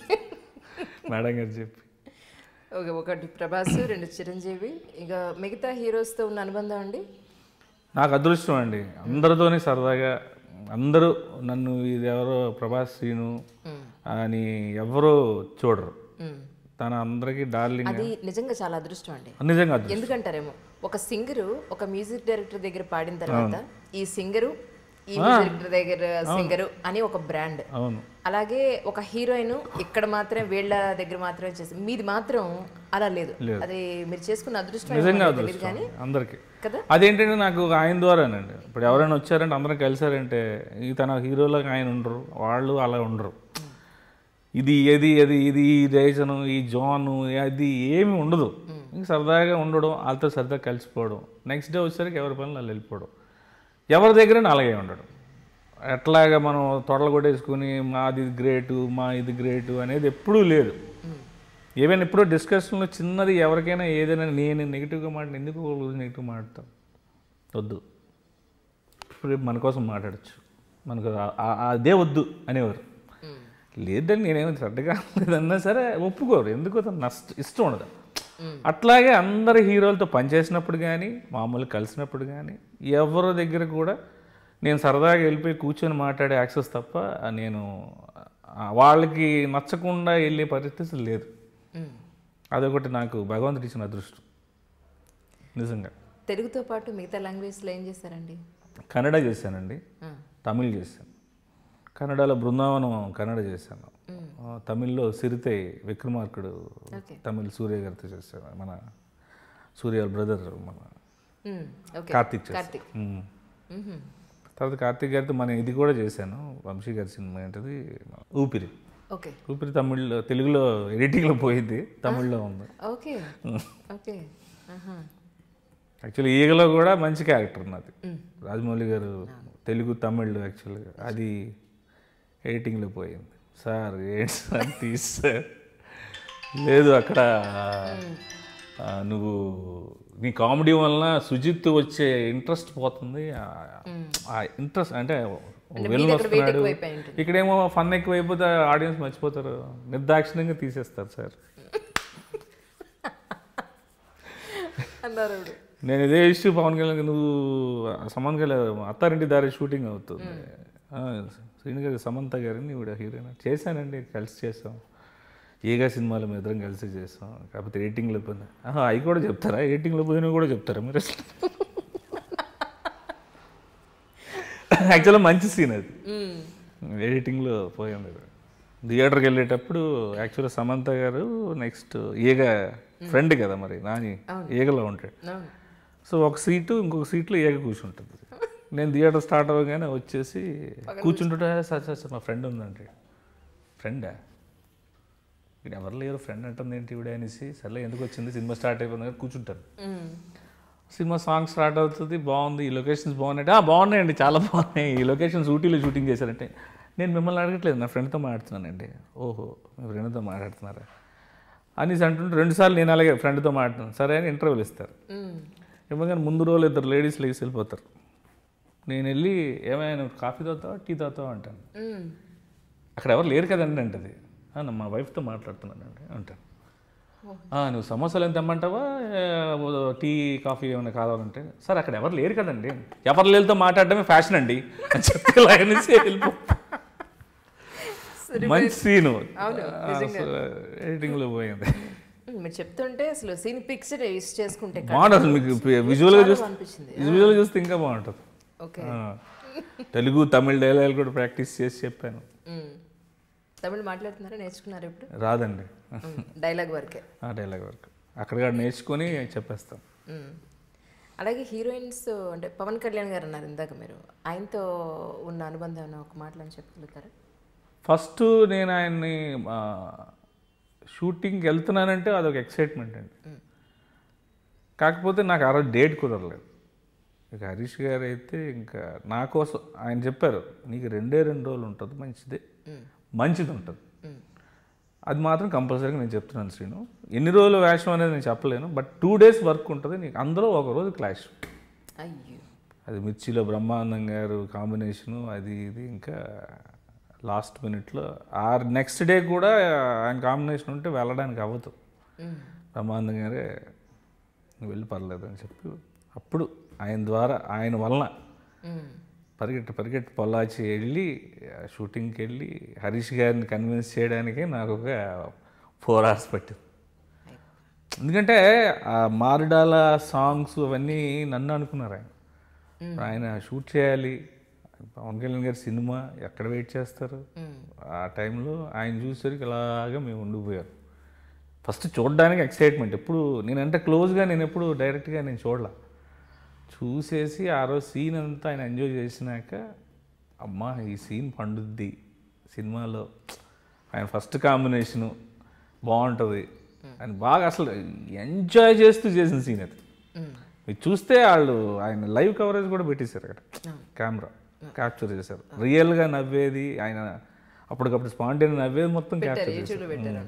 మేడం గారు చెప్పి ఓకే ఒకటి ప్రభాస్ రెండు చిరంజీవి ఇక మిగతా హీరోస్తో ఉన్న అనుబంధం అండి నాకు అదృష్టం అండి అందరితోనే సరదాగా అందరూ నన్ను ఇది ఎవరో ప్రభాస్ సీను అని ఎవరో చూడరు మ్మ్. తన అందరికీ డార్లింగ్ అది నిజంగా చాలా అదృష్టం అండి నిజంగా అదృష్టం ఎందుకంటారేమో ఒక సింగరు ఒక మ్యూజిక్ డైరెక్టర్ దగ్గర పాడిన తర్వాత ఈ సింగరు ఈ మ్యూజిక్ డైరెక్టర్ దగ్గర సింగరు అని ఒక బ్రాండ్ అవును అలాగే ఒక హీరోయిన్ ఇక్కడ మాత్రమే వీళ్ళ దగ్గర మాత్రమే చేసి మీది మాత్రం అలా లేదు అది మీరు చేసుకున్న అదృష్టం ఏమో నిజంగా నాకు తెలియదు అదృష్టం కానీ అందరికీ కదా అదేంటంటే నాకు ఆయన ద్వారానండి ఇప్పుడు ఎవరైనా వచ్చారంటే అందరం కలిసారంటే ఈ తన హీరోలకు ఆయన ఉండరు వాళ్ళు అలా ఉండరు ఇది ఏది అది ఇది ఈ రీజను ఈ జోను అది ఏమి ఉండదు ఇంక సరదాగా ఉండడం వాళ్ళతో సరదాగా కలిసిపోవడం నెక్స్ట్ డే వచ్చేసరికి ఎవరి పనులు వాళ్ళు వెళ్ళిపోవడం ఎవరి దగ్గర అలాగే ఉండడం ఎట్లాగా మనం తొడలు కొట్టేసుకుని మాది ఇది గ్రేటు మా ఇది గ్రేటు అనేది ఎప్పుడూ లేదు ఏమైనా ఎప్పుడో డిస్కషన్లో చిన్నది ఎవరికైనా ఏదైనా నేను నెగిటివ్గా మాట్లాడి ఎందుకు నెగిటివ్ మాట్లాడతాం వద్దు ఇప్పుడు మన కోసం మాట్లాడచ్చు మనకు ఆ- ఆ- అదే వద్దు అనేవారు లేదండి నేనేమి చెడ్డగా లేదన్నా సరే ఒప్పుకోరు ఎందుకు అతను నష్ట ఇష్టం ఉండదు అట్లాగే అందరు హీరోలతో పనిచేసినప్పుడు కానీ మామూలు కలిసినప్పుడు కానీ ఎవరి దగ్గర కూడా నేను సరదాగా వెళ్ళిపోయి కూర్చొని మాట్లాడే యాక్సెస్ తప్ప నేను ఆ, వాళ్ళకి నచ్చకుండా వెళ్ళే పరిస్థితి లేదు మ్మ్. అదొకటి నాకు భగవంతుడు ఇచ్చిన అదృష్టం నిజంగా తెలుగుతో పాటు మిగతా లాంగ్వేజ్లో ఏం చేశారండి కన్నడ చేశానండి ఆ. తమిళ్ చేశాను కన్నడలో బృందావనం కన్నడ చేశాను ఆ, తమిళ్లో సిరితే విక్రమార్కుడు ఓకే తమిళ్ సూర్య గారితో చేశాను మన సూర్య బ్రదర్ మన మ్మ్. ఓకే కార్తీక్ చేశాను కార్తీక్ ఉమ్. మ్మ్. తర్వాత కార్తీక్ గారితో మన ఇది కూడా చేశాను వంశీ గారి సినిమా ఏంటది ఊపిరి ఓకే ఊపిరి తమిళ్లో తెలుగులో ఎడిటింగ్లో పోయింది తమిళ్లో ఉంది ఓకే ఓకే ఆహా. యాక్చువల్లీ ఈగలో కూడా మంచి క్యారెక్టర్ ఉన్నది రాజమౌళి గారు తెలుగు తమిళ్ యాక్చువల్గా అది ఎడిటింగ్లో పోయింది సార్ ఏంటి సార్ తీసార్ లేదు అక్కడ ఆ, నువ్వు నీ కామెడీ వలన సుజిత్ వచ్చే ఇంట్రెస్ట్ పోతుంది ఆ ఇంట్రెస్ట్ అంటే వెళ్ళి దగ్గర weight వస్తున్నాడు ఎక్కువైపోయి ఉంటుంది. ఇక్కడేమో ఫన్ ఎక్కువైపోతే ఆడియన్స్ మర్చిపోతారు నిర్దాక్షిణ్యంగా తీసేస్తారు సార్ అన్నారు ఆవిడ. నేను ఇదే ఇష్యూ పవన్ కళ్యాణ్ నువ్వు సమంత కళ్యాణ్ అత్తారింటి దారి షూటింగ్ అవుతుంది ఆ, శ్రీను గారి సమంత గారిని ఈవిడ హీరోయిన్ చేశానండి కలిసి చేసాం ఏగా సినిమాలు మేము ఇద్దరం కలిసి చేసాం కాకపోతే ఎడిటింగ్లో పోయింది ఆహా, అవి కూడా చెప్తారా ఎడిటింగ్లో పోయినా కూడా చెప్తారా మీరు అసలు యాక్చువల్గా మంచి సీన్ అది మ్మ్. ఎడిటింగ్లో పోయింది అది. థియేటర్కి వెళ్ళేటప్పుడు యాక్చువల్గా సమంత గారు నెక్స్ట్ ఈగ ఫ్రెండ్ కదా మరి నాని ఈగలో ఉంటాడు అవును సో ఒక సీటు ఇంకొక సీట్లో ఏక కూర్చుంటుంది నేను థియేటర్ స్టార్ట్ అవ్వగానే వచ్చేసి కూర్చుంటుంటే సార్ సార్ సార్ మా ఫ్రెండ్ ఉందండి ఫ్రెండా ఇక్కడ ఎవరు లేరు ఫ్రెండ్ అంటుంది ఏంటి ఇవిడే అనేసి సర్లే ఎందుకు వచ్చింది సినిమా స్టార్ట్ అయిపోయింది కదా కూర్చుంటాను మ్మ్. సినిమా సాంగ్ స్టార్ట్ అవుతుంది బాగుంది ఈ లొకేషన్స్ బాగున్నాయి ఆ బాగున్నాయండి చాలా బాగున్నాయి ఈ లొకేషన్స్ ఊటీలో షూటింగ్ చేశారంటే నేను మిమ్మల్ని అడగట్లేదు నా ఫ్రెండ్తో మాట్లాడుతున్నానండి ఓహో మీ ఫ్రెండ్తో మాట్లాడుతున్నారా అనేసి అంటుంటే రెండుసార్లు నేను అలాగే ఫ్రెండ్తో మాట్లాడుతున్నాను సరే అని ఇంటర్వ్యూలు ఇస్తారు మ్మ్. ఇవ్వగానే ముందు రోజులు ఇద్దరు లేడీస్ లేచి వెళ్ళిపోతారు నేను వెళ్ళి ఏమైనా నువ్వు కాఫీ తాగుతావా టీ తాగుతావా అంటాను మ్మ్. అక్కడ ఎవరు లేరు కదండి అంటది "ఆ, నా మా వైఫ్తో మాట్లాడుతున్నానండి అంటాను "ఆ, నువ్వు సమోసాలు ఎంత తెమ్మంటావా ఏ, టీ కాఫీ ఏమైనా కావాలంటే సార్ అక్కడ ఎవరు లేరు కదండి ఎవరు లేరుతో మాట్లాడడమే ఫ్యాషన్ అండి అని చెప్పి ఇలా అనేసి వెళ్ళిపో మంచి సీను అవును, ఎడిటింగ్లో పోయింది మ్మ్. మీరు చెప్తుంటే అసలు సీన్ పిక్స్ యూస్ చేసుకుంటే బాగుంటుంది అసలు మీకు విజువల్గా చూస్తే అనిపించింది విజువల్గా చూస్తే ఇంకా బాగుంటుంది ఓకే ఆ. తెలుగు తమిళ డైలాగ్ కూడా ప్రాక్టీస్ చేసి చెప్పాను మ్మ్. తమిళ్ మాట్లాడుతున్నారా నేర్చుకున్నారు ఇప్పుడు రాదండి మ్మ్. డైలాగ్ వరకే ఆ డైలాగ్ వరకు అక్కడ నేర్చుకొని చెప్పేస్తాం మ్మ్. అలాగే హీరోయిన్స్ అంటే పవన్ కళ్యాణ్ గారు అన్నారు ఇందాక మీరు ఆయనతో ఉన్న అనుబంధం ఏమైనా ఒక మాటలు అని చెప్పగలుగుతారా ఫస్ట్ నేను ఆయన్ని ఆ, షూటింగ్కి వెళ్తున్నానంటే అదొక ఎక్సైట్మెంట్ అండి కాకపోతే నాకు ఆ రోజు డేట్ కుదరలేదు ఇక హరీష్ గారు అయితే ఇంకా నా కోసం ఆయన చెప్పారు నీకు రెండే రెండు రోజులు ఉంటుంది మంచిది మంచిది ఉంటుంది అది మాత్రం కంపల్సరీగా నేను చెప్తున్నాను శ్రీను ఎన్ని రోజులు వేషం అనేది నేను చెప్పలేను బట్ టూ డేస్ వర్క్ ఉంటుంది నీకు అందులో ఒక రోజు క్లాష్ అయ్యో అది మిర్చిలో బ్రహ్మానందం గారు కాంబినేషను అది ఇది ఇంకా లాస్ట్ మినిట్లో ఆ నెక్స్ట్ డే కూడా ఆయన కాంబినేషన్ ఉంటే వెళ్ళడానికి అవ్వదు మ్మ్. బ్రహ్మానందం గారే నువ్వు వెళ్ళి పర్లేదు అని చెప్పి అప్పుడు ఆయన ద్వారా ఆయన వలన మ్మ్. పరిగెట్టి పరిగెట్టి పొల్లాచి వెళ్ళి ఆ షూటింగ్కి వెళ్ళి హరీష్ గారిని కన్విన్స్ చేయడానికి నాకు ఒక ఫోర్ అవర్స్ పట్టింది ఎందుకంటే ఆ మారుడాల సాంగ్స్ అవన్నీ నన్ను అనుకున్నారు ఆయన ఆయన షూట్ చేయాలి పవన్ కళ్యాణ్ గారి సినిమా ఎక్కడ వెయిట్ చేస్తారు ఆ టైంలో ఆయన చూసేసరికి ఇలాగా మేము ఉండిపోయారు ఫస్ట్ చూడడానికి ఎక్సైట్మెంట్ ఎప్పుడు నేనంటే క్లోజ్గా నేను ఎప్పుడు డైరెక్ట్గా నేను చూడలా చూసేసి ఆ రోజు సీన్ అంతా ఆయన ఎంజాయ్ చేసినాక అమ్మా ఈ సీన్ పండుద్ది సినిమాలో ఆయన ఫస్ట్ కాంబినేషను బాగుంటుంది అని బాగా అసలు ఎంజాయ్ చేస్తూ చేసిన సీన్ అది మ్మ్. మీరు చూస్తే వాళ్ళు ఆయన లైవ్ కవరేజ్ కూడా పెట్టేశారు అక్కడ కెమెరా క్యాప్చర్ చేశారు రియల్గా నవ్వేది ఆయన అప్పటికప్పుడు స్పాంటైన్ నవ్వేది మొత్తం క్యాప్చర్ చేశారు యూట్యూబ్లో పెట్టారు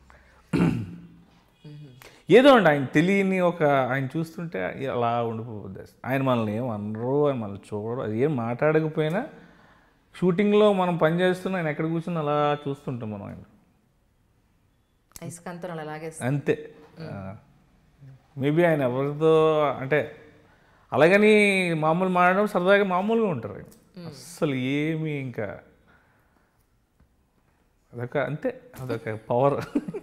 ఏదో అండి ఆయన తెలియని ఒక ఆయన చూస్తుంటే అలా ఉండిపోద్ది ఆయన మనల్ని ఏం అనరు ఆయన మనల్ని చూడరు అది ఏం మాట్లాడకపోయినా షూటింగ్లో మనం పని చేస్తున్నా ఆయన ఎక్కడ కూర్చుని అలా చూస్తుంటాం మనం ఆయన ఐస్కాంతం అలా లాగేస్తారు అంతే మేబీ ఆయన ఎవరితో అంటే అలాగని మామూలు మాడడం సరదాగా మామూలుగా ఉంటారు ఆయన అస్సలు ఏమీ ఇంకా అదొక అంతే అదొక పవర్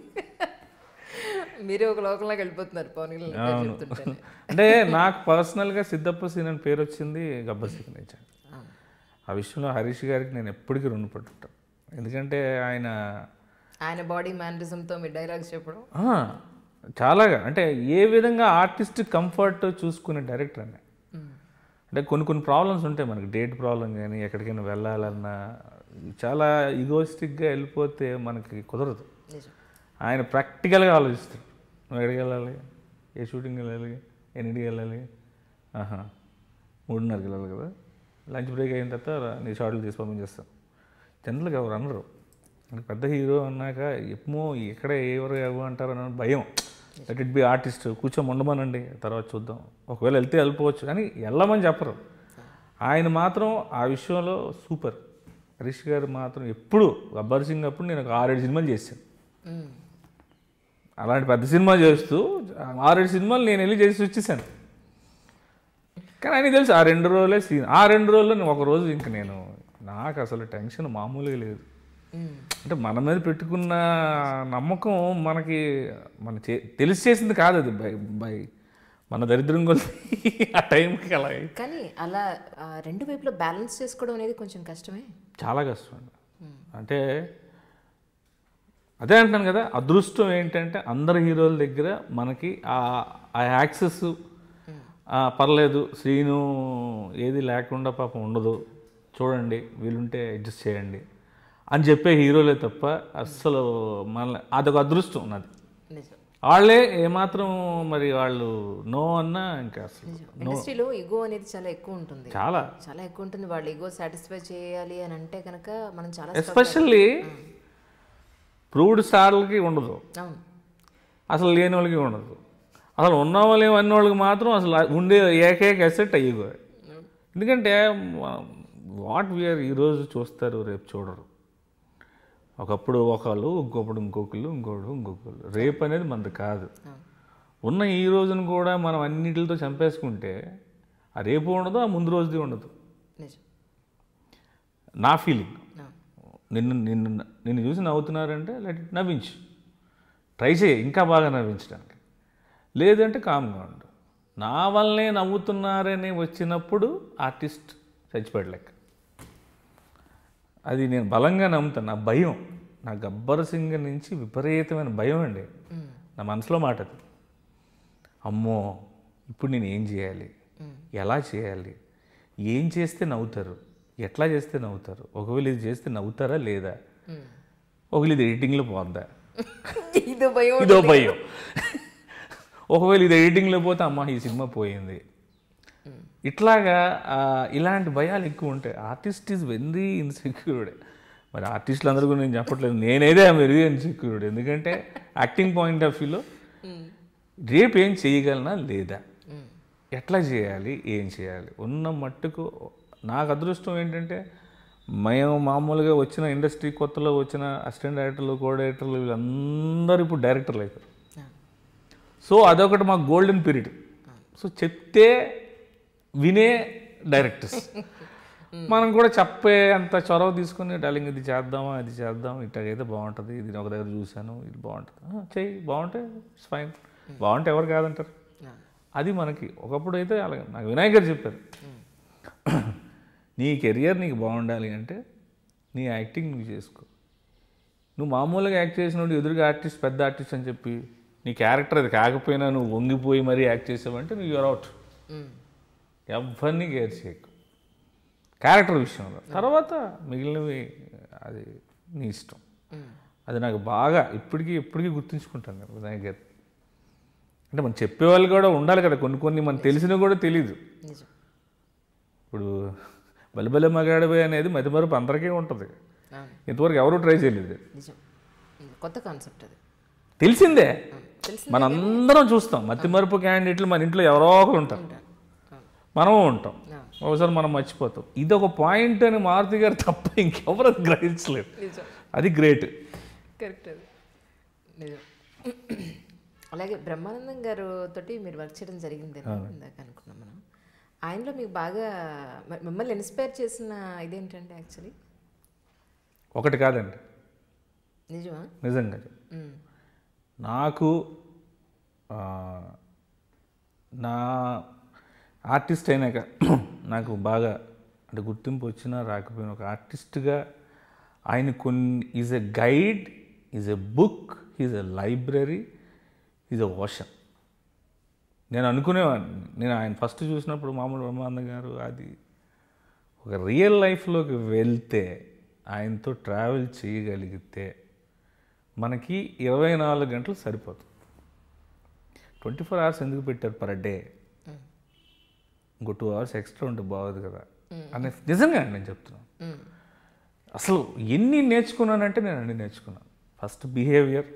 మీరే ఒక లోకంలోకి వెళ్ళిపోతున్నారు పవన్ కళ్యాణ్ గారు అవును చెప్తుంటేనే అంటే నాకు పర్సనల్గా సిద్ధప్ప సీన్ అని పేరు వచ్చింది గబ్బర్ సింగ్ నుంచి అవును. ఆ విషయంలో హరీష్ గారికి నేను ఎప్పటికీ రుణపడి ఉంటాను ఎందుకంటే ఆయన ఆయన బాడీ తో మీ డైలాగ్స్ చెప్పడం ఆ, చాలాగా అంటే ఏ విధంగా ఆర్టిస్ట్ కంఫర్ట్ చూసుకునే డైరెక్టర్ అనే అంటే కొన్ని కొన్ని ప్రాబ్లమ్స్ ఉంటాయి మనకి డేట్ ప్రాబ్లం కానీ ఎక్కడికైనా వెళ్ళాలన్నా చాలా ఈగోయిస్టిక్గా వెళ్ళిపోతే మనకి కుదరదు నిజం ఆయన ప్రాక్టికల్గా ఆలోచిస్తాడు నువ్వు ఎక్కడికి వెళ్ళాలి ఏ షూటింగ్ వెళ్ళాలి ఎన్నింటికి వెళ్ళాలి ఆహా మూడున్నరకి వెళ్ళాలి కదా లంచ్ బ్రేక్ అయిన తర్వాత రా, నీ షార్ట్లు తీసి పంపించేస్తాను జనరల్గా ఎవరు అనరు మనకి పెద్ద హీరో అన్నాక ఎప్పుమో ఎక్కడ ఎవరు ఎవరు అంటారు అన్న భయం లెట్ ఇట్ బి ఆర్టిస్ట్ కూర్చొని ఉండమనండి తర్వాత చూద్దాం ఒకవేళ వెళ్తే వెళ్ళిపోవచ్చు కానీ వెళ్ళమని చెప్పరు ఆయన మాత్రం ఆ విషయంలో సూపర్ హరీష్ గారు మాత్రం ఎప్పుడు గబ్బర్ సింగ్ అప్పుడు నేను ఒక ఆరేడు సినిమాలు చేశాను మ్మ్. అలాంటి పెద్ద సినిమా చేస్తూ ఆరేడు సినిమాలు నేను వెళ్ళి చేసి వచ్చేసాను కానీ ఆయనకి తెలుసు ఆ రెండు రోజులే సీన్ ఆ రెండు రోజుల్లో నేను ఒక రోజు ఇంక నేను నాకు అసలు టెన్షన్ మామూలుగా లేదు మ్మ్. అంటే మన మీద పెట్టుకున్న నమ్మకం మనకి మన చే తెలిసి చేసింది కాదు అది బై బై మన దరిద్రం కొద్ది ఆ టైంకి అలా అయింది. కానీ అలా ఆ, రెండు వైపులో బ్యాలెన్స్ చేసుకోవడం అనేది కొంచెం కష్టమే చాలా కష్టం అండి అంటే అదే అంటున్నాను కదా అదృష్టం ఏంటంటే అందరు హీరోల దగ్గర మనకి ఆ ఆ యాక్సెస్ పర్లేదు శ్రీను ఏది లేకుండా పాపం ఉండదు చూడండి వీలుంటే అడ్జస్ట్ చేయండి అని చెప్పే హీరోలే తప్ప అస్సలు మన అదొక అదృష్టం నాది నిజం వాళ్ళే ఏమాత్రం మరి వాళ్ళు నో అన్నా ఇంకా అసలు ఇండస్ట్రీలో ఈగో అనేది చాలా ఎక్కువ ఉంటుంది చాలా చాలా ఎక్కువ ఉంటుంది వాళ్ళు ఈగో సాటిస్ఫై చేయాలి అని అంటే కనుక మనం చాలా ఎస్పెషల్లీ ప్రూవ్డ్ స్టార్లకి ఉండదు అవును అసలు లేని వాళ్ళకి ఉండదు అసలు ఉన్న వాళ్ళు అన్న వాళ్ళకి మాత్రం అసలు ఉండే ఏకైక అసెట్ అయ్యో ఎందుకంటే వాట్ వీఆర్ ఈరోజు చూస్తారు రేపు చూడరు ఒకప్పుడు ఒకళ్ళు ఇంకొకడు ఇంకొకళ్ళు ఇంకోడు ఇంకొకళ్ళు రేపు అనేది మనది కాదు అవును ఉన్న ఈ రోజును కూడా మనం అన్నిటితో చంపేసుకుంటే ఆ రేపు ఉండదు ఆ ముందు రోజుది ఉండదు నిజం నా ఫీలింగ్ అవును నిన్ను నిన్ను నిన్ను చూసి నవ్వుతున్నారంటే లెట్ ఇట్ నవ్వించు ట్రై చేయి ఇంకా బాగా నవ్వించడానికి లేదంటే కామ్గా ఉండు నా వల్లనే నవ్వుతున్నారని వచ్చినప్పుడు ఆర్టిస్ట్ చచ్చిపోయాడు లెక్క అది నేను బలంగా నమ్ముతాను నా భయం నా గబ్బర్ సింగ్ నుంచి విపరీతమైన భయం అండి నా మనసులో మాట అది అమ్మో ఇప్పుడు నేను ఏం చేయాలి ఎలా చేయాలి ఏం చేస్తే నవ్వుతారు ఎట్లా చేస్తే నవ్వుతారు ఒకవేళ ఇది చేస్తే నవ్వుతారా లేదా ఒకవేళ ఇది ఎడిటింగ్లో పోద్దా ఇది భయం ఇదో భయం ఒకవేళ ఇది ఎడిటింగ్లో పోతే అమ్మ ఈ సినిమా పోయింది ఇట్లాగా ఆ, ఇలాంటి భయాలు ఎక్కువ ఉంటాయి ఆర్టిస్ట్ ఈజ్ వెరీ ఇన్సెక్యూర్డ్ మరి ఆర్టిస్టులు అందరూ కూడా నేను చెప్పట్లేదు నేనేదే వెరీ ఇన్సెక్యూర్డ్ ఎందుకంటే యాక్టింగ్ పాయింట్ ఆఫ్ వ్యూలో రేపు ఏం చేయగలనా లేదా ఎట్లా చేయాలి ఏం చేయాలి ఉన్న మట్టుకు నాకు అదృష్టం ఏంటంటే మేము మామూలుగా వచ్చిన ఇండస్ట్రీ కొత్తలో వచ్చిన అసిస్టెంట్ డైరెక్టర్లు కో డైరెక్టర్లు వీళ్ళందరూ ఇప్పుడు డైరెక్టర్లు అయిపోయారు సో అదొకటి మాకు గోల్డెన్ పీరియడ్ సో చెప్తే వినే డైరెక్టర్స్ మనం కూడా చెప్పే అంత చొరవ తీసుకుని డార్లింగ్ ఇది చేద్దామా అది చేద్దాం ఇట్లాగైతే బాగుంటుంది ఇది నేను ఒక దగ్గర చూశాను ఇది బాగుంటుంది "ఆ, చెయ్యి బాగుంటే ఇట్స్ ఫైన్ బాగుంటే ఎవరు కాదంటారు అది మనకి ఒకప్పుడు అయితే అలాగే నాకు వినాయక్ గారు చెప్పారు నీ కెరియర్ నీకు బాగుండాలి అంటే నీ యాక్టింగ్ నువ్వు చేసుకో నువ్వు మామూలుగా యాక్ట్ చేసినప్పుడు ఎదురుగా ఆర్టిస్ట్ పెద్ద ఆర్టిస్ట్ అని చెప్పి నీ క్యారెక్టర్ అది కాకపోయినా నువ్వు వంగిపోయి మరీ యాక్ట్ చేసావంటే నువ్వు యూర్ అవుట్ ఎవరిని కేర్ చేయకు క్యారెక్టర్ విషయంలో తర్వాత మిగిలినవి అది నీ ఇష్టం అది నాకు బాగా ఇప్పటికీ ఇప్పటికీ గుర్తుంచుకుంటాను నేను వినాయక్ గారు అంటే మనం చెప్పేవాళ్ళు కూడా ఉండాలి కదా కొన్ని కొన్ని మనకు తెలిసినవి కూడా తెలియదు నిజం ఇప్పుడు బలిబలి మగాడిపోయి అనేది మతిమరుపు అందరికీ ఉంటుంది అవును ఇంతవరకు ఎవరు ట్రై చేయలేదు నిజం ఉమ్, కొత్త కాన్సెప్ట్ అది తెలిసిందే తెలిసి మనందరం చూస్తాం మతిమరుపు క్యాండిడేట్లు మన ఇంట్లో ఎవరో ఒకరు ఉంటారు అవును మనము ఉంటాం అవును. ఒకసారి మనం మర్చిపోతాం ఇది ఒక పాయింట్ అని మారుతి గారు తప్ప ఇంకెవరు అది గ్రహించలేరు నిజం అది గ్రేట్ కరెక్ట్ అది నిజం అలాగే బ్రహ్మానందం గారు తోటి మీరు వర్క్ చేయడం జరిగింది ఇందాక అనుకున్నాం మనం ఆయనలో మీకు బాగా మ- మిమ్మల్ని ఇన్స్పైర్ చేసిన ఇదేంటండి యాక్చువల్లీ ఒకటి కాదండి నిజమా నిజంగా మ్మ్. నాకు ఆ, నా ఆర్టిస్ట్ అయినాక నాకు బాగా అంటే గుర్తింపు వచ్చినా రాకపోయినా ఒక ఆర్టిస్ట్గా ఆయన కొన్ని is a guide is a book is a library is a ocean నేను అనుకునేవాడిని నేను ఆయన ఫస్ట్ చూసినప్పుడు మామూలు బ్రహ్మానంద గారు అది ఒక రియల్ లైఫ్లోకి వెళ్తే ఆయనతో ట్రావెల్ చేయగలిగితే మనకి ఇరవై నాలుగు గంటలు సరిపోతుంది ట్వంటీ ఫోర్ అవర్స్ ఎందుకు పెట్టారు పర్ డే ఇంకో టూ అవర్స్ ఎక్స్ట్రా ఉంటే బాగోదు కదా అనే నిజంగా నేను చెప్తున్నాను మ్మ్. అసలు ఎన్ని నేర్చుకున్నానంటే నేను అన్ని నేర్చుకున్నాను ఫస్ట్ బిహేవియర్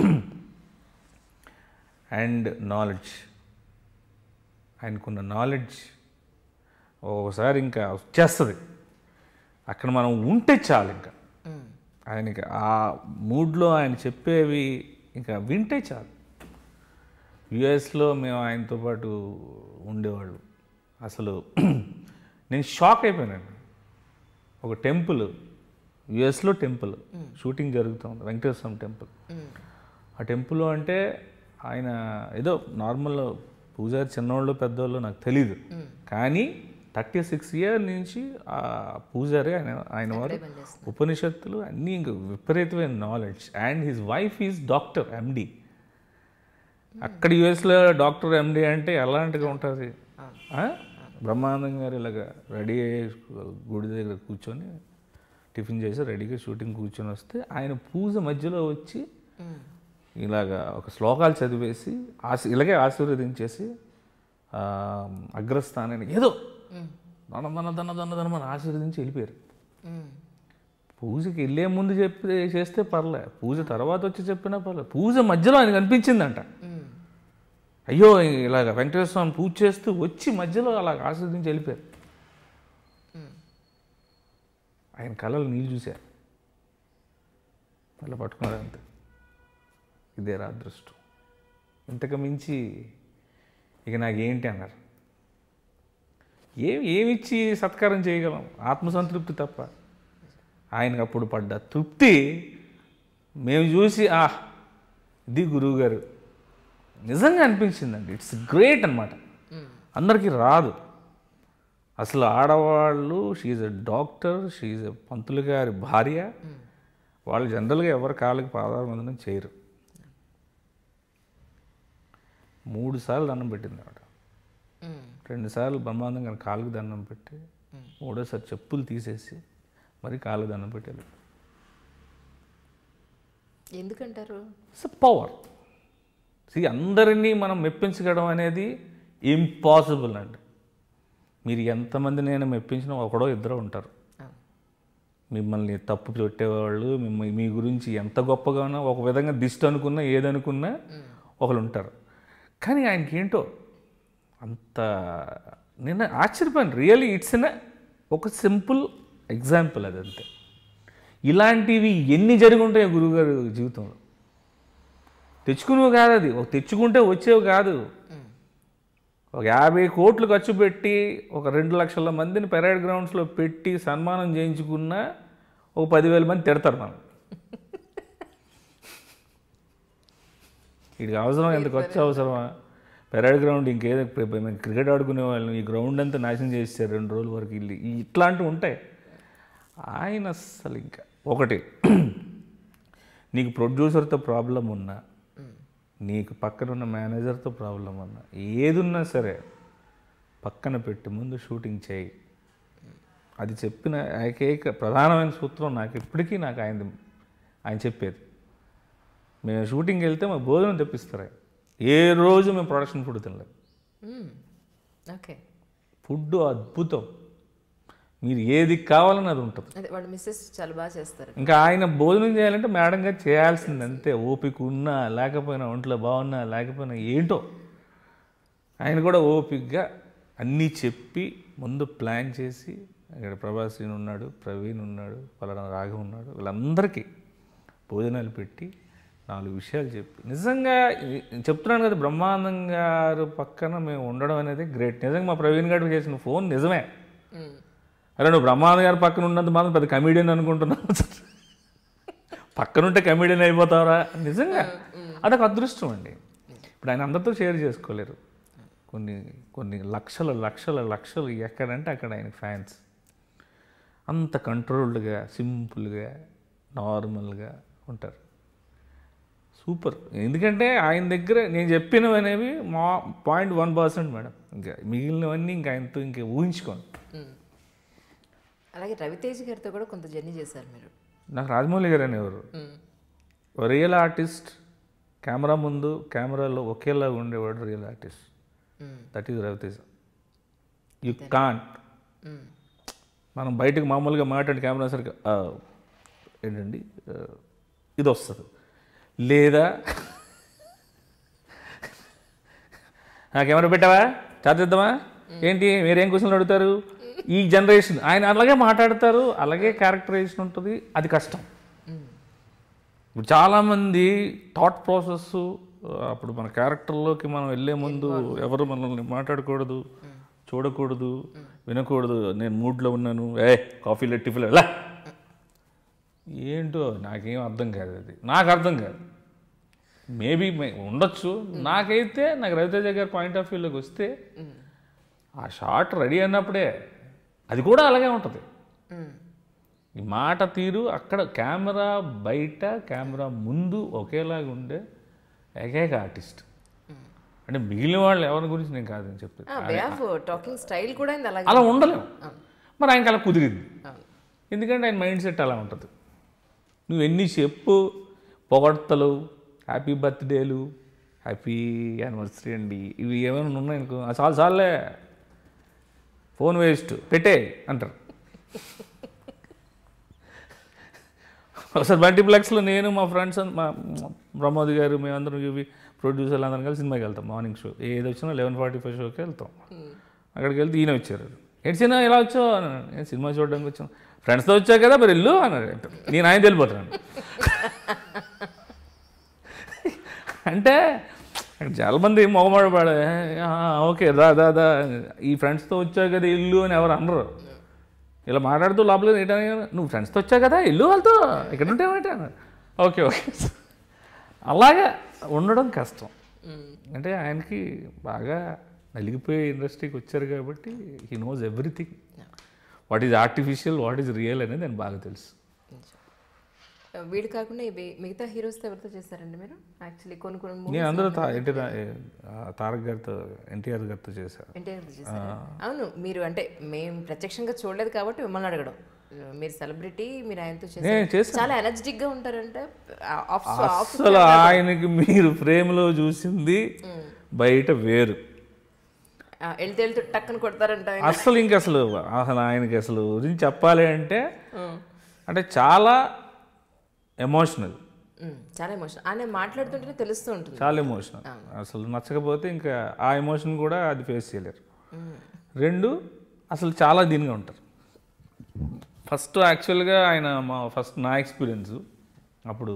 అండ్ నాలెడ్జ్ ఆయనకున్న నాలెడ్జ్ ఒకసారి ఇంకా వచ్చేస్తుంది అక్కడ మనం ఉంటే చాలు ఇంకా మ్మ్. ఆయనకి ఆ మూడ్లో ఆయన చెప్పేవి ఇంకా వింటే చాలు యుఎస్లో మేము ఆయనతో పాటు ఉండేవాళ్ళు అసలు నేను షాక్ అయిపోయానండి ఒక టెంపుల్ యుఎస్లో టెంపుల్ షూటింగ్ జరుగుతుంది వెంకటేశ్వర స్వామి టెంపుల్ మ్మ్. ఆ టెంపుల్ అంటే ఆయన ఏదో నార్మల్ పూజారి చిన్నవాళ్ళు పెద్దవాళ్ళు నాకు తెలీదు కానీ థర్టీ సిక్స్ ఇయర్ నుంచి ఆ పూజారి ఆయన ఆయన వారు పనిచేస్తున్నారు. ఉపనిషత్తులు అన్నీ ఇంకా విపరీతమైన knowledge and his wife is doctor MD అక్కడ యుఎస్లో డాక్టర్ ఎండి అంటే ఎలాంటిగా ఉంటుంది ఆ? బ్రహ్మానందం గారు ఇలాగ రెడీ అయ్యి గుడి దగ్గర కూర్చొని టిఫిన్ చేసి రెడీగా షూటింగ్ కూర్చొని వస్తే ఆయన పూజ మధ్యలో వచ్చి మ్మ్. ఇలాగా ఒక శ్లోకాలు చదివేసి ఆశ ఇలాగే ఆశీర్వదించేసి ఆ, అగ్రస్థానాన్ని ఏదో మ్మ్. దన దన దన దన దన మన ఆశీర్వదించి వెళ్ళిపోయారు మ్మ్. పూజకి వెళ్ళే ముందు చెప్పి చేస్తే పర్లే పూజ తర్వాత వచ్చి చెప్పినా పర్లే పూజ మధ్యలో ఆయనకు అనిపించిందంట మ్మ్. అయ్యో ఇలాగ వెంకటేశ్వర స్వామి పూజ చేస్తూ వచ్చి మధ్యలో అలా ఆశీర్వదించి వెళ్ళిపోయారు మ్మ్. ఆయన కళలు నీళ్ళు చూశారు అలా పట్టుకున్నారు అంతే ఇదే రా అదృష్టం ఇంతకు మించి ఇక నాకేంటి అన్నారు ఏం ఏమిచ్చి సత్కారం చేయగలం ఆత్మసంతృప్తి తప్ప ఆయనకు అప్పుడు పడ్డ తృప్తి మేము చూసి ఆ ఇది గురువుగారు నిజంగా అనిపించిందండి ఇట్స్ గ్రేట్ అనమాట మ్మ్. అందరికీ రాదు అసలు ఆడవాళ్ళు she's a doctor she's a పంతులు గారి భార్య వాళ్ళు జనరల్గా ఎవరి కాళ్ళకి పాదాభివందనం చేయరు మూడు సార్లు దండం పెట్టింది ఆవిడ మ్మ్. రెండు సార్లు బ్రహ్మాండం గారి కాళ్ళకి దండం పెట్టి మూడోసారి చెప్పులు తీసేసి మరి కాళ్ళకి దండం పెట్టాలి ఎందుకంటారు ఇట్స్ పవర్ సి అందరినీ మనం మెప్పించగడం అనేది ఇంపాసిబుల్ అండి మీరు ఎంతమంది నేను మెప్పించినా ఒకడో ఇద్దరు ఉంటారు అవును. మిమ్మల్ని తప్పు పెట్టేవాళ్ళు మిమ్మల్ని మీ గురించి ఎంత గొప్పగా ఉన్నా ఒక విధంగా దిష్టి అనుకున్నా ఏదనుకున్నా ఒకరు ఉంటారు కానీ ఆయనకి ఏంటో అంత నేను ఆశ్చర్యపోయాను రియల్లీ ఇట్స్ ఎన్ ఒక సింపుల్ ఎగ్జాంపుల్ అది అంతే ఇలాంటివి ఎన్ని జరిగి ఉంటాయో గురువుగారు జీవితంలో తెచ్చుకునేవి కాదు అది ఒక తెచ్చుకుంటే వచ్చేవి కాదు ఒక యాభై కోట్లు ఖర్చు పెట్టి ఒక రెండు లక్షల మందిని పెరేడ్ గ్రౌండ్స్లో పెట్టి సన్మానం చేయించుకున్న ఒక పదివేల మంది తిడతారు మనం వీడికి అవసరం ఎంత ఖర్చు అవసరమా పెరేడ్ గ్రౌండ్ ఇంకేదో ప్ర- మేము క్రికెట్ ఆడుకునే వాళ్ళని ఈ గ్రౌండ్ అంతా నాశనం చేస్తారు రెండు రోజుల వరకు ఇల్లు ఈ ఇట్లాంటివి ఉంటాయి ఆయన అస్సలు ఇంకా ఒకటి నీకు ప్రొడ్యూసర్తో ప్రాబ్లం ఉన్నా నీకు పక్కన ఉన్న మేనేజర్తో ప్రాబ్లం ఉన్నా ఏదున్నా సరే పక్కన పెట్టి ముందు షూటింగ్ చేయి అది చెప్పిన ఏకైక ప్రధానమైన సూత్రం నాకు ఇప్పటికీ నాకు ఆయన ఆయన చెప్పేది మేము షూటింగ్కి వెళ్తే మాకు భోజనం తెప్పిస్తారు ఆయన. ఏ రోజు మేము ప్రొడక్షన్ ఫుడ్ తినలేదు మ్మ్. ఓకే ఫుడ్ అద్భుతం మీరు ఏది కావాలని అది ఉంటుంది అదే వాళ్ళ మిస్సెస్ చాలా బాగా చేస్తారు ఇంకా ఆయన భోజనం చేయాలంటే మేడం గారు చేయాల్సింది అంతే ఓపిక ఉన్నా లేకపోయినా ఒంట్లో బాగున్నా లేకపోయినా ఏంటో ఆయన కూడా ఓపికగా అన్నీ చెప్పి ముందు ప్లాన్ చేసి ఇక్కడ ప్రభాసీన్ ఉన్నాడు ప్రవీణ్ ఉన్నాడు పలానా రాఘవ్ ఉన్నాడు వీళ్ళందరికీ భోజనాలు పెట్టి నాలుగు విషయాలు చెప్పి నిజంగా ఈ- చెప్తున్నాను కదా బ్రహ్మానందం గారు పక్కన మేము ఉండడం అనేది గ్రేట్ నిజంగా మా ప్రవీణ్ గారు చేసిన ఫోన్ నిజమే మ్మ్. అరే నువ్వు బ్రహ్మానంద గారి పక్కన ఉన్నంత మాత్రం పెద్ద కమీడియన్ అనుకుంటున్నావు పక్కనుంటే కమీడియన్ అయిపోతావరా నిజంగా అదొక అదృష్టం అండి ఇప్పుడు ఆయన అందరితో షేర్ చేసుకోలేరు కొన్ని కొన్ని లక్షల లక్షల లక్షలు ఎక్కడంటే అక్కడ ఆయన ఫ్యాన్స్ అంత కంట్రోల్డ్గా సింపుల్గా నార్మల్గా ఉంటారు సూపర్ ఎందుకంటే ఆయన దగ్గర నేను చెప్పినవి అనేవి మా పాయింట్ వన్ పర్సెంట్ మేడం ఇంకా మిగిలినవన్నీ ఇంకా ఆయనతో ఇంకా ఊహించుకోండి మ్మ్. అలాగే రవితేజ్ గారితో కూడా కొంత జర్నీ చేశారు మీరు నాకు రాజమౌళి గారు అనేవారు మ్మ్. ఓ రియల్ ఆర్టిస్ట్ కెమెరా ముందు కెమెరాలో ఒకేలాగా ఉండేవాడు real artist hmm. That is Raviteja you can't hmm. మనం బయటకు మామూలుగా మాట్లాడి కెమెరా సరిగ్గా "ఆ, ఏంటండి ఆ, ఇది వస్తుంది లేదా "ఆ, కెమెరా పెట్టావా చార్జ్ ఇద్దామా ఏంటి మీరేం క్వశ్చన్లు అడుగుతారు ఈ జనరేషన్ ఆయన అలాగే మాట్లాడతారు అలాగే క్యారెక్టరైజేషన్ ఉంటుంది అది కష్టం మ్మ్. ఇప్పుడు చాలామంది థాట్ ప్రాసెస్ అప్పుడు మన క్యారెక్టర్లోకి మనం వెళ్ళే ముందు ఎవరు మనల్ని మాట్లాడకూడదు చూడకూడదు వినకూడదు నేను మూడ్లో ఉన్నాను ఏ కాఫీలో టిఫిన్ ఎలా ఏంటో నాకేం అర్థం కాదు అది నాకు అర్థం కాదు మేబీ ఉండొచ్చు నాకైతే నాకు రవితేజ గారి పాయింట్ ఆఫ్ వ్యూలోకి వస్తే మ్మ్. ఆ షార్ట్ రెడీ అన్నప్పుడే అది కూడా అలాగే ఉంటుంది మ్మ్. ఈ మాట తీరు అక్కడ కెమెరా బయట కెమెరా ముందు ఒకేలాగా ఉండే ఏకైక ఆర్టిస్ట్ అంటే మిగిలిన వాళ్ళు ఎవరి గురించి నేను కాదని చెప్తాను వే ఆఫ్ టాకింగ్ స్టైల్ కూడా అయింది అలాగే అలా ఉండలేము మరి ఆయనకి అలా కుదిరింది అవును. ఎందుకంటే ఆయన మైండ్ సెట్ అలా ఉంటుంది నువ్వు ఎన్ని చెప్పు పొగడ్తలు హ్యాపీ బర్త్డేలు హ్యాపీ యానివర్సరీ అండి ఇవి ఏమైనా ఉన్నాయనుకో "ఆ, చాలు చాలులే ఫోన్ వేస్ట్ పెట్టే అంటారు ఒకసారి మల్టీప్లెక్స్లో నేను మా ఫ్రెండ్స్ మా ప్రమోద్ గారు మేమందరం ఇవి ప్రొడ్యూసర్లు అందరం కలిసి సినిమాకి వెళ్తాం మార్నింగ్ షో ఏది వచ్చినా లెవెన్ ఫార్టీ ఫైవ్ షోకి వెళ్తాం అక్కడికి వెళ్తే ఈయన వచ్చారు ఏంటి సినిమా ఎలా వచ్చావు అన్నాడు నేను సినిమా చూడడానికి వచ్చాను ఫ్రెండ్స్తో వచ్చా కదా మరి ఇల్లు అన్నాడు నేను ఆయన వెళ్ళిపోతున్నాను అంటే అక్కడ చాలా మంది మొగమాడపాడు ఓకే దా దా దా ఈ ఫ్రెండ్స్తో వచ్చావు కదా ఇల్లు అని ఎవరు అనరు ఇలా మాట్లాడుతూ లోపల ఏంటని నువ్వు ఫ్రెండ్స్తో వచ్చావు కదా ఇల్లు వాళ్ళతో ఇక్కడ ఉంటేమంటే ఓకే ఓకే అలాగే ఉండడం కష్టం మ్మ్. అంటే ఆయనకి బాగా నలిగిపోయే ఇండస్ట్రీకి వచ్చారు కాబట్టి he knows everything what is artificial what is real అనేది నేను బాగా తెలుసు వీడు కాకుండా ఇవి మిగతా హీరోస్తో ఎవరితో చేశారండి మీరు యాక్చువల్లీ కొన్ని కొన్ని నేను movies అందరూ తా ఏంటి తా- ఆ, తారక్ గారితో ఎన్టీఆర్ గారితో చేశాను ఎన్టీఆర్ తో చేశారా? అవును మీరు అంటే మేము ప్రత్యక్షంగా చూడలేదు కాబట్టి మిమ్మల్ని అడగడం మీరు సెలబ్రిటీ మీరు ఆయనతో నేను చేశారు చేశాను చాలా ఎనర్జెటిక్ గా ఉంటారంటే ఆఫ్ ఆఫ్ అసలు ఆయనకి మీరు ఫ్రేమ్లో చూసింది బయట వేరు వెళ్తే వెళ్తే టక్కన కొడతారంట ఆయన. అసలు ఇంక అసలు అసలు ఆయనకి అసలు గురించి చెప్పాలి అంటే ఉమ్. అంటే చాలా ఎమోషనల్ ఉమ్, చాలా ఎమోషన్ ఆయన మాట్లాడుతుంటేనే తెలుస్తూ ఉంటుంది చాలా ఎమోషనల్ అసలు నచ్చకపోతే ఇంకా ఆ ఎమోషన్ కూడా అది ఫేస్ చేయలేరు ఉమ్, రెండు అసలు చాలా దీనిగా ఉంటారు ఫస్ట్ యాక్చువల్గా ఆయన మా ఫస్ట్ నా ఎక్స్పీరియన్స్ అప్పుడు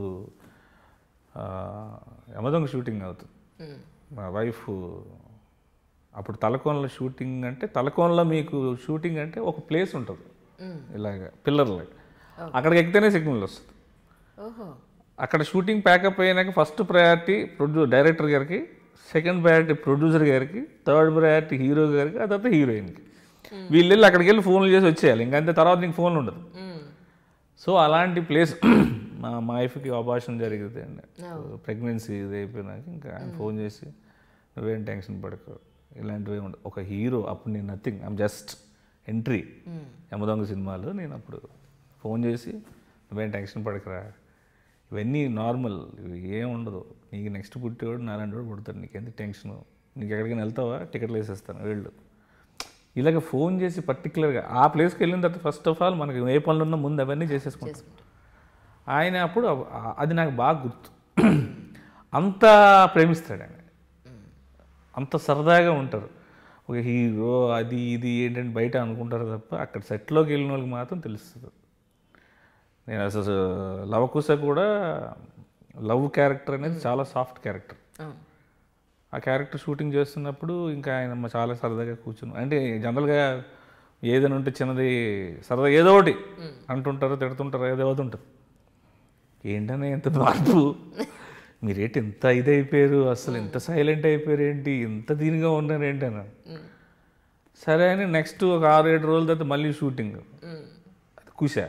ఆ, యమదొంగ షూటింగ్ అవుతుంది ఉమ్, మా వైఫ్ అప్పుడు తలకోనలో షూటింగ్ అంటే తలకోనలో మీకు షూటింగ్ అంటే ఒక ప్లేస్ ఉంటుంది ఉమ్. ఇలాగ పిల్లర్లాగా అక్కడికి ఎక్కితేనే సిగ్నల్ వస్తుంది ఓహో అక్కడ షూటింగ్ ప్యాకప్ అయినాక ఫస్ట్ ప్రయారిటీ ప్రొడ్యూ డైరెక్టర్ గారికి సెకండ్ ప్రయారిటీ ప్రొడ్యూసర్ గారికి థర్డ్ ప్రయారిటీ హీరో గారికి ఆ తర్వాత హీరోయిన్కి వీళ్ళు వెళ్ళి అక్కడికి వెళ్ళి ఫోన్లు చేసి వచ్చేయాలి ఇంకంతే తర్వాత నీకు ఫోన్ ఉండదు ఉమ్, సో అలాంటి ప్లేస్ మా మా వైఫ్కి ఆపరేషన్ జరిగింది అండి ప్రెగ్నెన్సీ ఇది అయిపోయినాక ఇంకా ఆయన ఫోన్ చేసి నువ్వేం టెన్షన్ పడకు ఇలాంటివి ఏమి ఉండదు ఒక హీరో అప్పుడు నేను nothing I'm just entry Yamadonga సినిమాలో నేను అప్పుడు ఫోన్ చేసి నువ్వేం టెన్షన్ పడకరా ఇవన్నీ నార్మల్ ఇవి ఏం ఉండదు నీకు నెక్స్ట్ పుట్టేవాడు నాలాంటి వాడు పుడతాడు నీకెందుకు టెన్షన్ నీకు ఎక్కడికైనా వెళ్తావా టికెట్లు వేసేస్తాను వెళ్ళు ఇలాగ ఫోన్ చేసి పర్టికులర్గా ఆ ప్లేస్కి వెళ్ళిన తర్వాత ఫస్ట్ ఆఫ్ ఆల్ మనకి ఏ పనులు ఉన్నా ముందు అవన్నీ చేసేసుకుంటాం ఆయన అప్పుడు అవ- ఆ- అది నాకు బాగా గుర్తు అంత ప్రేమిస్తాడు ఆయన అంత సరదాగా ఉంటారు ఒక హీరో అది ఇది ఏంటంటే బయట అనుకుంటారు తప్ప అక్కడ సెట్లోకి వెళ్ళిన వాళ్ళకి మాత్రం తెలుస్తుంది నేను అసలు లవకుశ కూడా లవ్ క్యారెక్టర్ అనేది చాలా సాఫ్ట్ క్యారెక్టర్ ఆ. ఆ క్యారెక్టర్ షూటింగ్ చేస్తున్నప్పుడు ఇంకా ఆయన మ- చాలా సరదాగా కూర్చుని అంటే జనరల్గా ఏదైనా ఉంటే చిన్నది సరదా ఏదో ఒకటి అంటుంటారు తిడుతుంటారు ఏదో ఒకటి ఉంటుంది ఏంటనే ఎంత మార్పు మీరేంటి ఇంత ఇదైపోయారు అసలు ఇంత సైలెంట్ అయిపోయారు ఏంటి ఇంత దీనిగా ఉన్నారు ఏంటి అని సరే అని నెక్స్ట్ ఒక ఆరు ఏడు రోజుల తర్వాత మళ్ళీ షూటింగ్ అది కుషా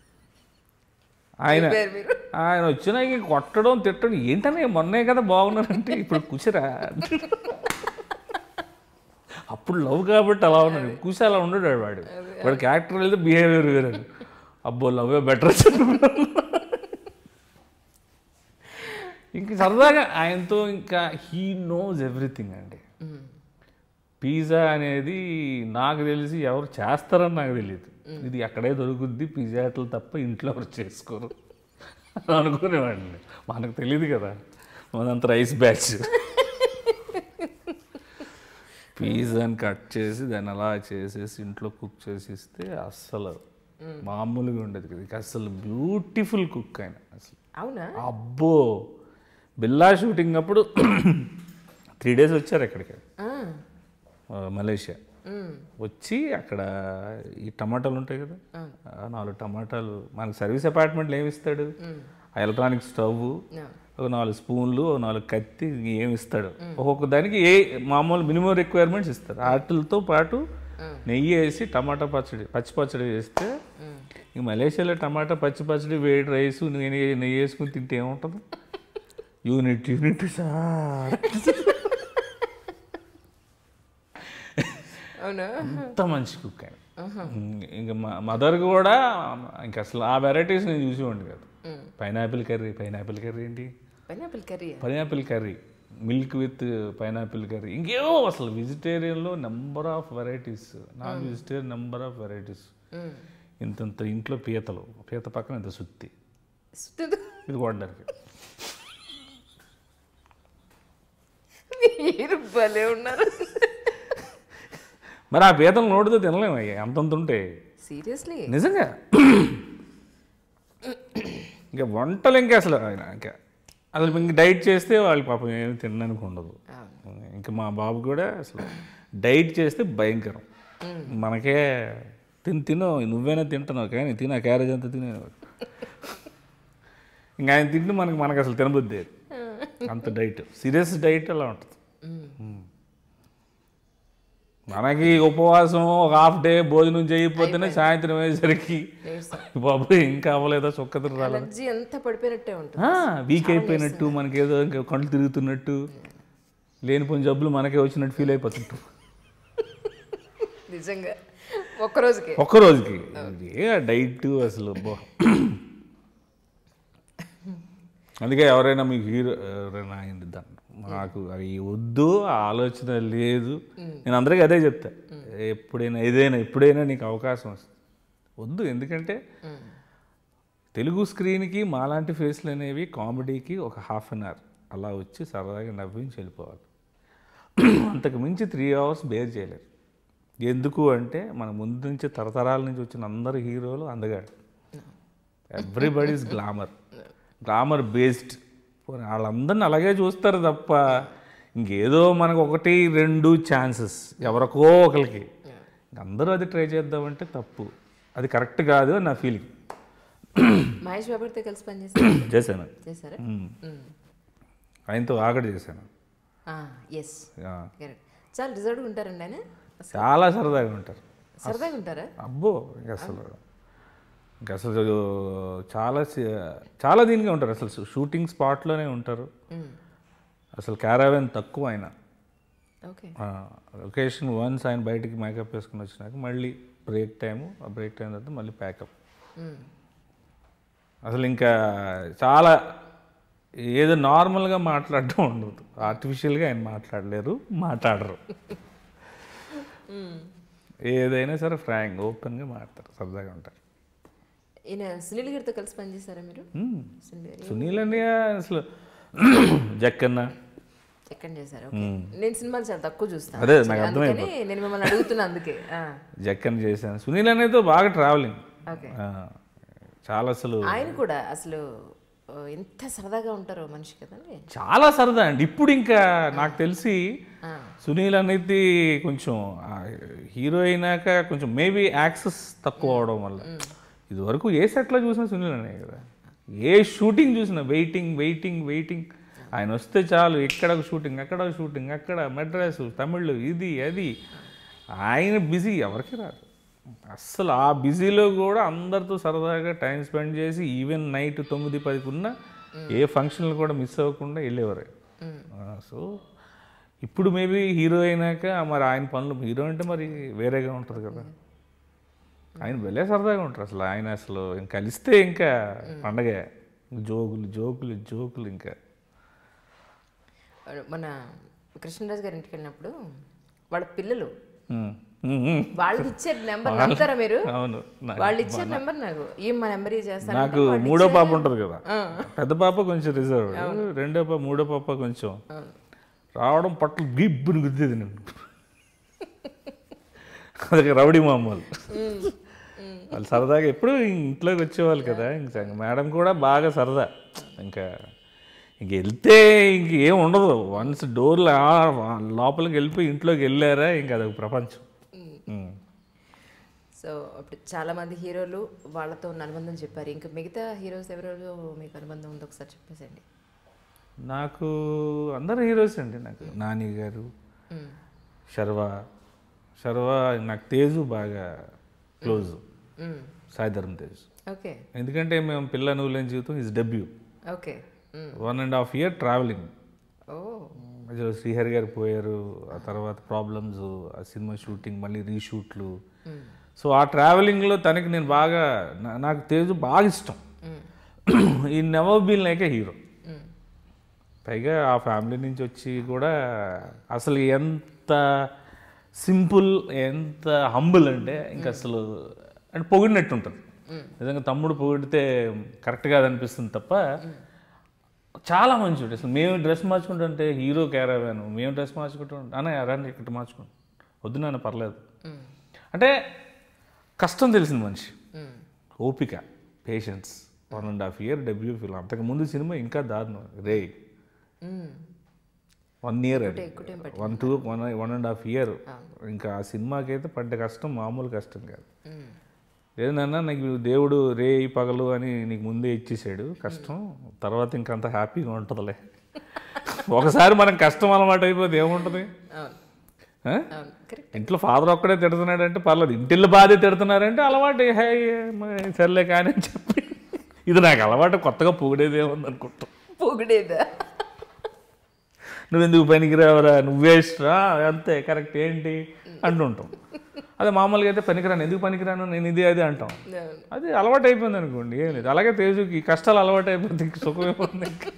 ఆయన పేరు మీరు ఆయన వచ్చినా ఇంక కొట్టడం తిట్టడం ఏంటనే మొన్నే కదా బాగున్నారంటే ఇప్పుడు కుసిరా అప్పుడు లవ్ కాబట్టి అలా ఉన్నాడు కుసి అలా ఉండడు వాడు వాడి క్యారెక్టర్ వెళ్తే బిహేవియర్ వేరే అబ్బో లవ్ బెటర్ ఇంక సరదాగా ఆయనతో ఇంకా హీ నోస్ ఎవ్రీథింగ్ అండి పిజ్జా అనేది నాకు తెలిసి ఎవరు చేస్తారని నాకు తెలియదు ఇది అక్కడే దొరుకుద్ది పిజ్జా హట్లు తప్ప ఇంట్లో ఎవరు చేసుకోరు అని అనుకునేవాడిని మనకు తెలియదు కదా మనంత రైస్ బ్యాచ్ పిజ్జాని కట్ చేసి దాన్ని అలా చేసేసి ఇంట్లో కుక్ చేసి ఇస్తే అస్సలు మామూలుగా ఉండేది కదా ఇక అసలు బ్యూటిఫుల్ కుక్ ఆయన అసలు అవునా అబ్బో బిల్లా షూటింగ్ అప్పుడు త్రీ డేస్ వచ్చారు ఇక్కడికి ఆ. ఆ, మలేషియా ఉమ్. వచ్చి అక్కడ ఈ టమాటాలు ఉంటాయి కదా ఆ నాలుగు టమాటాలు మనకు సర్వీస్ అపార్ట్మెంట్లో ఏమి ఇస్తాడు ఆ ఎలక్ట్రానిక్ స్టవ్ ఆ. ఒక నాలుగు స్పూన్లు ఒక నాలుగు కత్తి ఏమి ఇస్తాడు ఒక్కొక్క దానికి ఏ మామూలు మినిమం రిక్వైర్మెంట్స్ ఇస్తారు వాటితో పాటు నెయ్యి వేసి టమాటా పచ్చడి పచ్చి పచ్చడి వేస్తే ఇంక మలేషియాలో టమాటా పచ్చి పచ్చడి వేడి రైస్ నెయ్యి నెయ్యి వేసుకుని తింటే ఏముంటుంది యూనిట్ యూనిట్ సార్ అవునా అంత మంచి కుక్ ఆయన ఇంకా మా మదర్ కూడా ఇంకా అసలు ఆ వెరైటీస్ నేను చూసేవాడిని కాదు పైనాపిల్ కర్రీ పైనాపిల్ కర్రీ ఏంటి pineapple curry pineapple curry milk with pineapple curry ఇంకేవో అసలు వెజిటేరియన్లో number of varieties non vegetarian number of varieties ఇంతంత ఇంట్లో పీతలు పీత పక్కన ఇంత సుత్తి ఇది కొట్టడానికి మీరు భలే ఉన్నారు మరి ఆ పీతలు నోటితో తినలేము అయ్యా అంతంత ఉంటాయి సీరియస్లీ నిజంగా ఇంకా వంటలు ఇంకా అసలు ఆయన ఇంకా అసలు ఇంక డైట్ చేస్తే వాళ్ళు పాపం ఏమి తినడానికి ఉండదు ఇంకా మా బాబు కూడా అసలు డైట్ చేస్తే భయంకరం మనకే తిని తిను నువ్వైనా తింటున్నావు కానీ తిన క్యారేజ్ అంతా తినే ఇంకా ఆయన తింటే మనకి మనకు అసలు తినబుద్ది లేదు. అంత డైట్ సీరియస్ డైట్ అలా ఉంటుంది ఉమ్. మనకి ఉపవాసం ఒక హాఫ్ డే భోజనం చేయకపోతేనే సాయంత్రం అయ్యేసరికి బాబు ఇంకా అవ్వలేదా చొక్కతిరి రాలేదు ఎనర్జీ అంతా పడిపోయినట్టే ఉంటుంది వీక్ అయిపోయినట్టు మనకి ఏదో ఇంకా కళ్ళు తిరుగుతున్నట్టు లేనిపోయిన జబ్బులు మనకే వచ్చినట్టు ఫీల్ అయిపోతుంటాం నిజంగా ఒక్క రోజుకి ఒక్క రోజుకి ఏ డైట్ అసలు అబ్బో. అందుకే ఎవరైనా మీకు హీరో ఎవరైనా అయింది దాన్ని నాకు అవి వద్దు ఆ ఆలోచన లేదు నేను అందరికీ అదే చెప్తా ఎప్పుడైనా ఏదైనా ఎప్పుడైనా నీకు అవకాశం వస్తుంది వద్దు ఎందుకంటే తెలుగు స్క్రీన్కి మాలాంటి ఫేస్లు అనేవి కామెడీకి ఒక హాఫ్ అన్ అవర్ అలా వచ్చి సరదాగా నవ్వించి వెళ్ళిపోవాలి అంతకు మించి త్రీ అవర్స్ బేర్ చేయలేరు ఎందుకు అంటే మన ముందు నుంచి తరతరాల నుంచి వచ్చిన అందరు హీరోలు అందగాడు ఎవ్రీబడీస్ గ్లామర్ గ్లామర్ బేస్డ్ వాళ్ళందరిని అలాగే చూస్తారు తప్ప ఇంకేదో మనకు ఒకటి రెండు ఛాన్సెస్ ఎవరికో ఒకరికి అందరూ అది ట్రై చేద్దామంటే తప్పు అది కరెక్ట్ కాదు అని నా ఫీలింగ్ మహేష్ బాబుతో కలిసి పనిచేస్తారు చేశాను చేశారా ఆయనతో ఆగడి చేశాను ఎస్ ఆ, కరెక్ట్ చాలా రిజర్వ్గా ఉంటారండి ఆయన చాలా సరదాగా ఉంటారు సరదాగా ఉంటారా అబ్బో ఇంక అసలు ఇంక అసలు చాలా సి- చాలా దీనిగా ఉంటారు అసలు షూటింగ్ స్పాట్లోనే ఉంటారు అసలు క్యారావెన్ తక్కువ ఆయన ఓకే లొకేషన్ వన్స్ ఆయన బయటికి మేకప్ వేసుకుని వచ్చినాక మళ్ళీ బ్రేక్ టైము ఆ బ్రేక్ టైం తర్వాత మళ్ళీ ప్యాకప్ అసలు ఇంకా చాలా ఏదో నార్మల్గా మాట్లాడటం ఉండదు ఆర్టిఫిషియల్గా ఆయన మాట్లాడలేరు మాట్లాడరు ఏదైనా సరే ఫ్రాంక్ ఓపెన్గా మాట్లాడతారు సరదాగా ఉంటారు ఈయన సునీల్ గారితో కలిసి పనిచేశారా మీరు మ్మ్. సునీల్ గారు సునీల్ అన్నయ్య అసలు జక్కన్న ఎక్కడ చేశారు ఓకే నేను సినిమాలు చాలా తక్కువ చూస్తాను అదే, actually. నాకు అందుకని నేను మిమ్మల్ని అడుగుతున్నా అందుకే ఆ, జక్కన్న చేశాను సునీల్ అన్నయ్యతో బాగా ట్రావెలింగ్ ఓకే చాలా అసలు ఆయన కూడా అసలు ఆ, ఎంత సరదాగా ఉంటారో మనిషి కదండి చాలా సరదా అండి ఇప్పుడు ఇంకా నాకు తెలిసి ఆ, సునీల్ అనేది కొంచెం హీరో అయినాక కొంచెం మేబీ యాక్సెస్ తక్కువ అవడం వల్ల ఇదివరకు ఏ సెట్లో చూసినా సునీల్ అనే కదా ఏ షూటింగ్ చూసినా వెయిటింగ్ వెయిటింగ్ వెయిటింగ్ ఆయన వస్తే చాలు ఎక్కడ ఒక షూటింగ్ అక్కడ ఒక షూటింగ్ అక్కడ మెడ్రాస్ తమిళ్ ఇది అది ఆయన బిజీ ఎవరికి రాదు అస్సలు ఆ బిజీలో కూడా అందరితో సరదాగా టైం స్పెండ్ చేసి ఈవెన్ నైట్ తొమ్మిది పదికి ఉన్నా ఏ ఫంక్షన్లు కూడా మిస్ అవ్వకుండా వెళ్ళేవారు సో ఇప్పుడు మేబీ హీరో అయినాక మరి ఆయన పనులు హీరో అంటే మరి వేరేగా ఉంటుంది కదా ఆయన వెళ్ళే సరదాగా ఉంటారు అసలు ఆయన అసలు ఇంకా కలిస్తే ఇంకా పండగే జోకులు జోకులు జోకులు ఇంకా మన కృష్ణరాజు గారి ఇంటికి వెళ్ళినప్పుడు వాళ్ళ పిల్లలు ఉమ్, ఉమ్, ఉమ్. వాళ్ళకి ఇచ్చే నెంబర్ నమ్ముతారా మీరు అవును నా- వాళ్ళు ఇచ్చే నెంబర్ నాకు ఏం మా నెంబర్ చేస్తాను నాకు మూడో పాప ఉంటుంది కదా పెద్ద పాప కొంచెం రిజర్వ్ రెండో పాప మూడో పాప కొంచెం రావడం పట్ల గిబ్బుని గుద్దేది నేను అది రౌడీ మామూలు వాళ్ళు సరదాగా ఎప్పుడు ఇంట్లోకి వచ్చేవాళ్ళు కదా ఇంకా మేడం కూడా బాగా సరదా ఇంకా ఇంక వెళ్తే ఇంక ఏం ఉండదు వన్స్ డోర్ లోపలికి వెళ్ళిపోయి ఇంట్లోకి వెళ్ళారా ఇంకా అదొక ప్రపంచం ఉమ్. సో అప్పుడు చాలా మంది హీరోలు వాళ్ళతో ఉన్న అనుబంధం చెప్పారు ఇంకా మిగతా హీరోస్ ఎవరెవరు మీకు అనుబంధం ఉందో ఒకసారి చెప్పేసండి నాకు అందరు హీరోస్ అండి నాకు నాని గారు మ్మ్. శర్వా శర్వా నాకు తేజు బాగా క్లోజ్ మ్మ్. సాయి ధర్మ తేజ్ ఓకే ఎందుకంటే మేము Pilla Nuvvuleni Jeevitham is debut okay hmm. One and half year travelling oh మధ్యలో శ్రీహరి గారు పోయారు ఆ తర్వాత ప్రాబ్లమ్స్ ఆ సినిమా షూటింగ్ మళ్ళీ రీషూట్లు మ్మ్. సో ఆ ట్రావెలింగ్లో తనకి నేను బాగా నా- నాకు తేజు బాగా ఇష్టం మ్మ్. ఈ never been like a hero hmm. పైగా ఆ ఫ్యామిలీ నుంచి వచ్చి కూడా అసలు ఎంత సింపుల్ ఎంత హంబుల్ అంటే ఇంకా అసలు అంటే పొగిడినట్టు ఉంటుంది నిజంగా తమ్ముడు పొగిడితే కరెక్ట్ కాదనిపిస్తుంది తప్ప చాలా మంచిది అసలు మేము డ్రెస్ మార్చుకుంటుంటే హీరో క్యారవాను మేము డ్రెస్ మార్చుకుంటాం అన్న రండి ఇక్కడ మార్చుకోండి వద్దు నాన్న పర్లేదు మ్మ్. అంటే కష్టం తెలిసిన మనిషి మ్మ్. ఓపిక patience one and half year debut film అంతకు ముందు సినిమా ఇంకా దారుణం రే మ్మ్. వన్ ఇయర్ అది ఎక్కువ time one two one one and half year ఇంకా ఆ సినిమాకి అయితే పడ్డ కష్టం మామూలు కష్టం కాదు మ్మ్. లేదన్నా నీకు దేవుడు రే ఈ పగలు అని నీకు ముందే ఇచ్చేసాడు కష్టం తర్వాత ఇంకంత హ్యాపీగా ఉంటుందిలే ఒకసారి మనం కష్టం అలవాటు అయిపోతే ఏముంటుంది అవును ఆ? అవును కరెక్ట్ ఇంట్లో ఫాదర్ ఒక్కడే తిడుతున్నాడంటే పర్లేదు ఇంటిల్లు బాధే తిడుతున్నారంటే అలవాటు హే మరి సర్లే కానీ అని చెప్పి ఇది నాకు అలవాటు కొత్తగా పొగిడేది ఏముంది అనుకుంటాం పొగిడేదా నువ్వెందుకు పనికిరావరా నువ్వే ఇష్టరా అంతే కరెక్ట్ ఏంటి అంటుంటాం అదే మామూలుగా అయితే పనికిరాను ఎందుకు పనికిరాను నేను ఇది అది అంటాం అవును. అది అలవాటు అయిపోయింది అనుకోండి ఏం లేదు అలాగే తేజుకి ఈ కష్టాలు అలవాటు అయిపోతే ఇంక సుఖం ఏముంది ఇంకా.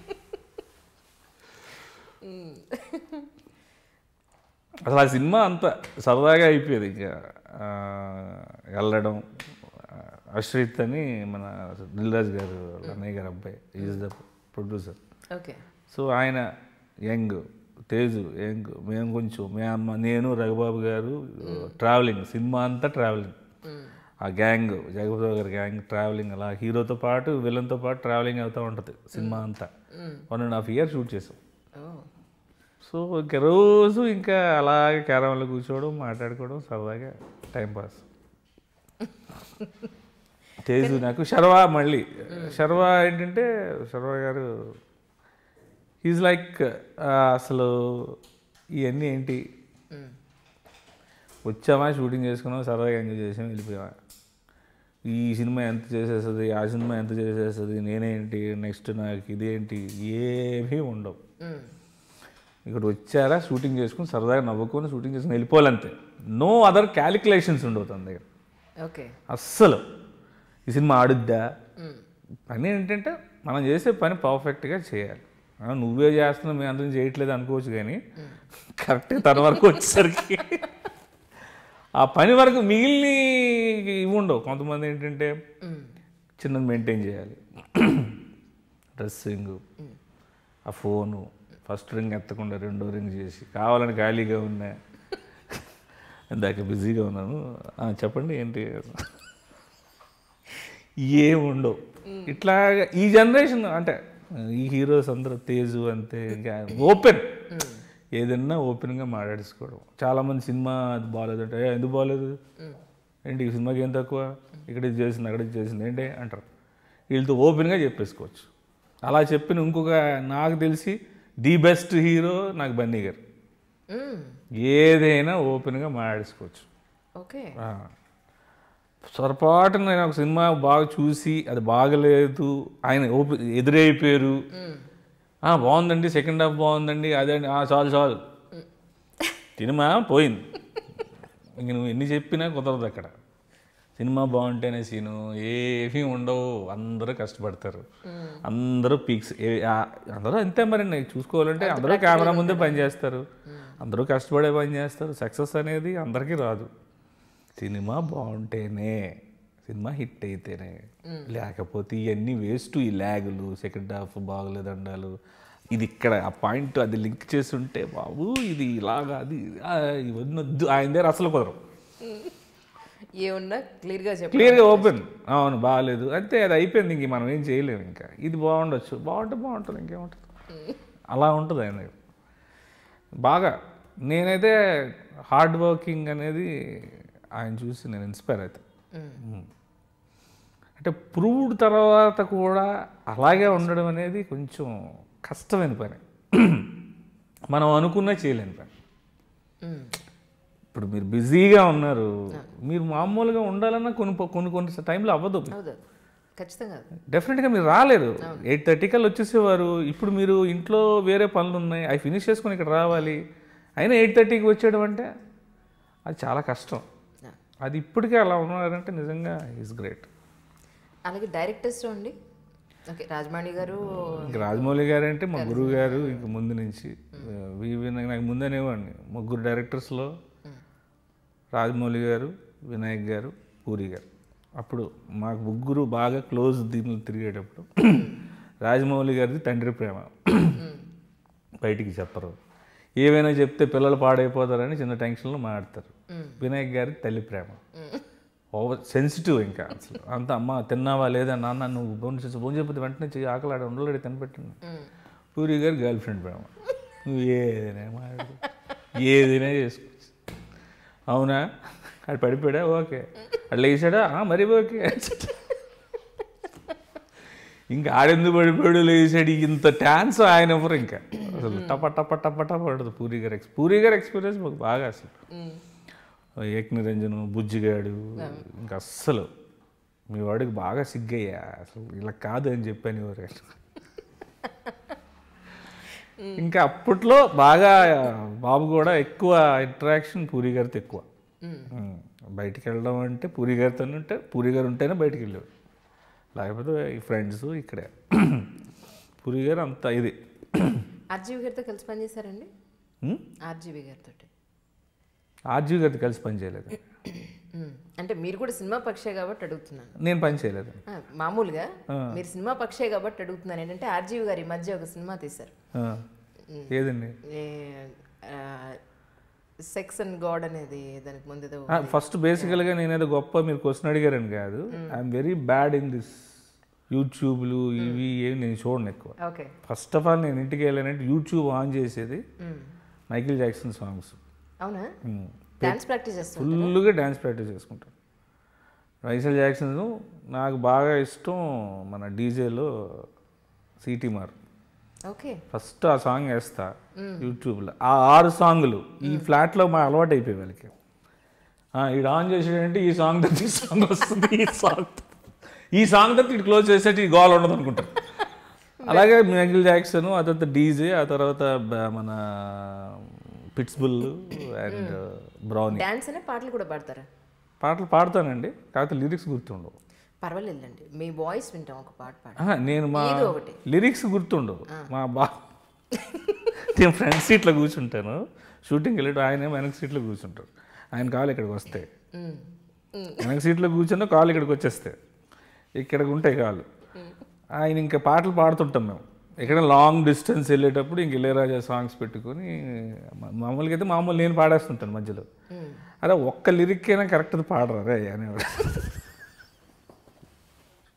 అసలు ఆ సినిమా అంత సరదాగా అయిపోయేది ఇంకా ఆ, వెళ్ళడం ఆ, అశ్రిత్ అని మన దిల్రాజ్ గారు వాళ్ళ అన్నయ్య గారు అబ్బాయి is the producer okay so ఆయన యంగ్ తేజు యంగ్ మేము కొంచెం మేము నేను రఘుబాబు గారు ట్రావెలింగ్ సినిమా అంతా ట్రావెలింగ్ మ్మ్. ఆ గ్యాంగ్ జగపతిరావు గారి గ్యాంగ్ ట్రావెలింగ్ అలా హీరోతో పాటు విలన్తో పాటు ట్రావెలింగ్ అవుతూ ఉంటుంది సినిమా అంతా one and half year shoot చేసాం ఓ సో ఇంక రోజు ఇంకా అలాగే క్యారవన్లో కూర్చోవడం మాట్లాడుకోవడం సరదాగా టైంపాస్ తేజు నాకు శర్వా మళ్ళీ శర్వా ఏంటంటే శర్వా గారు ఈజ్ లైక్ అసలు ఇవన్నీ ఏంటి మ్మ్. వచ్చామా షూటింగ్ చేసుకున్నాం సరదాగా ఎంజాయ్ చేసాం వెళ్ళిపోయామా ఈ సినిమా ఎంత చేసేస్తుంది ఆ సినిమా ఎంత చేసేస్తుంది నేనేంటి నెక్స్ట్ నాకు ఇదేంటి ఏమీ ఉండవు మ్మ్. ఇక్కడ వచ్చారా షూటింగ్ చేసుకుని సరదాగా నవ్వుకొని షూటింగ్ చేసుకుని వెళ్ళిపోవాలంతే నో అదర్ క్యాలిక్యులేషన్స్ ఉండవు తన దగ్గర ఓకే అస్సలు ఈ సినిమా ఆడుద్దా మ్మ్. పని ఏంటంటే మనం చేసే పని పర్ఫెక్ట్గా చేయాలి ఆ, నువ్వే చేస్తున్నావు మేము అందరం చేయట్లేదు అనుకోవచ్చు కానీ కరెక్ట్ తన వరకు వచ్చేసరికి ఆ పని వరకు మిగిలిన ఇవి ఉండవు కొంతమంది ఏంటంటే మ్మ్. చిన్నది మెయింటైన్ చేయాలి డ్రెస్సింగ్ ఆ ఫోను ఫస్ట్ రింగ్ ఎత్తకుండా రెండో రింగ్ చేసి కావాలని ఖాళీగా ఉన్నా ఇందాక బిజీగా ఉన్నాను ఆ, చెప్పండి ఏంటి ఏం ఉండవు ఇట్లా ఈ జనరేషన్ అంటే ఈ హీరోస్ అందరూ తేజు అంతే ఇంకా ఓపెన్ ఏదన్నా ఓపెన్గా మాట్లాడేసుకోవడం చాలామంది సినిమా అది బాగాలేదు అంటే "ఏ, ఎందుకు బాగాలేదు ఏంటి ఈ సినిమాకి ఏం తక్కువ ఇక్కడ ఇది చేసింది అక్కడ ఇది చేసింది ఏంటి అంటారు వీళ్ళతో ఓపెన్గా చెప్పేసుకోవచ్చు అలా చెప్పిన ఇంకొక నాకు తెలిసి ది బెస్ట్ హీరో నాకు బన్నీ గారు మ్మ్. ఏదైనా ఓపెన్గా మాట్లాడేసుకోవచ్చు ఓకే ఆ. పొరపాటున నేను ఒక సినిమా బాగా చూసి అది బాగలేదు ఆయన ఓపె ఎదురైపోయారు "ఆ, బాగుందండి సెకండ్ హాఫ్ బాగుందండి అదే అండి, ఆ, చాలు చాలు సినిమా పోయింది ఇంక నువ్వు ఎన్ని చెప్పినా కుదరదు అక్కడ సినిమా బాగుంటేనే సీను ఏమీ ఉండవు అందరూ కష్టపడతారు అందరూ పీక్స్ అందరూ అంతే మరి నేను చూసుకోవాలంటే అందరూ కెమెరా ముందే పనిచేస్తారు అందరూ కష్టపడే పని చేస్తారు సక్సెస్ అనేది అందరికీ రాదు సినిమా బాగుంటేనే సినిమా హిట్ అయితేనే లేకపోతే ఇవన్నీ వేస్ట్ ఈ ల్యాగులు సెకండ్ హాఫ్ బాగలేదు అండాలు ఇది ఇక్కడ ఆ పాయింట్ అది లింక్ చేసి ఉంటే బాబు ఇది ఇలాగా అది ఆ, ఇవన్నీ వద్దు ఆయన దగ్గర అసలు కుదరవు ఏమున్నా క్లియర్గా చెప్పు క్లియర్గా ఓపెన్ అవును బాగాలేదు అంతే అది అయిపోయింది ఇంక మనం ఏం చేయలేము ఇంకా ఇది బాగుండొచ్చు బాగుంటే బాగుంటుంది ఇంకేముంటుంది అలా ఉంటుంది ఆయన దగ్గర. బాగా నేనైతే హార్డ్ వర్కింగ్ అనేది ఆయన చూసి నేను ఇన్స్పైర్ అవుతాను మ్మ్. అంటే ప్రూవ్డ్ తర్వాత కూడా అలాగే ఉండడం అనేది కొంచెం కష్టమైన పని మనం అనుకున్నా చేయలేని పని మ్మ్. ఇప్పుడు మీరు బిజీగా ఉన్నారు మీరు మామూలుగా ఉండాలన్నా కొన్ని కొన్ని కొన్ని టైంలో అవ్వదు అవును ఖచ్చితంగా అది. డెఫినెట్గా మీరు రాలేరు ఎయిట్ థర్టీకల్ వచ్చేసేవారు ఇప్పుడు మీరు ఇంట్లో వేరే పనులు ఉన్నాయి అవి ఫినిష్ చేసుకొని ఇక్కడ రావాలి అయినా ఎయిట్ థర్టీకి వచ్చేయడం అంటే అది చాలా కష్టం Yeah. అది ఇప్పటికే అలా ఉన్నారంటే నిజంగా ఈజ్ గ్రేట్ అలాగే డైరెక్టర్స్ అండి ఓకే రాజమాణి గారు ఇంక రాజమౌళి గారు అంటే మా గురువు గారు ఇంక ముందు నుంచి వివి నాకు ముందనేవాడిని ముగ్గురు డైరెక్టర్స్లో రాజమౌళి గారు వినాయక్ గారు పూరి గారు అప్పుడు మాకు ముగ్గురు బాగా క్లోజ్ దీనిలో తిరిగేటప్పుడు రాజమౌళి గారిది తండ్రి ప్రేమ బయటికి చెప్పరు ఏవైనా చెప్తే పిల్లలు పాడైపోతారని చిన్న టెన్షన్లో మాట్లాడతారు వినాయక్ గారి తల్లి ప్రేమ ఓవర్ సెన్సిటివ్ ఇంకా అసలు అంత అమ్మ తిన్నావా లేదా నాన్న నువ్వు బోన్ చేసి బోన్ చెప్పితే వెంటనే చెయ్యి ఆకలాడ ఉండలేడు తినపెట్టండి పూరి గారు గర్ల్ ఫ్రెండ్ ప్రేమ నువ్వు ఏదైనా మాట్లాడు ఏదైనా చేసుకోవచ్చు అవునా అది పడిపోయాడా ఓకే అట్లా వేసాడా "ఆ, మరి ఓకే ఇంకా ఆడెందుకు పడిపోయాడు లేచాడు ఇంత టాన్స్ ఆయన ఎవరు ఇంకా అసలు టప టప టప టప పడుతుంది పూరి గారు ఎక్స్ పూరి గారి ఎక్స్పీరియన్స్ మాకు బాగా అసలు ఏక్ నిరంజను బుజ్జిగాడు ఇంకా అస్సలు మీ వాడికి బాగా సిగ్గయ్యా అసలు ఇలా కాదు అని చెప్పాను ఎవరు ఇంకా అప్పట్లో బాగా బాబు కూడా ఎక్కువ ఇంటరాక్షన్ పూరి గారితో ఎక్కువ ఉమ్. బయటికి వెళ్ళడం అంటే పూరి గారితో ఉంటే పూరి గారు ఉంటేనే బయటికి వెళ్ళేవారు లేకపోతే ఈ ఫ్రెండ్స్ ఇక్కడే పూరి గారు అంత ఇది ఆర్జీవి గారితో కలిసి పనిచేశారండి ఉమ్? ఆర్జీవి గారితో ఆర్జీ గారితో కలిసి పని చేయలేదు అంటే మీరు కూడా సినిమా పక్షే కాబట్టి అడుగుతున్నాను నేను పని చేయలేదు ఆ, మామూలుగా మీరు సినిమా పక్షే కాబట్టి అడుగుతున్నాను ఏంటంటే ఆర్జీవి గారు ఈ మధ్య ఒక సినిమా తీశారు ఆ. ఏదండి సెక్స్ అండ్ గాడ్ అనేది దానికి ముందు ఏదో ఫస్ట్ బేసికల్గా నేను ఏదో గొప్ప మీరు క్వశ్చన్ అడిగారని కాదు I'm very bad in this యూట్యూబ్లు ఇవి ఏవి నేను చూడను ఎక్కువ ఓకే ఫస్ట్ ఆఫ్ ఆల్ నేను ఇంటికి వెళ్ళానంటే యూట్యూబ్ ఆన్ చేసేది మైకిల్ జాక్సన్ సాంగ్స్ అవునా డాన్స్ ప్రాక్టీస్ చేస్తాను ఫుల్గా డ్యాన్స్ ప్రాక్టీస్ చేసుకుంటాను మైకిల్ జాక్సన్ నాకు బాగా ఇష్టం మన డీజేలో సిటీ మార్ ఓకే ఫస్ట్ ఆ సాంగ్ వేస్తా యూట్యూబ్లో ఆ ఆరు సాంగులు ఈ ఫ్లాట్లో మా అలవాటు అయిపోయి వాళ్ళకి ఈడు ఆన్ చేసాడంటే ఈ సాంగ్ తప్ప ఈ సాంగ్ వస్తుంది ఈ సాంగ్ ఈ సాంగ్ తప్ప ఇటు క్లోజ్ చేసేటి ఈ గోల్ ఉండదు అనుకుంటారు అలాగే మైకిల్ జాక్సన్ ఆ తర్వాత డీజే ఆ తర్వాత బ- మన పిట్స్బుల్ అండ్ బ్రౌనీ డాన్స్ అనే పాటలు కూడా పాడతారా పాటలు పాడతానండి కాకపోతే లిరిక్స్ గుర్తుండవు పర్వాలేదండి మీ వాయిస్ వింటాం ఒక పాట పాడు ఆహా, నేను మా ఏదో ఒకటి. లిరిక్స్ గుర్తుండవు మా బా నేను ఫ్రంట్ సీట్లో కూర్చుంటాను షూటింగ్కి వెళ్ళేటప్పుడు ఆయన వెనక సీట్లో కూర్చుంటారు ఆయన కాలు ఇక్కడికి వస్తాయి మ్మ్. వెనక సీట్లో కూర్చున్న కాలు ఇక్కడికి వచ్చేస్తాయి ఇక్కడికి ఉంటాయి కాలు ఆయన ఇంకా పాటలు పాడుతుంటాం మేము ఇక్కడ లాంగ్ డిస్టెన్స్ వెళ్ళేటప్పుడు ఇంక ఇళయరాజా సాంగ్స్ పెట్టుకొని మా- మామూలుగా అయితే మామూలు నేను పాడేస్తుంటాను మధ్యలో అరే ఒక్క లిరిక్ అయినా కరెక్ట్ పాడరా రే అనేవాడు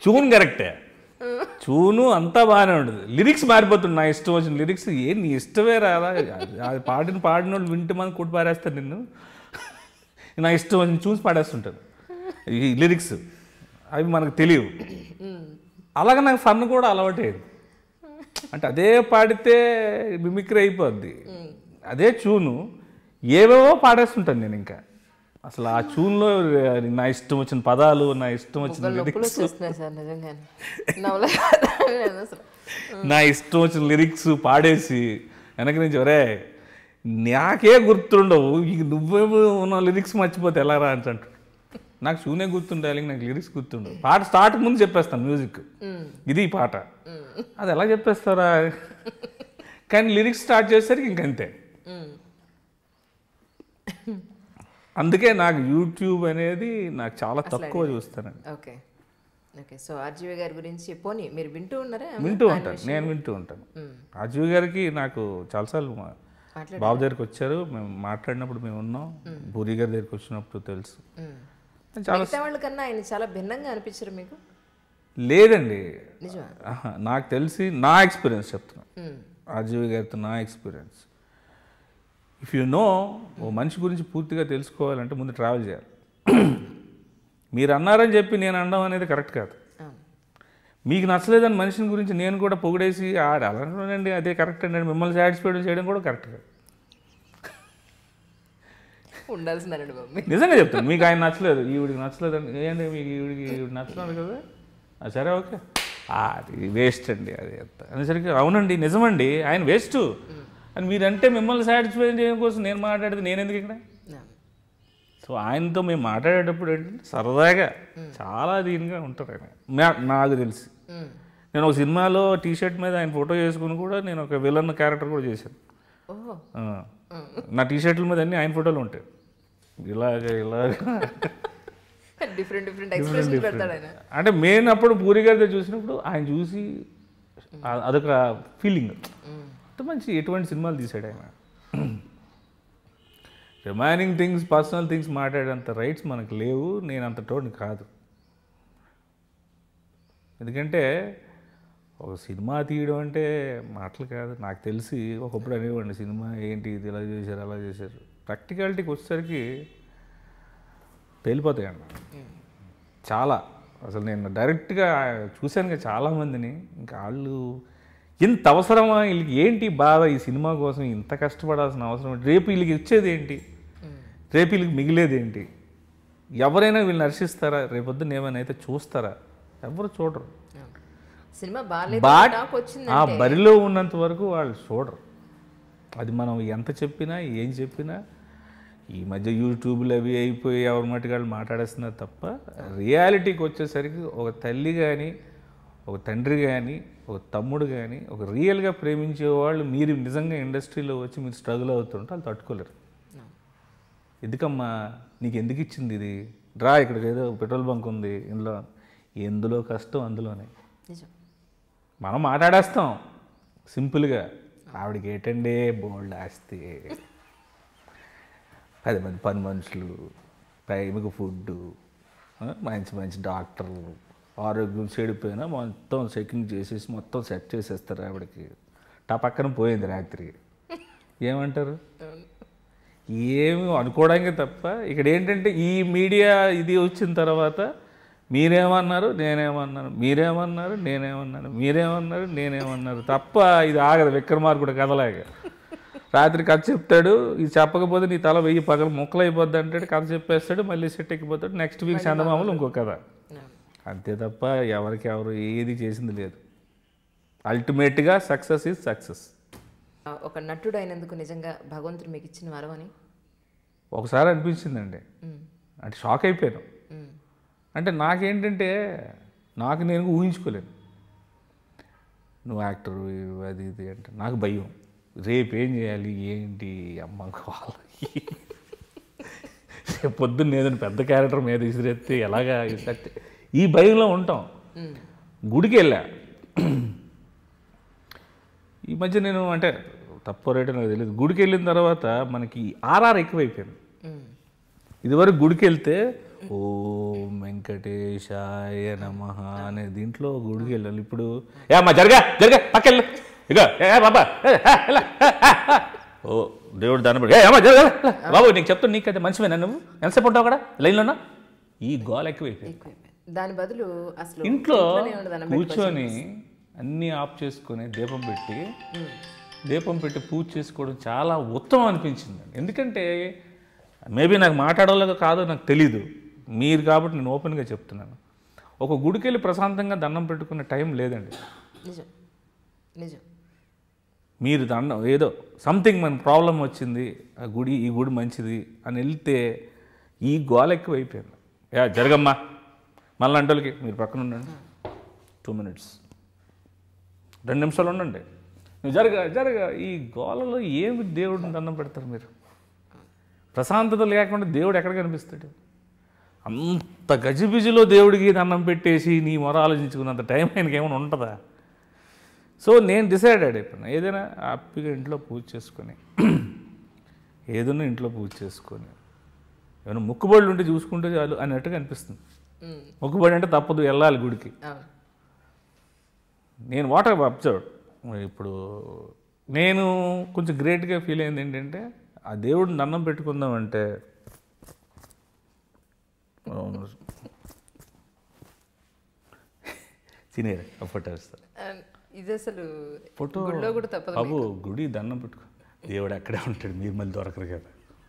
చూన్ కరెక్టే చూను అంతా బాగానే ఉంటుంది లిరిక్స్ మారిపోతుంది నా ఇష్టం వచ్చిన లిరిక్స్ ఏ నీ ఇష్టమే రాదా అది పాడిన పాడిన వాళ్ళు వింటే మనం కొట్టి పారేస్తారు నిన్ను నా ఇష్టం వచ్చిన చూసి పాడేస్తుంటాను ఈ లిరిక్స్ అవి మనకు తెలియవు అలాగే నాకు ఫన్ కూడా అలవాటేది అంటే అదే పాడితే మిమిక్రీ అయిపోద్ది అదే చూను ఏవేవో పాడేస్తుంటాను నేను ఇంకా అసలు ఆ చూన్లో నా ఇష్టం వచ్చిన పదాలు నా ఇష్టం వచ్చిన నొప్పులు లిరిక్స్ వచ్చేస్తున్నాయి సార్ నిజంగానే నవల అసలు నా ఇష్టం వచ్చిన లిరిక్స్ పాడేసి వెనక నుంచి ఒరే నాకే గుర్తుండవు ఇక నువ్వేమో ఉన్న లిరిక్స్ మర్చిపోతే ఎలా రా అని అంటాడు నాకు చూనే గుర్తుండాలి నాకు లిరిక్స్ గుర్తుండవు పాట స్టార్ట్ ముందు చెప్పేస్తాను మ్యూజిక్ ఇది ఈ పాట అది ఎలా చెప్పేస్తారా కానీ లిరిక్స్ స్టార్ట్ చేసేసరికి ఇంకంతే అందుకే నాకు యూట్యూబ్ అనేది నాకు చాలా తక్కువ చూస్తానండి ఓకే ఓకే సో ఆర్జీవి గారి గురించి పోనీ మీరు వింటూ ఉన్నారా వింటూ ఉంటాను నేను వింటూ ఉంటాను అజీవ్ గారికి నాకు చాలాసార్లు మా- మాట్లాడారా? బాబు దగ్గరికి వచ్చారు మేము మాట్లాడినప్పుడు మేము ఉన్నాం పూరి గారి దగ్గరికి వచ్చినప్పుడు తెలుసు చాలా మిగతా వాళ్ళకన్నా ఆయన చాలా భిన్నంగా అనిపించారు మీకు లేదండి నిజమా ఆహా, నాకు తెలిసి నా ఎక్స్పీరియన్స్ చెప్తున్నా మ్మ్. అజీవ్ గారితో నా experience if you know oh మనిషి గురించి పూర్తిగా తెలుసుకోవాలంటే ముందు ట్రావెల్ చేయాలి మీరు అన్నారని చెప్పి నేను అనడం అనేది కరెక్ట్ కాదు అవును. మీకు నచ్చలేదని మనిషిని గురించి నేను కూడా పొగిడేసి ఆడ అలాంటి అదే కరెక్ట్ అండి మిమ్మల్ని సాటిస్ఫైడ్ చేయడం కూడా కరెక్ట్ కాదు ఉండాల్సిందండి బాబు మీరు. నిజంగా చెప్తాను మీకు ఆయన నచ్చలేదు ఈవిడికి నచ్చలేదు అని ఏంటి మీకు ఈవిడికి ఈవిడ నచ్చలేదు కదా ఆ, సరే ఓకే ఆ, అది వేస్ట్ అండి అది ఎంత అనేసరికి అవునండి నిజమండి ఆయన వేస్ట్ అని మీరంటే మిమ్మల్ని సాటిస్ఫై చేయడం కోసం నేను మాట్లాడితే నేను ఎందుకు ఇక్కడ అవును. సో ఆయనతో మేము మాట్లాడేటప్పుడు ఏంటంటే సరదాగా చాలా దీనిగా ఉంటారు ఆయన నా- నాకు తెలిసి మ్మ్. నేను ఒక సినిమాలో టీ షర్ట్ మీద ఆయన ఫోటో చేసుకుని కూడా నేను ఒక విలన్ క్యారెక్టర్ కూడా చేశాను ఓహో ఆ. నా టీ షర్ట్ల మీద అన్ని ఆయన ఫోటోలు ఉంటాయి ఇలాగ ఇలాగ డిఫరెంట్ డిఫరెంట్ ఎక్స్ప్రెషన్ పెడతాడు ఆయన అంటే మెయిన్ అప్పుడు పూరి గారితో చూసినప్పుడు ఆయన చూసి ఆ- అదొక ఫీలింగ్ అంత మంచి ఎటువంటి సినిమాలు తీశాడు ఆయన రిమైనింగ్ థింగ్స్ పర్సనల్ థింగ్స్ మాట్లాడేంత రైట్స్ మనకు లేవు నేను అంత టోన్ కాదు ఎందుకంటే ఒక సినిమా తీయడం అంటే మాటలు కాదు నాకు తెలిసి ఒకప్పుడు అనేవాడిని సినిమా ఏంటి ఇది ఇలా చేశారు అలా చేశారు ప్రాక్టికాలిటీకి వచ్చేసరికి పేలిపోతాయండి చాలా అసలు నేను డైరెక్ట్గా చూశాను కదా చాలామందిని ఇంకా వాళ్ళు ఇంత అవసరమా వీళ్ళకి ఏంటి బాధ ఈ సినిమా కోసం ఇంత కష్టపడాల్సిన అవసరం ఏంటి? రేపు వీళ్ళకి ఇచ్చేది ఏంటి రేపు వీళ్ళకి మిగిలేది ఏంటి ఎవరైనా వీళ్ళని హర్షిస్తారా రేపొద్దున ఏమైనా అయితే చూస్తారా ఎవరు చూడరు సినిమా బాగాలేదు బాట్ టాక్ వచ్చింది ఆ బరిలో ఉన్నంత వరకు వాళ్ళు చూడరు అది మనం ఎంత చెప్పినా ఏం చెప్పినా ఈ మధ్య యూట్యూబ్లు అవి అయిపోయి ఎవరి మట్టుకు వాళ్ళు మాట్లాడేస్తున్నారు తప్ప రియాలిటీకి వచ్చేసరికి ఒక తల్లి కానీ ఒక తండ్రి కానీ ఒక తమ్ముడు కానీ ఒక రియల్గా ప్రేమించే వాళ్ళు మీరు నిజంగా ఇండస్ట్రీలో వచ్చి మీరు స్ట్రగుల్ అవుతుంటే వాళ్ళు తట్టుకోలేరు ఎందుకమ్మా నీకు ఎందుకు ఇచ్చింది ఇది రా ఇక్కడికి ఏదో పెట్రోల్ బంక్ ఉంది ఇందులో ఎందులో కష్టం అందులోనే నిజం మనం మాట్లాడేస్తాం సింపుల్గా ఆవిడకి ఏంటండి బోల్డ్ ఆస్తి పది మంది పని మనుషులు టైంకి ఫుడ్ మంచి మంచి డాక్టర్లు ఆరోగ్యం చెడిపోయినా మొత్తం చెకింగ్ చేసేసి మొత్తం సెట్ చేసేస్తారు ఆవిడకి టా పక్కన పోయింది రాత్రి ఏమంటారు ఏమి అనుకోవడానికి తప్ప ఇక్కడ ఏంటంటే ఈ మీడియా ఇది వచ్చిన తర్వాత మీరేమన్నారు నేనేమన్నాను మీరేమన్నారు నేనేమన్నాను మీరేమన్నారు నేనేమన్నారు తప్ప ఇది ఆగదు విక్రమార్కుడు కథలాగా రాత్రి కథ చెప్తాడు ఇది చెప్పకపోతే నీ తల వెయ్యి పగల ముక్కలు అయిపోద్ది అంటాడు కథ చెప్పేస్తాడు మళ్ళీ సెట్ ఎక్కిపోతాడు నెక్స్ట్ వీక్ చందమామలు ఇంకో కథ అంతే తప్ప ఎవరికి ఎవరు ఏది చేసింది లేదు అల్టిమేట్గా సక్సెస్ ఈజ్ సక్సెస్ ఆ, ఒక నటుడు అయినందుకు నిజంగా భగవంతుడు మీకు ఇచ్చిన వరం అని ఒకసారి అనిపించిందండి అంటే షాక్ అయిపోయాను మ్మ్. అంటే నాకేంటంటే నాకు నేను ఊహించుకోలేను నువ్వు యాక్టర్ అది ఇది అంటే నాకు భయం రేపు ఏం చేయాలి ఏంటి అమ్మ వాళ్ళకి రేపు పొద్దున్న ఏదైనా పెద్ద క్యారెక్టర్ మీద విసిరెత్తే ఎలాగా విసిరెత్తే ఈ భయంలో ఉంటాం మ్మ్. గుడికి వెళ్ళా ఈ మధ్య నేను అంటే తప్పు రేటు నాకు తెలియదు గుడికి వెళ్ళిన తర్వాత మనకి ఆర్ఆర్ ఎక్కువైపోయింది మ్మ్. ఇదివరకు గుడికి వెళ్తే ఓ వెంకటేశాయ నమ అనే దీంట్లో గుడికి వెళ్ళాలి ఇప్పుడు ఏ అమ్మా జరగా జరగా పక్కెళ్ళు ఇక ఏ బాబా ఏ, ఏ, ఎలా, ఏ, ఏ, ఏ. ఓ దేవుడు దాన్ని బట్టి ఏ అమ్మా జరగా బాబు నీకు చెప్తాను నీకైతే మంచివేనా నువ్వు ఎంతసేపు ఉంటావు అక్కడ లైన్లోనా ఈ గోల ఎక్కువైపోయింది ఎక్కువైపోయింది దాని బదులు అసలు ఇంట్లో ఇంట్లోనే ఉండదు అన్నం కూర్చొని అన్నీ ఆఫ్ చేసుకొని దీపం పెట్టి దీపం పెట్టి పూజ చేసుకోవడం చాలా ఉత్తమం అనిపించింది ఎందుకంటే మేబీ నాకు మాట్లాడాలో కాదో నాకు తెలీదు మీరు కాబట్టి నేను ఓపెన్గా చెప్తున్నాను ఒక గుడికి వెళ్ళి ప్రశాంతంగా దండం పెట్టుకునే టైం లేదండి నిజం నిజం మీరు దండం ఏదో సంథింగ్ మన ప్రాబ్లం వచ్చింది ఆ గుడి ఈ గుడి మంచిది అని వెళ్తే ఈ గోల ఎక్కువ అయిపోయింది యా జరగమ్మా మళ్ళీ అంటలకి మీరు పక్కన ఉండండి టూ మినిట్స్ రెండు నిమిషాలు ఉండండి నువ్వు జరగ జరగ ఈ గోలలో ఏమి దేవుడిని దండం పెడతారు మీరు ప్రశాంతత లేకుండా దేవుడు ఎక్కడ కనిపిస్తాడు అంత గజిబిజిలో దేవుడికి దండం పెట్టేసి నీ మొర ఆలోచించుకున్నంత టైం ఆయనకి ఏమైనా ఉంటుందా సో నేను డిసైడ్ అయిపోయినా ఏదైనా హ్యాపీగా ఇంట్లో పూజ చేసుకొని ఏదైనా ఇంట్లో పూజ చేసుకొని ఏమైనా మొక్కుబడులు ఉంటే చూసుకుంటే చాలు అన్నట్టుగా అనిపిస్తుంది ఉమ్, మొక్కుబడి అంటే తప్పదు వెళ్ళాలి గుడికి అవును నేను వాటర్ అబ్జర్వ్ ఇప్పుడు నేను కొంచెం గ్రేట్గా ఫీల్ అయింది ఏంటంటే ఆ దేవుడిని దండం పెట్టుకుందామంటే అవును. తినేది ఆ ఫోటో వేస్తారు అండ్ ఇది అసలు ఫోటో గుడిలో కూడా తప్పదు బాబు గుడి దండం పెట్టుకో దేవుడు అక్కడే ఉంటాడు మీరు మళ్ళీ దొరకరు కదా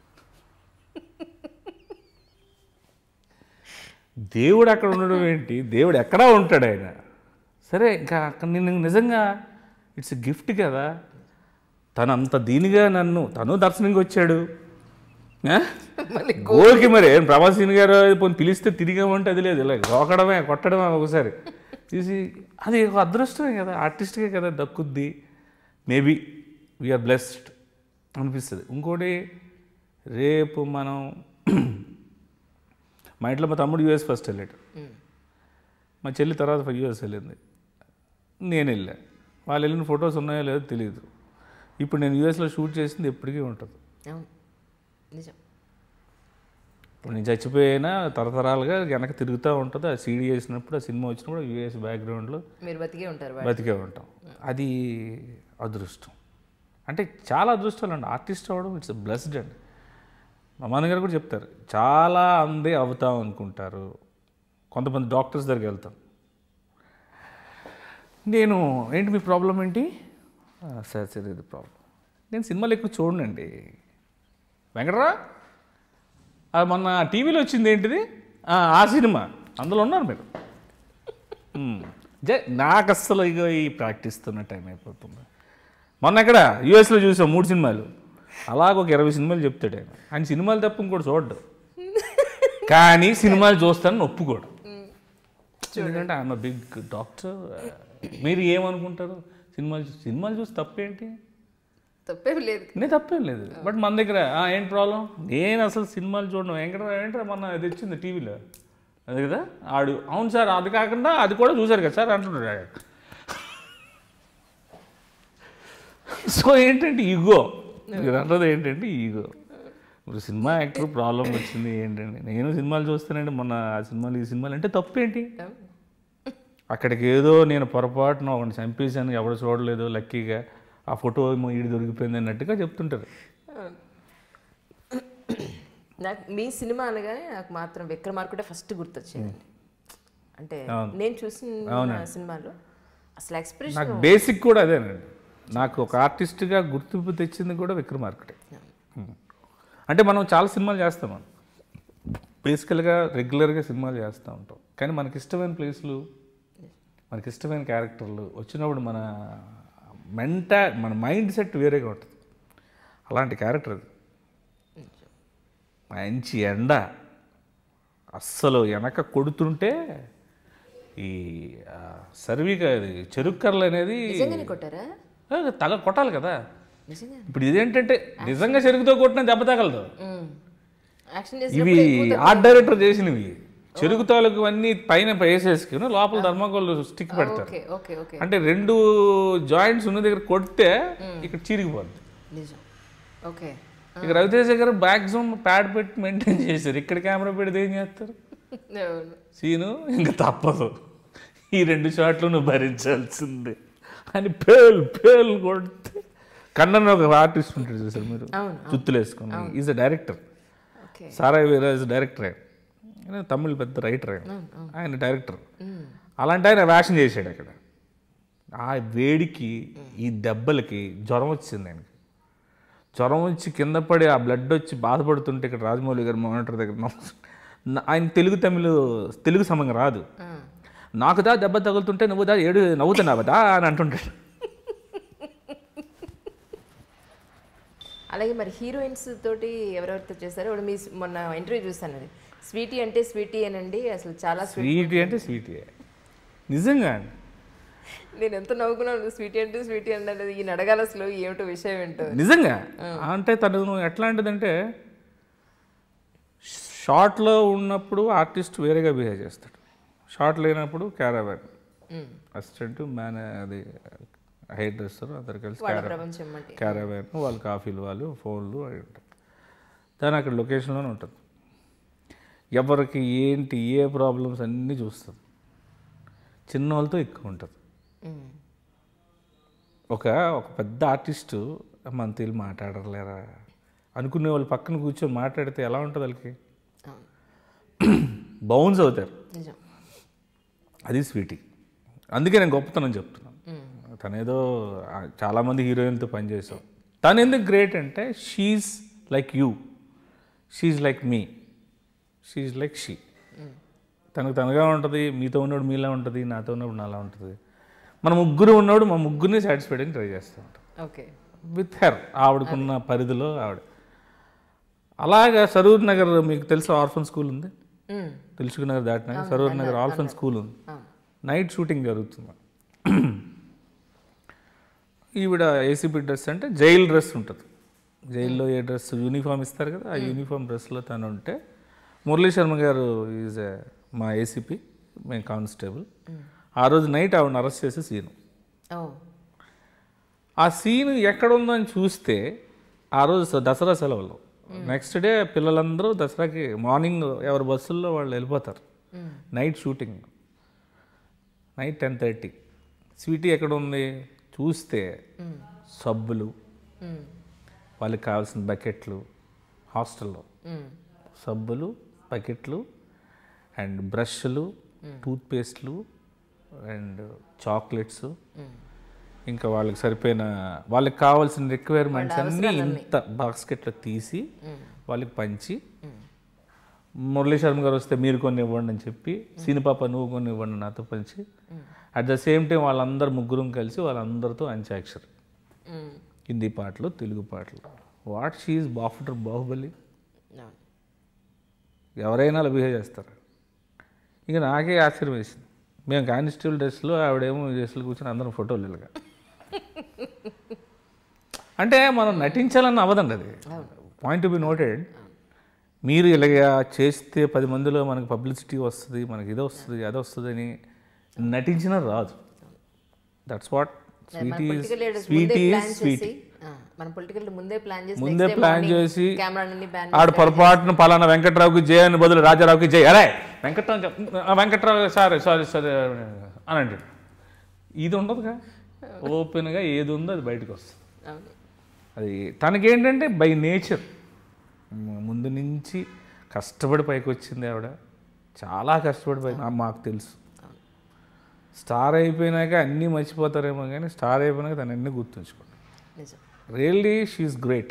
దేవుడు అక్కడ ఉండడం ఏంటి దేవుడు ఎక్కడా ఉంటాడు ఆయన సరే ఇంకా అక్కడ నేను నిజంగా ఇట్స్ గిఫ్ట్ కదా తను అంత దీనిగా నన్ను తను దర్శనంకి వచ్చాడు ఆ? మళ్ళీ గోల్కి మరి ఏం ప్రభాసీని గారు పోనీ పిలిస్తే తిరిగామంటే అది లేదు ఇలా రోకడమే కొట్టడమే ఒకసారి తీసి అది ఒక అదృష్టమే కదా ఆర్టిస్ట్కే కదా దక్కుద్ది మేబీ వీఆర్ బ్లెస్డ్ అనిపిస్తుంది ఇంకోటి రేపు మనం మా ఇంట్లో మా తమ్ముడు యూఎస్ ఫస్ట్ వెళ్ళాడు ఉమ్, మా చెల్లి తర్వాత యూఎస్ వెళ్ళింది నేను వెళ్ళా వాళ్ళు వెళ్ళిన ఫొటోస్ ఉన్నాయో లేదో తెలియదు ఇప్పుడు నేను యూఎస్లో షూట్ చేసింది ఎప్పటికీ ఉంటుంది అవును నిజం ఇప్పుడు నేను చచ్చిపోయినా తరతరాలుగా వెనక తిరుగుతూ ఉంటుంది ఆ సీడీ చేసినప్పుడు ఆ సినిమా వచ్చినప్పుడు యూఎస్ బ్యాక్గ్రౌండ్లో మీరు బతికే ఉంటారు వాడు. బతికే ఉంటాం అది అదృష్టం అంటే చాలా అదృష్టాలు అండి ఆర్టిస్ట్ అవ్వడం ఇట్స్ బ్లెస్డ్ అండి మా నాన్నగారు కూడా చెప్తారు చాలా అందే అవుతాం అనుకుంటారు కొంతమంది డాక్టర్స్ దగ్గరికి వెళ్తాం నేను ఏంటి మీ ప్రాబ్లం ఏంటి "ఆ, సార్ సార్ ఇది ప్రాబ్లం నేను సినిమాలు ఎక్కువ చూడనండి వెంకటరా అది మొన్న టీవీలో వచ్చింది ఏంటిది "ఆ, ఆ సినిమా అందులో ఉన్నారు మీరు "మ్మ్. జై నాకు అస్సలు ఇక ఈ ప్రాక్టీస్తున్న టైం అయిపోతుంది మొన్న ఎక్కడ యూఎస్లో చూసాం మూడు సినిమాలు అలాగ ఒక ఇరవై సినిమాలు చెప్తాడు ఆయన ఆయన సినిమాలు తప్ప ఇంకోటి చూడ్డు కానీ సినిమాలు చూస్తానని ఒప్పుకోడు ఎందుకంటే ఆయన బిగ్ డాక్టర్ మీరు ఏమనుకుంటారు సినిమాలు చూ- సినిమాలు చూసి తప్పేంటి తప్పేం లేదు నేను తప్పేం లేదు బట్ మన దగ్గర "ఆ, ఏంటి ప్రాబ్లం నేను అసలు సినిమాలు చూడడం వెంకట ఏంటో మొన్న అది వచ్చింది టీవీలో అది కదా ఆడు అవును సార్ అది కాకుండా అది కూడా చూశారు కదా సార్ అంటున్నాడు ఆయన. సో ఏంటంటే ఈగో మీరు అన్నది ఏంటంటే ఈగో ఇప్పుడు సినిమా యాక్టర్ ప్రాబ్లం వచ్చింది ఏంటంటే నేను సినిమాలు చూస్తానండి మొన్న ఆ సినిమాలు ఈ సినిమాలు అంటే తప్పేంటి అవును. అక్కడికి ఏదో నేను పొరపాటున ఒకటి చంపేశాను ఎవడు చూడలేదు లక్కీగా ఆ ఫోటో ఏమో ఈడు దొరికిపోయింది అన్నట్టుగా చెప్తుంటారు నాకు మీ సినిమా అనగానే నాకు మాత్రం విక్రమార్కుడే ఫస్ట్ గుర్తొచ్చిందండి అంటే అవును. నేను చూసిన సినిమాలో అసలు ఎక్స్ప్రెషన్ నాకు బేసిక్ కూడా అదేనండి నాకు ఒక ఆర్టిస్ట్గా గుర్తింపు తెచ్చింది కూడా విక్రమార్కుడే ఉం. అంటే మనం చాలా సినిమాలు చేస్తాం మనం బేసికల్గా రెగ్యులర్గా సినిమాలు చేస్తూ ఉంటాం కానీ మనకి ఇష్టమైన ప్లేస్లు మనకి ఇష్టమైన క్యారెక్టర్లు వచ్చినప్పుడు మన మెంటా మన మైండ్ సెట్ వేరేగా ఉంటుంది అలాంటి క్యారెక్టర్ అది మంచి ఎండ అస్సలు వెనక కొడుతుంటే ఈ ఆ, సర్విక ఇది చెరుకు కర్రలు అనేది నిజంగానే కొట్టారా ఆ, తల కొట్టాలి కదా నిజంగా ఇప్పుడు ఇదేంటంటే నిజంగా చెరుకుతో కొట్టిన దెబ్బ తగలదు యాక్షన్ ఇవి చేసినప్పుడు ఆర్ట్ డైరెక్టర్ చేసినవి చెరుకు తాలూకు అన్ని పైన వేసేసుకుని లోపల ధర్మకోల్ స్టిక్ పెడతారు ఓకే ఓకే ఓకే అంటే రెండు జాయింట్స్ ఉన్న దగ్గర కొడితే ఇక్కడ చీరిగిపోద్ది నిజం ఓకే ఇక రవితేజ గారు బ్యాక్ జూమ్ ప్యాడ్ పెట్టి మెయింటైన్ చేశారు ఇక్కడ కెమెరా పెడితే ఏం చేస్తారు అవును సీను ఇంక తప్పదు ఈ రెండు షాట్లు నువ్వు భరించాల్సిందే అని పేల్ పేల్ కొడితే కన్నన్ ఒక ఆర్టిస్ట్ ఉంటాడు చూసారు మీరు అవును, చుత్తులు వేసుకుని ఈజ్ అ డైరెక్టర్ ఓకే సారాయ్ వీరాజ్ డైరెక్టర్ ఆయన తమిళ్ పెద్ద రైటర్ ఆయన ఆయన డైరెక్టర్ అలాంటి ఆయన వేషం చేశాడు అక్కడ ఆ వేడికి ఈ దెబ్బలకి జ్వరం వచ్చింది ఆయనకి జ్వరం వచ్చి కింద పడి ఆ బ్లడ్ వచ్చి బాధపడుతుంటే ఇక్కడ రాజమౌళి గారు మానిటర్ దగ్గర నవ్వు- నా- ఆయన తెలుగు తమిళ తెలుగు సమంగా రాదు నాకు దా దెబ్బ తగులుతుంటే నువ్వు దా ఏడు నవ్వుతున్నావు దా అని అంటుంటాడు అలాగే మరి హీరోయిన్స్ తోటి ఎవరెవరితో చేశారో ఇప్పుడు మీ మొన్న ఇంటర్వ్యూ చూస్తాను అది స్వీటీ అంటే స్వీటీ అనండి అసలు చాలా స్వీట్ స్వీటీ అంటే స్వీటీ నిజంగా అండి నేను ఎంత నవ్వుకున్నాను స్వీటీ అంటే స్వీటీ అంటే ఈ నడగాల అసలు ఏమిటో విషయం ఏంటో నిజంగా అంటే తను ఎట్లాంటిదంటే షార్ట్లో ఉన్నప్పుడు ఆర్టిస్ట్ వేరేగా బిహేవ్ చేస్తాడు షార్ట్ లేనప్పుడు క్యారావెన్ ఉమ్. అసిస్టెంట్ మ్యాన్ అది హెయిర్ డ్రెస్సర్ అందరు కలిసి వాళ్ళ క్యారా ప్రపంచం అంటే క్యారావెన్ వాళ్ళు కాఫీలు వాళ్ళు ఫోన్లు అవి ఉంటాయి దాని అక్కడ లొకేషన్లోనే ఉంటుంది ఎవరికి ఏంటి ఏ ప్రాబ్లమ్స్ అన్నీ చూస్తుంది చిన్న వాళ్ళతో ఎక్కువ ఉంటుంది ఉమ్. ఒక ఒక పెద్ద ఆర్టిస్టు మన తెలుగు మాట్లాడలేరా అనుకునే వాళ్ళు పక్కన కూర్చొని మాట్లాడితే ఎలా ఉంటుంది వాళ్ళకి అవును బౌన్స్ అవుతారు నిజం అది స్వీటీ అందుకే నేను గొప్పతనం చెప్తున్నాను తనేదో ఆ, చాలామంది హీరోయిన్తో పనిచేసాం తను ఎందుకు గ్రేట్ అంటే she's like you she's like me she's like she తనకు తనగా ఉంటుంది మీతో ఉన్నప్పుడు మీలా ఉంటుంది నాతో ఉన్నప్పుడు నాలా ఉంటుంది మన ముగ్గురు ఉన్నప్పుడు మా ముగ్గురిని సాటిస్ఫైడ్ అని ట్రై చేస్తూ ఉంటాం ఓకే విత్ హెర్ ఆవిడకున్న పరిధిలో ఆవిడ అలాగా సరూర్ నగర్ మీకు తెలుసు ఆర్ఫన్ స్కూల్ ఉంది ఉమ్. తెలుసుకు నగర్ దాటినాక సరూర్ నగర్ ఆర్ఫన్ స్కూల్ ఉంది అవును నైట్ షూటింగ్ జరుగుతుంది ఈవిడ ఏసీపీ డ్రెస్ అంటే జైల్ డ్రెస్ ఉంటుంది జైల్లో ఏ డ్రెస్ యూనిఫామ్ ఇస్తారు కదా ఆ యూనిఫామ్ డ్రెస్లో తను ఉంటే మురళీ శర్మ గారు ఈజ్ మా ఏసీపీ మేము కానిస్టేబుల్ ఆ రోజు నైట్ ఆవిడని అరెస్ట్ చేసే సీను ఓ ఆ సీన్ ఎక్కడ ఉందని చూస్తే ఆ రోజు స- దసరా సెలవులు నెక్స్ట్ డే పిల్లలందరూ దసరాకి మార్నింగ్ ఎవరి బస్సుల్లో వాళ్ళు వెళ్ళిపోతారు night shooting night ten thirty Sweety ఎక్కడ ఉంది చూస్తే సబ్బులు ఉమ్. వాళ్ళకి కావాల్సిన బకెట్లు హాస్టల్లో ఉమ్. సబ్బులు బకెట్లు అండ్ బ్రష్లు టూత్పేస్ట్లు అండ్ చాక్లెట్స్ ఇంకా వాళ్ళకి సరిపోయిన వాళ్ళకి కావాల్సిన రిక్వైర్మెంట్స్ అన్నీ ఇంత బాస్కెట్లో తీసి వాళ్ళకి పంచి మురళీ శర్మ గారు వస్తే మీరు కొన్ని ఇవ్వండి అని చెప్పి సీనిపాప నువ్వు కొన్ని ఇవ్వండి నాతో పంచి అట్ ద సేమ్ టైం వాళ్ళందరూ ముగ్గురం కలిసి వాళ్ళందరితో అంచాక్షరి ఉమ్. హిందీ పాటలు తెలుగు పాటలు వాట్ షీఈ్ బాఫ్టర్ బాహుబలి అవును ఎవరైనా అలా బిహేవ్ చేస్తారు ఇక నాకే ఆశ్చర్యం వేసింది మేము కానిస్టేబుల్ డ్రెస్లో ఆవిడేమో డ్రెస్సులు కూర్చొని అందరం ఫోటోలు ఇలాగా అంటే మనం నటించాలని అవ్వదండి అది పాయింట్ బి నోటెడ్ మీరు ఇలాగ చేస్తే పది మందిలో మనకి పబ్లిసిటీ వస్తుంది మనకి ఇది వస్తుంది అది వస్తుంది అని నటించినా రాదు that's what sweet is political leaders sweet ముందే ఈజ్ ప్లాన్ స్వీట్ చేసి ఆ, మన పొలిటికల్ ముందే ప్లాన్ చేసి ముందే ప్లాన్ చేసి కెమెరాలన్నీ బ్యాన్ ఆడు పొరపాటున పలానా వెంకట్రావుకి జై అని బదులు రాజారావుకి జై అరే వెంకట్రావు చెప్- ఆ, వెంకట్రావు సారీ సారీ సారీ అని అంటాడు ఇది ఉండదుగా ఓపెన్గా ఏది ఉందో అది బయటకు వస్తుంది అవును అది తనకేంటంటే బై నేచర్ ముందు నుంచి కష్టపడి పైకి వచ్చింది ఆవిడ చాలా కష్టపడి పైకి ఆ, మాకు తెలుసు స్టార్ అయిపోయినాక అన్నీ మర్చిపోతారేమో కానీ స్టార్ అయిపోయినాక తను అన్నీ గుర్తుంచుకోండి నిజం really she's great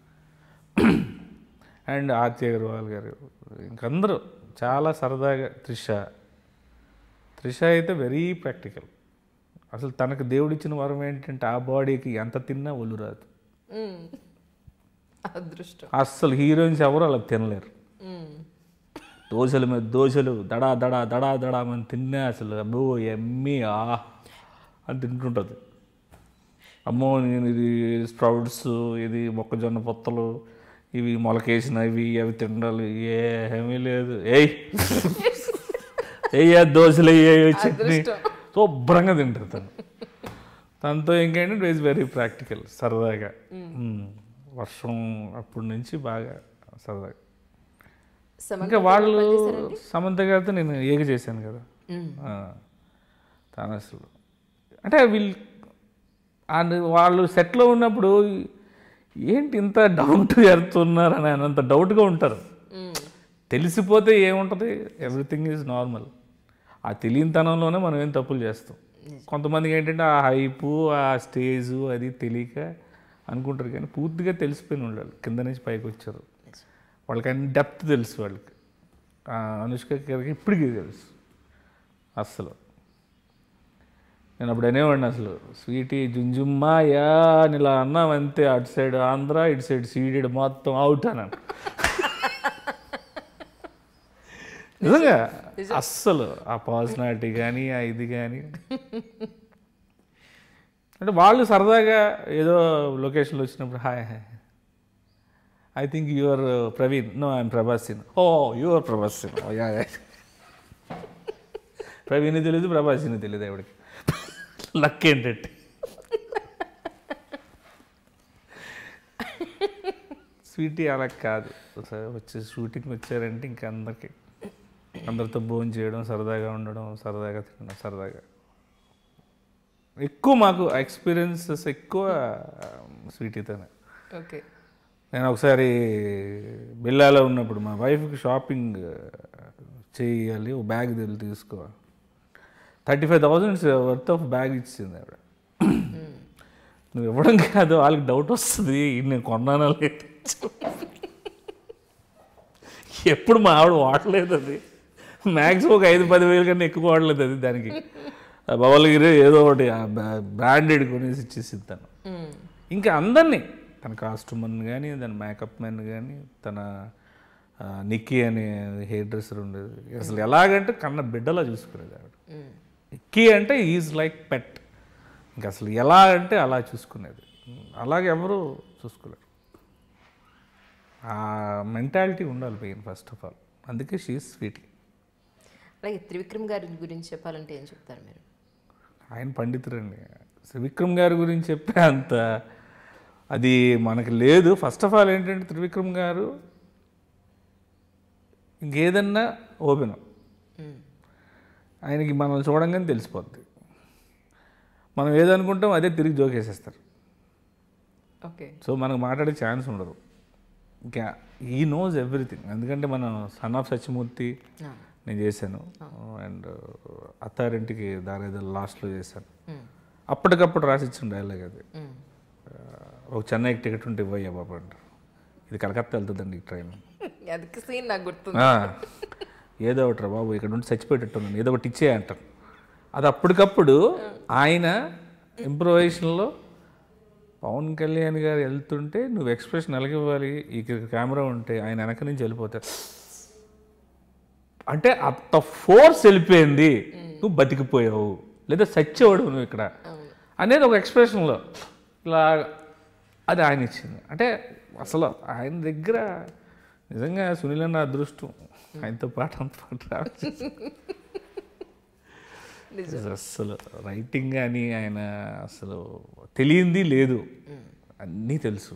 and Aarti Agarwal garu ఇంకందరూ చాలా సరదాగా త్రిష త్రిష అయితే వెరీ ప్రాక్టికల్ అసలు తనకు దేవుడిచ్చిన వరం ఏంటంటే ఆ బాడీకి ఎంత తిన్నా ఒళ్ళు రాదు ఉమ్. అదృష్టం అస్సలు హీరోయిన్స్ ఎవరు అలా తినలేరు ఉమ్. దోశల మీద దోశలు దడా దడా దడా దడా మనం తిన్నా అసలు అబ్బో ఎమ్మి ఆ అని తింటుంటుంది అమ్మో నేను ఇది స్ప్రౌట్స్ ఇది మొక్కజొన్న పొత్తలు ఇవి మొలకేసినవి అవి తినాలి ఏమీ లేదు ఏయ్ ఏయ్యా దోశలు ఏ చట్నీ శుభ్రంగా తింటారు తను తనతో ఇంకేంటంటే ఇట్ ఈస్ వెరీ ప్రాక్టికల్ సరదాగా మ్మ్. వర్షం అప్పటి నుంచి బాగా సరదాగా సమంత ఇంకా వాళ్ళు పనిచేశారండి? సమంత గారితో నేను ఏగ చేశాను కదా మ్మ్. ఆ, తాను అసలు అంటే వీళ్ళు అండ్ వాళ్ళు సెట్లో ఉన్నప్పుడు ఏంటి ఇంత డౌన్ టు ఎర్త్ ఉన్నారు అని అంత డౌట్గా ఉంటారు మ్మ్. తెలిసిపోతే ఏముంటుంది ఎవ్రీథింగ్ ఈజ్ నార్మల్ ఆ తెలియనితనంలోనే మనం ఏం తప్పులు చేస్తాం కొంతమందికి ఏంటంటే ఆ హైపు ఆ స్టేజు అది తెలియక అనుకుంటారు కానీ పూర్తిగా తెలిసిపోయిన వాళ్ళు కింద నుంచి పైకి వచ్చారు వాళ్ళకి అన్ని డెప్త్ తెలుసు వాళ్ళకి ఆ అనుష్క గారికి ఇప్పటికీ తెలుసు అస్సలు నేను అప్పుడు అనేవాడిని అసలు స్వీటీ జుంజుమ్మాయా అని ఇలా అన్నాం అంతే అటు సైడ్ ఆంధ్ర ఇటు సైడ్ సీడెడ్ మొత్తం అవుట్ అన్నాను నిజంగా అస్సలు ఆ పర్సనాలిటీ కానీ ఆ ఇది కానీ అంటే వాళ్ళు సరదాగా ఏదో లొకేషన్లో వచ్చినప్పుడు hi hi I think your Praveen no I'm Prabhas సిన్ ఓ యువర్ ప్రభాస్ సిన్ యా ప్రవీణ్ తెలియదు ప్రభాస్ సిన్ తెలియదు ఆవిడకి లక్ ఏంటంటే స్వీటీ అలా కాదు ఒకసారి వచ్చి షూటింగ్ వచ్చారంటే ఇంకా అందరికి అందరితో భోజనం చేయడం సరదాగా ఉండడం సరదాగా తినడం సరదాగా ఎక్కువ మాకు ఎక్స్పీరియన్సెస్ ఎక్కువ స్వీటీతోనే ఓకే నేను ఒకసారి బిల్లాలో ఉన్నప్పుడు మా వైఫ్కి షాపింగ్ చేయాలి ఒక బ్యాగ్ తెలి తీసుకో thirty five thousands worth of bag ఇచ్చింది ఆవిడ నువ్వు ఇవ్వడం కాదు వాళ్ళకి డౌట్ వస్తుంది ఇది నేను కొన్నానా లేదు ఎప్పుడు మా ఆవిడ వాడలేదు అది మ్యాక్సిమం ఒక ఐదు పది వేలు కన్నా ఎక్కువ వాడలేదు అది దానికి భవల్గిరి ఏదో ఒకటి బ్రాండెడ్ కొనేసి ఇచ్చేసి తను మ్మ్. ఇంకా అందరినీ తన కాస్ట్యూమన్ కానీ తన మేకప్ మ్యాన్ కానీ తన ఆ, నిక్కీ అనే హెయిర్ డ్రెస్సర్ ఉండేది అసలు ఎలాగంటే కన్న బిడ్డలా చూసుకునేది ఆవిడ మ్మ్. నిక్కీ అంటే ఈజ్ లైక్ పెట్ ఇంకా అసలు ఎలా అంటే అలా చూసుకునేది అలాగే ఎవరు చూసుకోలేరు ఆ మెంటాలిటీ ఉండాలి పెయిన్ ఫస్ట్ ఆఫ్ ఆల్ అందుకే షీఈ్ స్వీట్ అలాగే త్రివిక్రమ్ గారి గురించి చెప్పాలంటే ఏం చెప్తారు మీరు ఆయన పండితుడండి త్రివిక్రమ్ గారి గురించి చెప్పే అంత అది మనకి లేదు ఫస్ట్ ఆఫ్ ఆల్ ఏంటంటే త్రివిక్రమ్ గారు ఇంకేదన్నా ఓపెన్ మ్మ్. ఆయనకి మనం చూడంగానే తెలిసిపోద్ది మనం ఏదనుకుంటాం అదే తిరిగి జోకేసేస్తారు ఓకే సో మనకు మాట్లాడే ఛాన్స్ ఉండదు ఇంకా ఈ నోస్ ఎవ్రీథింగ్ ఎందుకంటే మనం సన్ ఆఫ్ సత్యమూర్తి ఆ. నేను చేశాను అండ్ అత్తారింటికి దారేదో లాస్ట్లో చేశాను మ్మ్. అప్పటికప్పుడు రాసిచ్చిన డైలాగ్ అది మ్మ్. ఆ, ఒక చెన్నైకి టికెట్ ఉంటే ఇవ్వయ్యా బాబు అంటారు ఇది కలకత్తా వెళ్తుందండి ఈ ట్రైన్ అది సీన్ నాకు గుర్తుంది ఆ, ఏదో ఒకటి రా బాబు ఇక్కడ నుండి చచ్చిపోయేటట్టున్నాను ఏదో ఒకటి ఇచ్చే అంటారు అది అప్పటికప్పుడు ఆయన ఇంప్రొవైజేషన్లో పవన్ కళ్యాణ్ గారు వెళ్తుంటే నువ్వు ఎక్స్ప్రెషన్ ఎలాగివ్వాలి ఇక్కడ కెమెరా ఉంటే ఆయన వెనక నుంచి వెళ్ళిపోతారు అంటే అంత ఫోర్స్ వెళ్ళిపోయింది నువ్వు బతికిపోయావు లేదా చచ్చేవాడు నువ్వు ఇక్కడ అనేది ఒక ఎక్స్ప్రెషన్లో ఇలా అది ఆయన ఇచ్చింది అంటే అసలు ఆయన దగ్గర నిజంగా సునీల్ అన్న అదృష్టం ఆయనతో పాటు అంత పాటు రావచ్చు అసలు రైటింగ్ కానీ ఆయన అసలు తెలియంది లేదు అన్నీ తెలుసు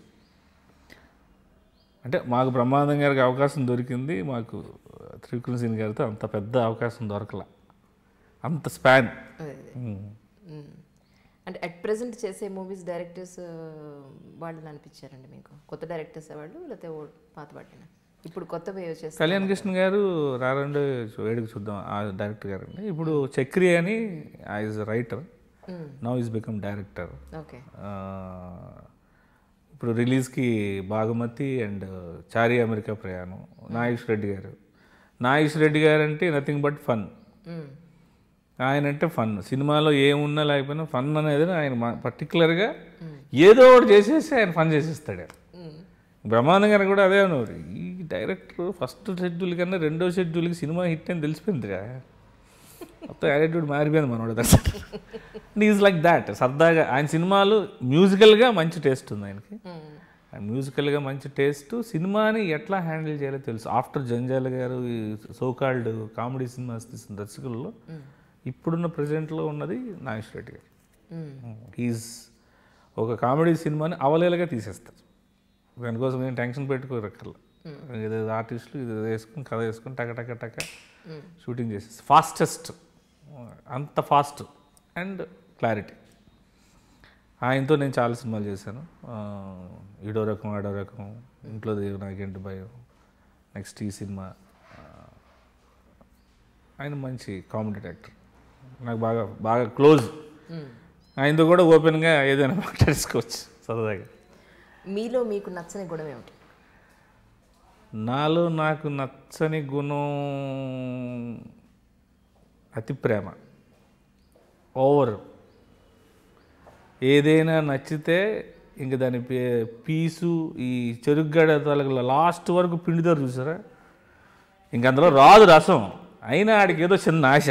అంటే మాకు బ్రహ్మానందం గారికి అవకాశం దొరికింది మాకు త్రివిక్రమ్ సింగ్ గారితో అంత పెద్ద అవకాశం దొరకల అంత స్పాన్ అదే అదే. మ్మ్. అంటే అట్ ప్రెసెంట్ చేసే మూవీస్ డైరెక్టర్స్ వాళ్ళు అనిపించారండి మీకు కొత్త డైరెక్టర్స్ వాళ్ళు లేకపోతే ఓ పాత వాటినా ఇప్పుడు కొత్త చేస్తారు కళ్యాణ్ కృష్ణ గారు రారండి వేడుక చూద్దాం ఆ డైరెక్టర్ గారు అండి ఇప్పుడు చక్రి అని is writer now is become director okay ఇప్పుడు రిలీజ్కి బాగుమతి అండ్ చారి అమెరికా ప్రయాణం నాగేష్ రెడ్డి గారు నాగేష్ రెడ్డి గారు అంటే నథింగ్ బట్ ఫన్ ఆయన అంటే ఫన్ సినిమాలో ఏమున్నా లేకపోయినా ఫన్ అనేది ఆయన పర్టికులర్గా ఏదో ఒకటి చేసేసి ఆయన ఫన్ చేసేస్తాడు బ్రహ్మానందం గారు కూడా అదే అన్నారు ఈ డైరెక్టర్ ఫస్ట్ షెడ్యూల్ కన్నా రెండో షెడ్యూల్కి సినిమా హిట్ అని తెలిసిపోయిందిగా మొత్తం యాటిట్యూడ్ మారిపోయింది మనోడు ఈజ్ లైక్ దాట్ సరదాగా ఆయన సినిమాలు మ్యూజికల్గా మంచి టేస్ట్ ఉంది ఆయనకి మ్యూజికల్గా మంచి టేస్ట్ సినిమాని ఎట్లా హ్యాండిల్ చేయాలో తెలుసు ఆఫ్టర్ జంజాల గారు ఈ సోకాల్డ్ కామెడీ సినిమాస్ తీసిన దర్శకుల్లో ఇప్పుడున్న ప్రజెంట్లో ఉన్నది నాగేష్ రెడ్డి గారు ఈజ్ ఒక కామెడీ సినిమాని అవలేలుగా తీసేస్తారు దానికోసం నేను టెన్షన్ పెట్టుకోరక్కర్లా ఇది ఆర్టిస్టులు ఇది వేసుకుని కథ వేసుకుని టక టక టక షూటింగ్ చేసేసి ఫాస్టెస్ట్ అంత ఫాస్ట్ అండ్ క్లారిటీ ఆయనతో నేను చాలా సినిమాలు చేశాను ఆ, ఈడో రకం ఆడో రకం ఇంట్లో దేవు నాకేంటి భయం నెక్స్ట్ ఈ సినిమా ఆ, ఆయన మంచి కామెడీ యాక్టర్ నాకు బాగా బాగా క్లోజ్ ఆయనతో కూడా ఓపెన్గా ఏదైనా మాట్లాడుకోవచ్చు సరదాగా మీలో మీకు నచ్చని గుణం ఏమిటి నాలో నాకు నచ్చని గుణం అతి ప్రేమ ఓవర్ ఏదైనా నచ్చితే ఇంక దాని పే- పీసు ఈ చెరుగ్గడ తలగల లాస్ట్ వరకు పిండిదారు చూసారా ఇంక అందులో రాదు రసం అయినా ఆడికి ఏదో చిన్న ఆశ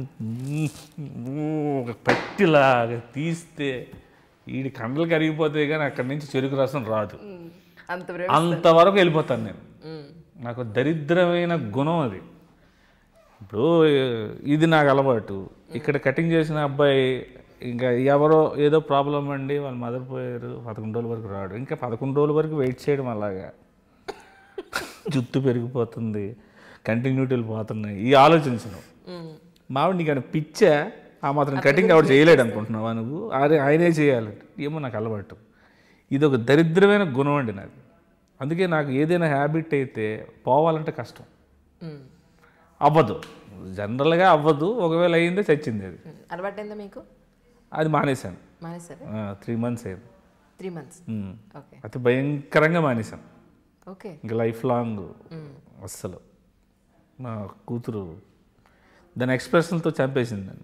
ఒక పట్టిలాగా తీస్తే ఈడి కండలు కరిగిపోతాయి కానీ అక్కడి నుంచి చెరుకు రసం రాదు అంత ప్రేమ అంతవరకు వెళ్ళిపోతాను నేను మ్మ్. నాకు దరిద్రమైన గుణం అది ఇప్పుడు ఇది నాకు అలవాటు ఇక్కడ కటింగ్ చేసిన అబ్బాయి ఇంకా ఎవరో ఏదో ప్రాబ్లం అండి వాళ్ళ మదర్ పోయారు పదకొండు రోజుల వరకు రాడు ఇంకా పదకొండు రోజుల వరకు వెయిట్ చేయడం అలాగా జుట్టు పెరిగిపోతుంది కంటిన్యూటీలు పోతున్నాయి ఈ ఆలోచించను మ్మ్. మావిడ నీకు ఆయన పిచ్చా ఆ మాత్రం కటింగ్ ఆవిడ చేయలేడు అనుకుంటున్నావా నువ్వు అరే ఆయనే చేయాలి ఏమో నాకు అలవాటు ఇది ఒక దరిద్రమైన గుణం అండి నాకు అందుకే నాకు ఏదైనా హ్యాబిట్ అయితే పోవాలంటే కష్టం మ్మ్. అవ్వదు జనరల్గా అవ్వదు ఒకవేళ అయిందే చచ్చింది అది మ్మ్. అలవాటైందా మీకు అది మానేశాను మానేసారు త్రీ మంత్స్ అయింది త్రీ మంత్స్ ఉమ్. ఓకే అతి భయంకరంగా మానేశాను ఓకే ఇంకా లైఫ్ లాంగ్ అస్సలు నా కూతురు దాని ఎక్స్ప్రెషన్తో చంపేసింది నన్ను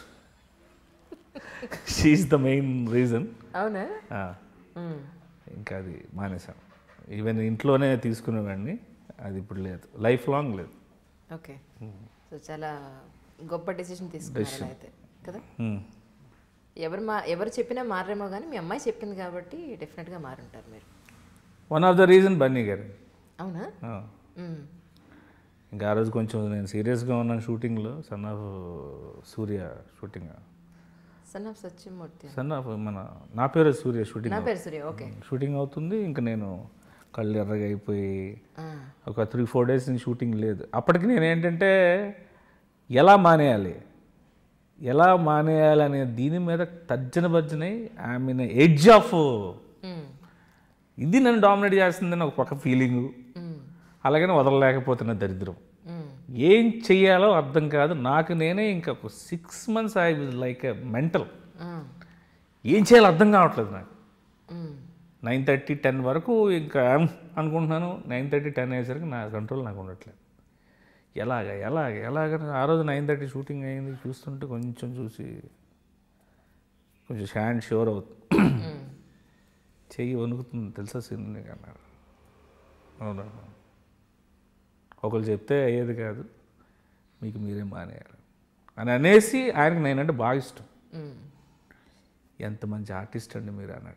షీఈస్ ద మెయిన్ రీజన్ అవునా మ్మ్. ఇంకా అది మానేశాను ఈవెన్ ఇంట్లోనే తీసుకునేవాడిని అది ఇప్పుడు లేదు లైఫ్ లాంగ్ లేదు ఓకే సో చాలా గొప్ప డెసిషన్ తీసుకున్నారు అలా అయితే కదా ఉమ్. ఎవరు మా ఎవరు చెప్పినా మారేమో కానీ మీ అమ్మాయి చెప్పింది కాబట్టి డెఫినెట్గా మారుంటారు మీరు one of the reason Bunny garu అవునా ఆ. మ్మ్. ఇంకా ఆ రోజు కొంచెం నేను సీరియస్గా ఉన్నాను షూటింగ్లో son of Surya shooting son of Satyamurthy son of మన నా పేరు సూర్య షూటింగ్ నా పేరు సూర్య ఓకే షూటింగ్ అవుతుంది ఇంకా నేను కళ్ళు ఎర్రగా అయిపోయి ఆ. ఒక త్రీ ఫోర్ డేస్ నుంచి షూటింగ్ లేదు అప్పటికి నేను ఏంటంటే ఎలా మానేయాలి ఎలా మానేయాలి అనే దీని మీద తర్జన భర్జనై ఐ మీన్ ఎడ్జ్ ఆఫ్ మ్మ్. ఇది నన్ను డామినేట్ చేస్తుందని ఒక పక్క ఫీలింగు మ్మ్. అలాగనే వదలలేకపోతున్న దరిద్రం మ్మ్. ఏం చెయ్యాలో అర్థం కాదు నాకు నేనే ఇంకా ఒక six months I was like a mental ఆ. ఏం చేయాలో అర్థం కావట్లేదు నాకు మ్మ్. నైన్ థర్టీ టెన్ వరకు ఇంకా "ఉమ్" అనుకుంటున్నాను నైన్ థర్టీ టెన్ అయ్యేసరికి నా కంట్రోల్ నాకు ఉండట్లేదు ఎలాగ ఎలాగ ఎలాగ ఆ రోజు నైన్ థర్టీ షూటింగ్ అయింది చూస్తుంటే కొంచెం చూసి కొంచెం హ్యాండ్ షోర్ అవుతుంది మ్మ్. చెయ్యి వణుకుతుంది తెలుసా సీన్ నీకు అన్నారు అవునా ఒకరు చెప్తే అయ్యేది కాదు మీకు మీరే మానేయాలి అని అనేసి ఆయనకు నేనంటే బాగా ఇష్టం మ్మ్. ఎంత మంచి ఆర్టిస్ట్ అండి మీరు అన్నాడు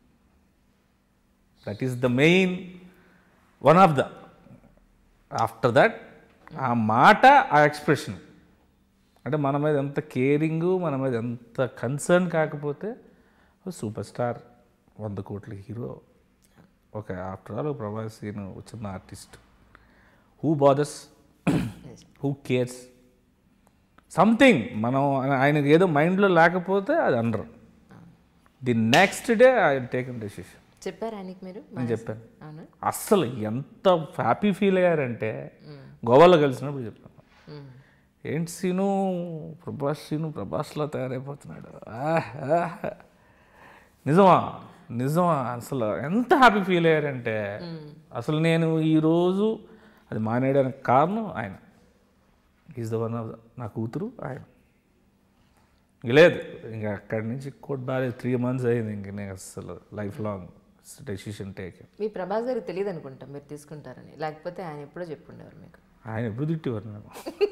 that is the main one of the after that ఆ మాట ఆ ఎక్స్ప్రెషన్ అంటే మన మీద ఎంత కేరింగు మన మీద ఎంత కన్సర్న్ కాకపోతే సూపర్ స్టార్ వంద కోట్ల హీరో ఒక ఆఫ్టర్ ఆల్ ప్రభాస్ ఈయన చిన్న artist who bothers Yes. Who cares something మనం ఆయనకి ఏదో మైండ్లో లేకపోతే అది అనరు the next day I taken decision చెప్పారా ఆయనకి మీరు నేను చెప్పాను అవునా అస్సలు ఎంత హ్యాపీ ఫీల్ అయ్యారంటే గోవాలో కలిసినప్పుడు చెప్పాను మ్మ్. ఏంటి సీను ప్రభాస్ సీను ప్రభాస్లా తయారైపోతున్నాడు ఆహ్, ఆహ్. నిజమా నిజమా అసలు ఎంత హ్యాపీ ఫీల్ అయ్యారంటే అసలు నేను ఈరోజు అది మానేయడానికి కారణం ఆయన is the one of the నా కూతురు ఆయన ఇంక లేదు ఇంకా అక్కడి నుంచి కొట్టాలి త్రీ మంత్స్ అయింది ఇంక నేను అసలు లైఫ్ లాంగ్ డెసిషన్ టేక్ మీ ప్రభాస్ గారికి తెలియదు అనుకుంటా మీరు తీసుకుంటారని లేకపోతే ఆయన ఎప్పుడో చెప్పుండేవారు మీకు ఆయన ఎప్పుడు తిట్టేవారు నాకు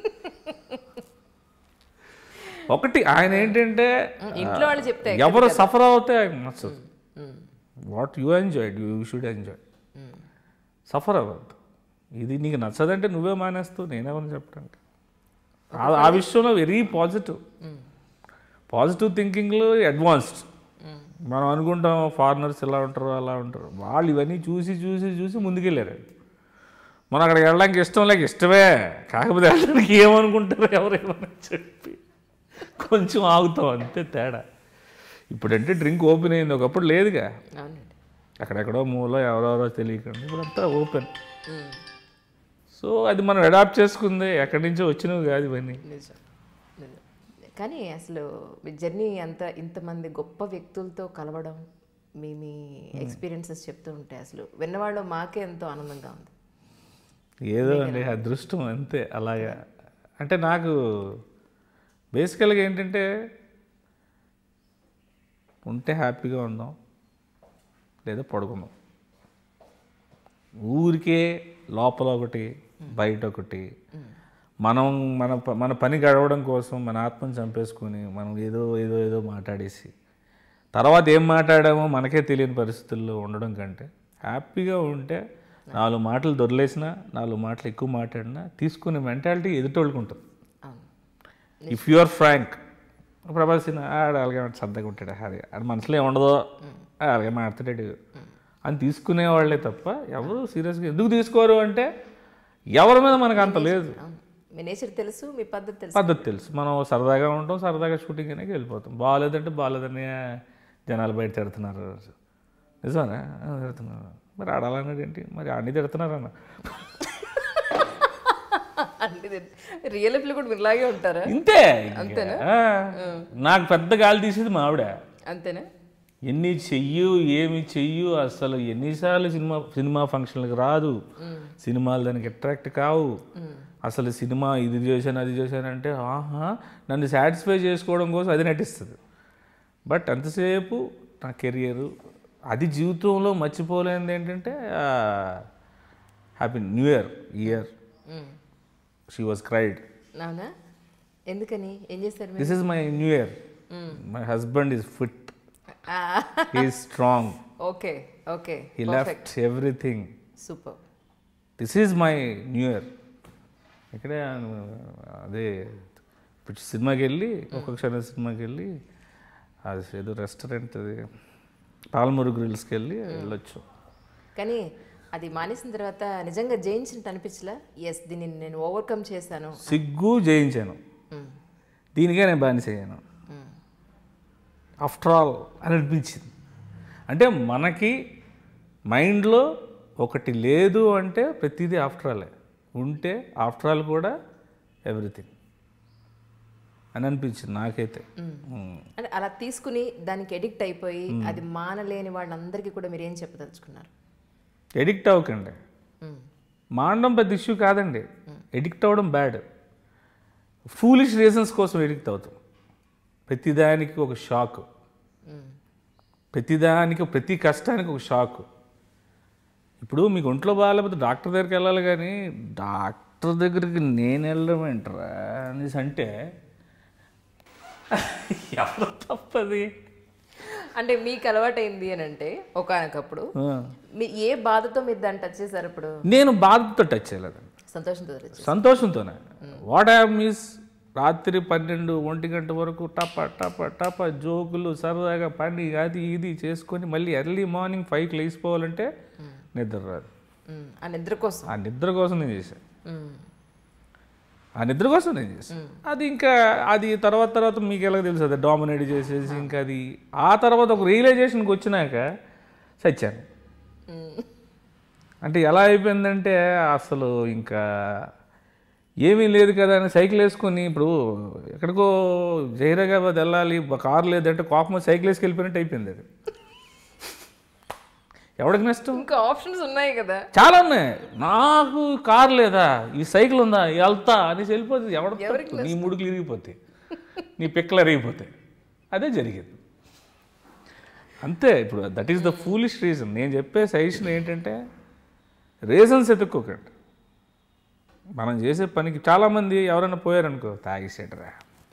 ఒకటి ఆయన ఏంటంటే మ్మ్. ఇంట్లో వాళ్ళు చెప్తే ఎవరు సఫర్ అవుతే ఆయన నచ్చదు మ్మ్. What you enjoy you should enjoy మ్మ్. సఫర్ అవ్వద్దు ఇది నీకు నచ్చదంటే నువ్వే మానేస్తావు నేనేమని చెప్పడానికి ఆ- ఆ విషయంలో వెరీ పాజిటివ్ మ్మ్. పాజిటివ్ థింకింగ్లో అడ్వాన్స్డ్ మ్మ్. మనం అనుకుంటాం ఫారినర్స్ ఇలా ఉంటారు అలా ఉంటారు వాళ్ళు ఇవన్నీ చూసి చూసి చూసి ముందుకెళ్ళారు మనం అక్కడికి వెళ్ళడానికి ఇష్టం లేక ఇష్టమే కాకపోతే వెళ్ళడానికి ఏమనుకుంటారు ఎవరేమని చెప్పి కొంచెం ఆగుతాం అంతే తేడా ఇప్పుడంటే డ్రింక్ ఓపెన్ అయింది ఒకప్పుడు లేదుగా అవునండి అక్కడెక్కడో మూల ఎవరెవరో తెలియకండి ఇప్పుడంతా ఓపెన్ ఉమ్, సో అది మనం అడాప్ట్ చేసుకుంది ఎక్కడి నుంచో వచ్చినవి కాదు ఇవన్నీ నిజం నిజం కానీ అసలు మీ జర్నీ అంత ఇంతమంది గొప్ప వ్యక్తులతో కలవడం మీ మీ ఎక్స్పీరియన్సెస్ చెప్తూ ఉంటే అసలు విన్నవాళ్ళు మాకే ఎంతో ఆనందంగా ఉంది ఏదో అండి అదృష్టం అంతే అలాగా అంటే నాకు బేసికల్గా ఏంటంటే ఉంటే హ్యాపీగా ఉందాం లేదా పడుకుందాం ఊరికే లోపల ఒకటి బయట ఒకటి మనం మన ప- మన పని గడవడం కోసం మన ఆత్మని చంపేసుకుని మనం ఏదో ఏదో ఏదో మాట్లాడేసి తర్వాత ఏం మాట్లాడామో మనకే తెలియని పరిస్థితుల్లో ఉండడం కంటే హ్యాపీగా ఉంటే నాలుగు మాటలు దొరలేసినా నాలుగు మాటలు ఎక్కువ మాట్లాడినా తీసుకునే మెంటాలిటీ ఎదుటోళ్ళకి ఉంటుంది అవును if you are frank Prabhas సినిమా ఆడ అలాగే సరదాగా ఉంటాడు అది అది మనసులో ఏముండదో ఆ, అలాగే మాట్లాడాడు అని తీసుకునే వాళ్ళే తప్ప ఎవరు సీరియస్గా ఎందుకు తీసుకోరు అంటే ఎవరి మీద మనకు అంత లేదు అవును మీ నేచర్ తెలుసు మీ పద్ధతి తెలుసు పద్ధతి తెలుసు మనం సరదాగా ఉంటాం సరదాగా షూటింగ్ అనేది వెళ్ళిపోతాం బాగాలేదంటే బాగాలేదని జనాలు బయట తిడుతున్నారు నిజమా ఆ, తిడుతున్నారు మరి ఆడాలన్నాడు ఏంటి మరి అన్ని తిడుతున్నారన్న అంటే రియల్ లైఫ్లో కూడా మీరు ఇలాగే ఉంటారా ఇంతే ఇంకా. ఆ, నాకు పెద్ద గాలి తీసేది మా ఆవిడ అంతేనా ఎన్ని చెయ్యు ఏమి చెయ్యు అసలు ఎన్నిసార్లు సినిమా సినిమా ఫంక్షన్లకు రాదు సినిమాలు దానికి అట్రాక్ట్ కావు అసలు సినిమా ఇది చేశాను అది చేశాను అంటే ఆహా నన్ను సాటిస్ఫై చేసుకోవడం కోసం అది నటిస్తుంది బట్ అంతసేపు నా కెరియరు అది జీవితంలో మర్చిపోలేనిది ఏంటంటే happy new year year um. She was cried అవునా ఎందుకని ఏం చేస్తారు మీరు this is my new year my husband is fit he strong okay okay he left everything super this is my new year ఇక్కడే అదే ఇప్పుడు సినిమాకి వెళ్ళి ఒక్కొక్క క్షణం సినిమాకి వెళ్ళి అది ఏదో రెస్టారెంట్ అది పాల్మూరు గ్రిల్స్కి వెళ్ళి వెళ్ళొచ్చు కానీ అది మానేసిన తర్వాత నిజంగా జయించినట్టు అనిపించలా ఎస్ దీన్ని నేను ఓవర్కమ్ చేశాను సిగ్గు జయించాను ఉమ్, దీనికే నేను బానిస అయ్యాను ఉమ్, ఆఫ్టర్ ఆల్ అని అనిపించింది అంటే మనకి మైండ్లో ఒకటి లేదు అంటే ప్రతిదీ ఆఫ్టర్ ఆలే ఉంటే ఆఫ్టర్ ఆల్ కూడా ఎవ్రీథింగ్ అని అనిపించింది నాకైతే ఉమ్. అంటే అలా తీసుకుని దానికి ఎడిక్ట్ అయిపోయి అది మానలేని వాళ్ళందరికీ కూడా మీరు ఏం చెప్పదలుచుకున్నారు ఎడిక్ట్ అవ్వకండి ఉమ్, మానడం పెద్ద ఇష్యూ కాదండి ఎడిక్ట్ అవ్వడం బ్యాడ్ ఫూలిష్ రీజన్స్ కోసం ఎడిక్ట్ అవుతాం ప్రతిదానికి ఒక షాక్ ఉమ్, ప్రతిదానికి ప్రతి కష్టానికి ఒక షాక్ ఇప్పుడు మీకు ఒంట్లో బాగాలేకపోతే డాక్టర్ దగ్గరికి వెళ్ళాలి కానీ డాక్టర్ దగ్గరికి నేను వెళ్ళడం ఏంటరా అనేసి అంటే ఎవరు తప్పది అంటే మీకు అలవాటైంది అని అంటే ఒకనకప్పుడు ఆ. మీ ఏ బాధతో మీరు దాన్ని టచ్ చేశారు అప్పుడు నేను బాధతో టచ్ చేయలేదు సంతోషంతో touch చేశారు. సంతోషంతోనే వాట్ హ్యావ్ మీస్ రాత్రి పన్నెండు ఒంటి గంట వరకు టప టప టప జోకులు సరదాగా పని అది ఇది చేసుకొని మళ్ళీ ఎర్లీ మార్నింగ్ ఫైవ్కి లేచిపోవాలంటే నిద్ర రాదు ఉమ్, ఆ నిద్ర కోసం ఆ నిద్ర కోసం నేను చేశాను ఉమ్, ఆ నిద్ర కోసం నేను చేశాను అది ఇంకా అది తర్వాత తర్వాత మీకు ఎలా తెలుసు అది డామినేట్ చేసేసి ఇంకా అది ఆ తర్వాత ఒక రియలైజేషన్కి వచ్చినాక చచ్చాను ఉమ్, అంటే ఎలా అయిపోయిందంటే అసలు ఇంకా ఏమీ లేదు కదా అని సైకిల్ వేసుకొని ఇప్పుడు ఎక్కడికో జహీరాబాద్ వెళ్ళాలి కారు లేదంటే కోపం వచ్చి సైకిల్ వేసుకు వెళ్ళిపోయినట్టు అయిపోయింది అది ఎవడికి నష్టం ఇంకా ఆప్షన్స్ ఉన్నాయి కదా చాలా ఉన్నాయి నాకు కారు లేదా ఈ సైకిల్ ఉందా వెళ్తా అనేసి వెళ్ళిపోతుంది ఎవడ తప్పు? నీ ముడుకులు ఇరిగిపోతాయి నీ పిక్కలు ఇరిగిపోతాయి అదే జరిగింది అంతే ఇప్పుడు that is the foolish reason నేను చెప్పే సజెషన్ ఏంటంటే రీజన్స్ ఎత్తుక్కోకండి మనం చేసే పనికి చాలామంది ఎవరైనా పోయారనుకో తాగేసేటరా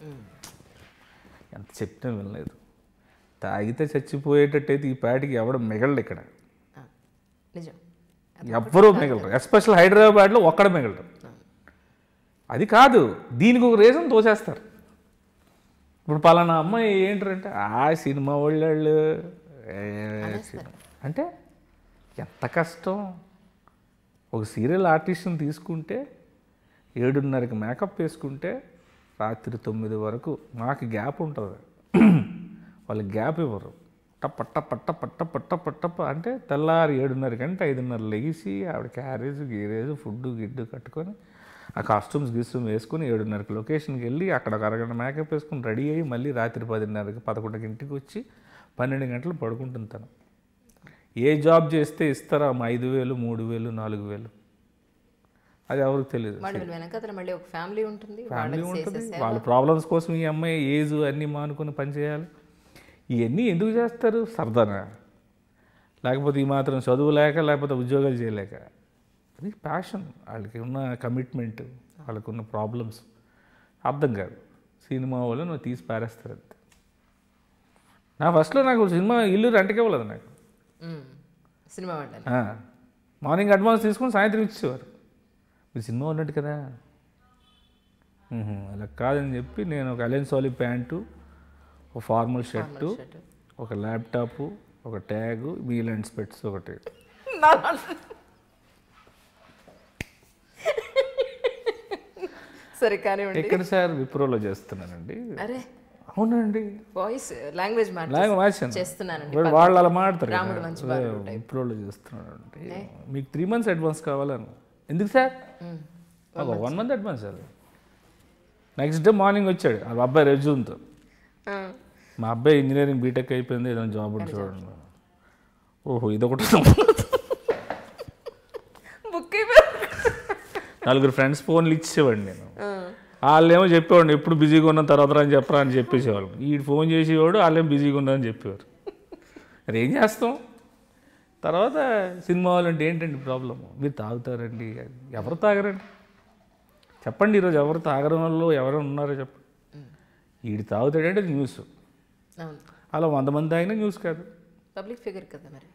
ఎంత చెప్పినా వినలేదు తాగితే చచ్చిపోయేటట్టయితే ఈ పాటికి ఎవడ మిగలడు ఇక్కడ ఆ, నిజం ఎవ్వరూ మిగలరు ఎస్పెషల్ హైదరాబాద్లో ఒక్కడ మిగలరు అది కాదు దీనికి ఒక రీజన్ తోసేస్తారు ఇప్పుడు పలానా అమ్మాయి ఏంటంటే ఆ సినిమా వాళ్ళు ఏ, సినిమా. అంటే ఎంత కష్టం ఒక సీరియల్ ఆర్టిస్ట్ని తీసుకుంటే ఏడున్నరకి మేకప్ వేసుకుంటే రాత్రి తొమ్మిది వరకు మాకు గ్యాప్ ఉంటుంది వాళ్ళకి గ్యాప్ ఇవ్వరు టప్ప టప్ప టప్ప టప్ప టప్ప టప్ప అంటే తెల్లారి ఏడున్నర గంట ఐదున్నర లెగిసి ఆవిడ క్యారేజ్ గీరేజ్ ఫుడ్ గిడ్డు కట్టుకొని ఆ కాస్ట్యూమ్స్ గిస్ట్యూమ్ వేసుకుని ఏడున్నరకి లొకేషన్కి వెళ్ళి అక్కడ ఒక అరగంట మేకప్ వేసుకుని రెడీ అయ్యి మళ్ళీ రాత్రి పదిన్నరకి పదకొండుకి ఇంటికి వచ్చి పన్నెండు గంటలు పడుకుంటుంది తను ఏ జాబ్ చేస్తే ఇస్తారా మా ఐదు వేలు మూడు వేలు నాలుగు వేలు అది ఎవరికి తెలియదు వాళ్ళు వెనకాతల మళ్ళీ ఒక ఫ్యామిలీ ఉంటుంది ఫ్యామిలీ వాళ్ళకి ఉంటుంది చేసే వాళ్ళ ప్రాబ్లమ్స్ కోసం ఈ అమ్మాయి ఏజ్ అన్నీ మానుకొని పని చేయాలి ఇవన్నీ ఎందుకు చేస్తారు సరదానా లేకపోతే ఈ మాత్రం చదువు లేక లేకపోతే ఉద్యోగాలు చేయలేక అది ప్యాషన్ వాళ్ళకి ఉన్న కమిట్మెంట్ వాళ్ళకి ఉన్న ప్రాబ్లమ్స్ అర్థం కాదు సినిమా వాళ్ళు నువ్వు తీసి పారేస్తారు అంతే నా ఫస్ట్లో నాకు సినిమా ఇల్లు రెంట్కి ఇవ్వలేదు నాకు మ్మ్. సినిమా వాళ్ళని ఆ, మార్నింగ్ అడ్వాన్స్ తీసుకొని సాయంత్రం ఇచ్చేవారు మీరు సినిమా ఉన్నట్టు కదా మ్హూ, అలా కాదని చెప్పి నేను ఒక అలెన్ సాలి ప్యాంటు ఒక ఫార్మల్ షర్టు షర్ట్. ఒక ల్యాప్టాప్ ఒక ట్యాగు మీ లెన్స్ పెట్స్ ఒకటి సరే కానివ్వండి ఎక్కడ సార్ విప్రోలో చేస్తున్నానండి అరే అవునండి వాయిస్ లాంగ్వేజ్ మాట లాగా మార్చాను చేస్తున్నానండి వాళ్ళు వాళ్ళు అలా మాడతారు రాముడు మంచి బాలుడు type. విప్రోలో చేస్తున్నానండి మీకు త్రీ మంత్స్ అడ్వాన్స్ కావాలను ఎందుకు సార్ మ్మ్. ఒక one month advance sir next day morning వచ్చాడు ఆ అబ్బాయి రెజ్యూమ్తో ఆ. మా అబ్బాయి ఇంజనీరింగ్ బీటెక్ అయిపోయింది ఏదైనా జాబ్ ఉంటే చూడండి ఓహో ఇదొకటి బుక్ అయిపోయింది నలుగురు ఫ్రెండ్స్ ఫోన్లు ఇచ్చేవాడిని నేను వాళ్ళేమో చెప్పేవాడిని ఎప్పుడు బిజీగా ఉన్న తర్వాత రా అని చెప్పరా అని చెప్పేసేవాళ్ళు ఈ ఫోన్ చేసేవాడు వాళ్ళేమో బిజీగా ఉన్నారని చెప్పేవారు మరి ఏం చేస్తాం తర్వాత సినిమా వాళ్ళు అంటే ఏంటండి ప్రాబ్లమ్ మీరు తాగుతారండి ఎవరు తాగరండి చెప్పండి ఈరోజు ఎవరు తాగడం వాళ్ళు ఎవరు ఉన్నారో చెప్పండి వీడు తాగుతాడంటే అది న్యూస్ అవును అలా వంద మంది తాగినా న్యూస్ కాదు పబ్లిక్ ఫిగర్ కదా మరి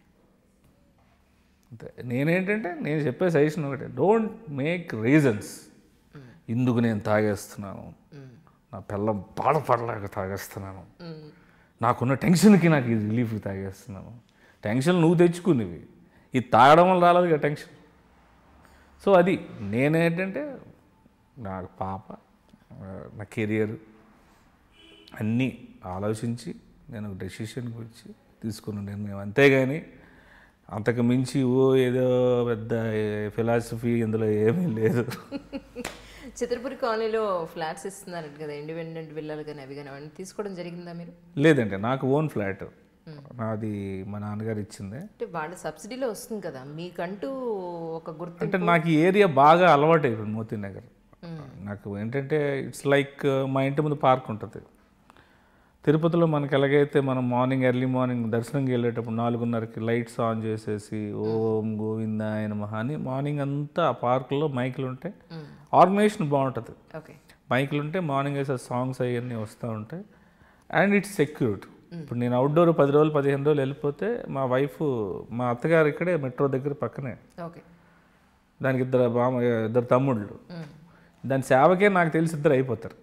అంతే నేనేంటంటే నేను చెప్పే సజెషన్ ఒకటే డోంట్ మేక్ రీజన్స్ ఇందుకు నేను తాగేస్తున్నాను నా పిల్లం బాధపడలేక తాగేస్తున్నాను మ్మ్. నాకున్న టెన్షన్కి నాకు ఇది రిలీఫ్ తాగేస్తున్నాను టెన్షన్ నువ్వు తెచ్చుకునేవి ఇది తాగడం వల్ల రాలేదు కదా టెన్షన్ సో అది నేనేంటంటే నా పాప ఆ, నా కెరియర్ అన్నీ ఆలోచించి నేను ఒక డెసిషన్కి వచ్చి తీసుకున్న నిర్ణయం అంతేగాని అంతకు మించి ఓ ఏదో పెద్ద ఫిలాసఫీ ఇందులో ఏమీ లేదు చిత్రపురి కాలనీలో ఫ్లాట్స్ ఇస్తున్నారంట కదా ఇండిపెండెంట్ విల్లాలు కానీ అవి కానీ అవన్నీ తీసుకోవడం జరిగిందా మీరు లేదండి నాకు ఓన్ ఫ్లాట్ నాది మా నాన్నగారు ఇచ్చిందే అంటే వాళ్ళ సబ్సిడీలో వస్తుంది కదా మీకంటూ ఒక గుర్తు అంటే నాకు ఈ ఏరియా బాగా అలవాటు అయిపోయింది మోతీ నగర్ నాకు ఏంటంటే ఇట్స్ లైక్ మా ఇంటి ముందు పార్క్ ఉంటుంది తిరుపతిలో మనకి ఎలాగైతే మనం మార్నింగ్ ఎర్లీ మార్నింగ్ దర్శనంకి వెళ్ళేటప్పుడు నాలుగున్నరకి లైట్స్ ఆన్ చేసేసి ఓం గోవింద ఆయన మహా అని మార్నింగ్ అంతా ఆ పార్కులో మైకులు ఉంటాయి ఆర్గనైజేషన్ బాగుంటుంది ఓకే మైకులు ఉంటే మార్నింగ్ వేసే సాంగ్స్ అవన్నీ వస్తూ ఉంటాయి అండ్ ఇట్స్ సెక్యూర్డ్ ఇప్పుడు నేను అవుట్డోర్ పది రోజులు పదిహేను రోజులు వెళ్ళిపోతే మా వైఫ్ మా అత్తగారు ఇక్కడే మెట్రో దగ్గర పక్కనే ఓకే దానికి ఇద్దరు బామ ఇద్దరు తమ్ముళ్ళు దాని సేవకే నాకు తెలిసి ఇద్దరు అయిపోతారు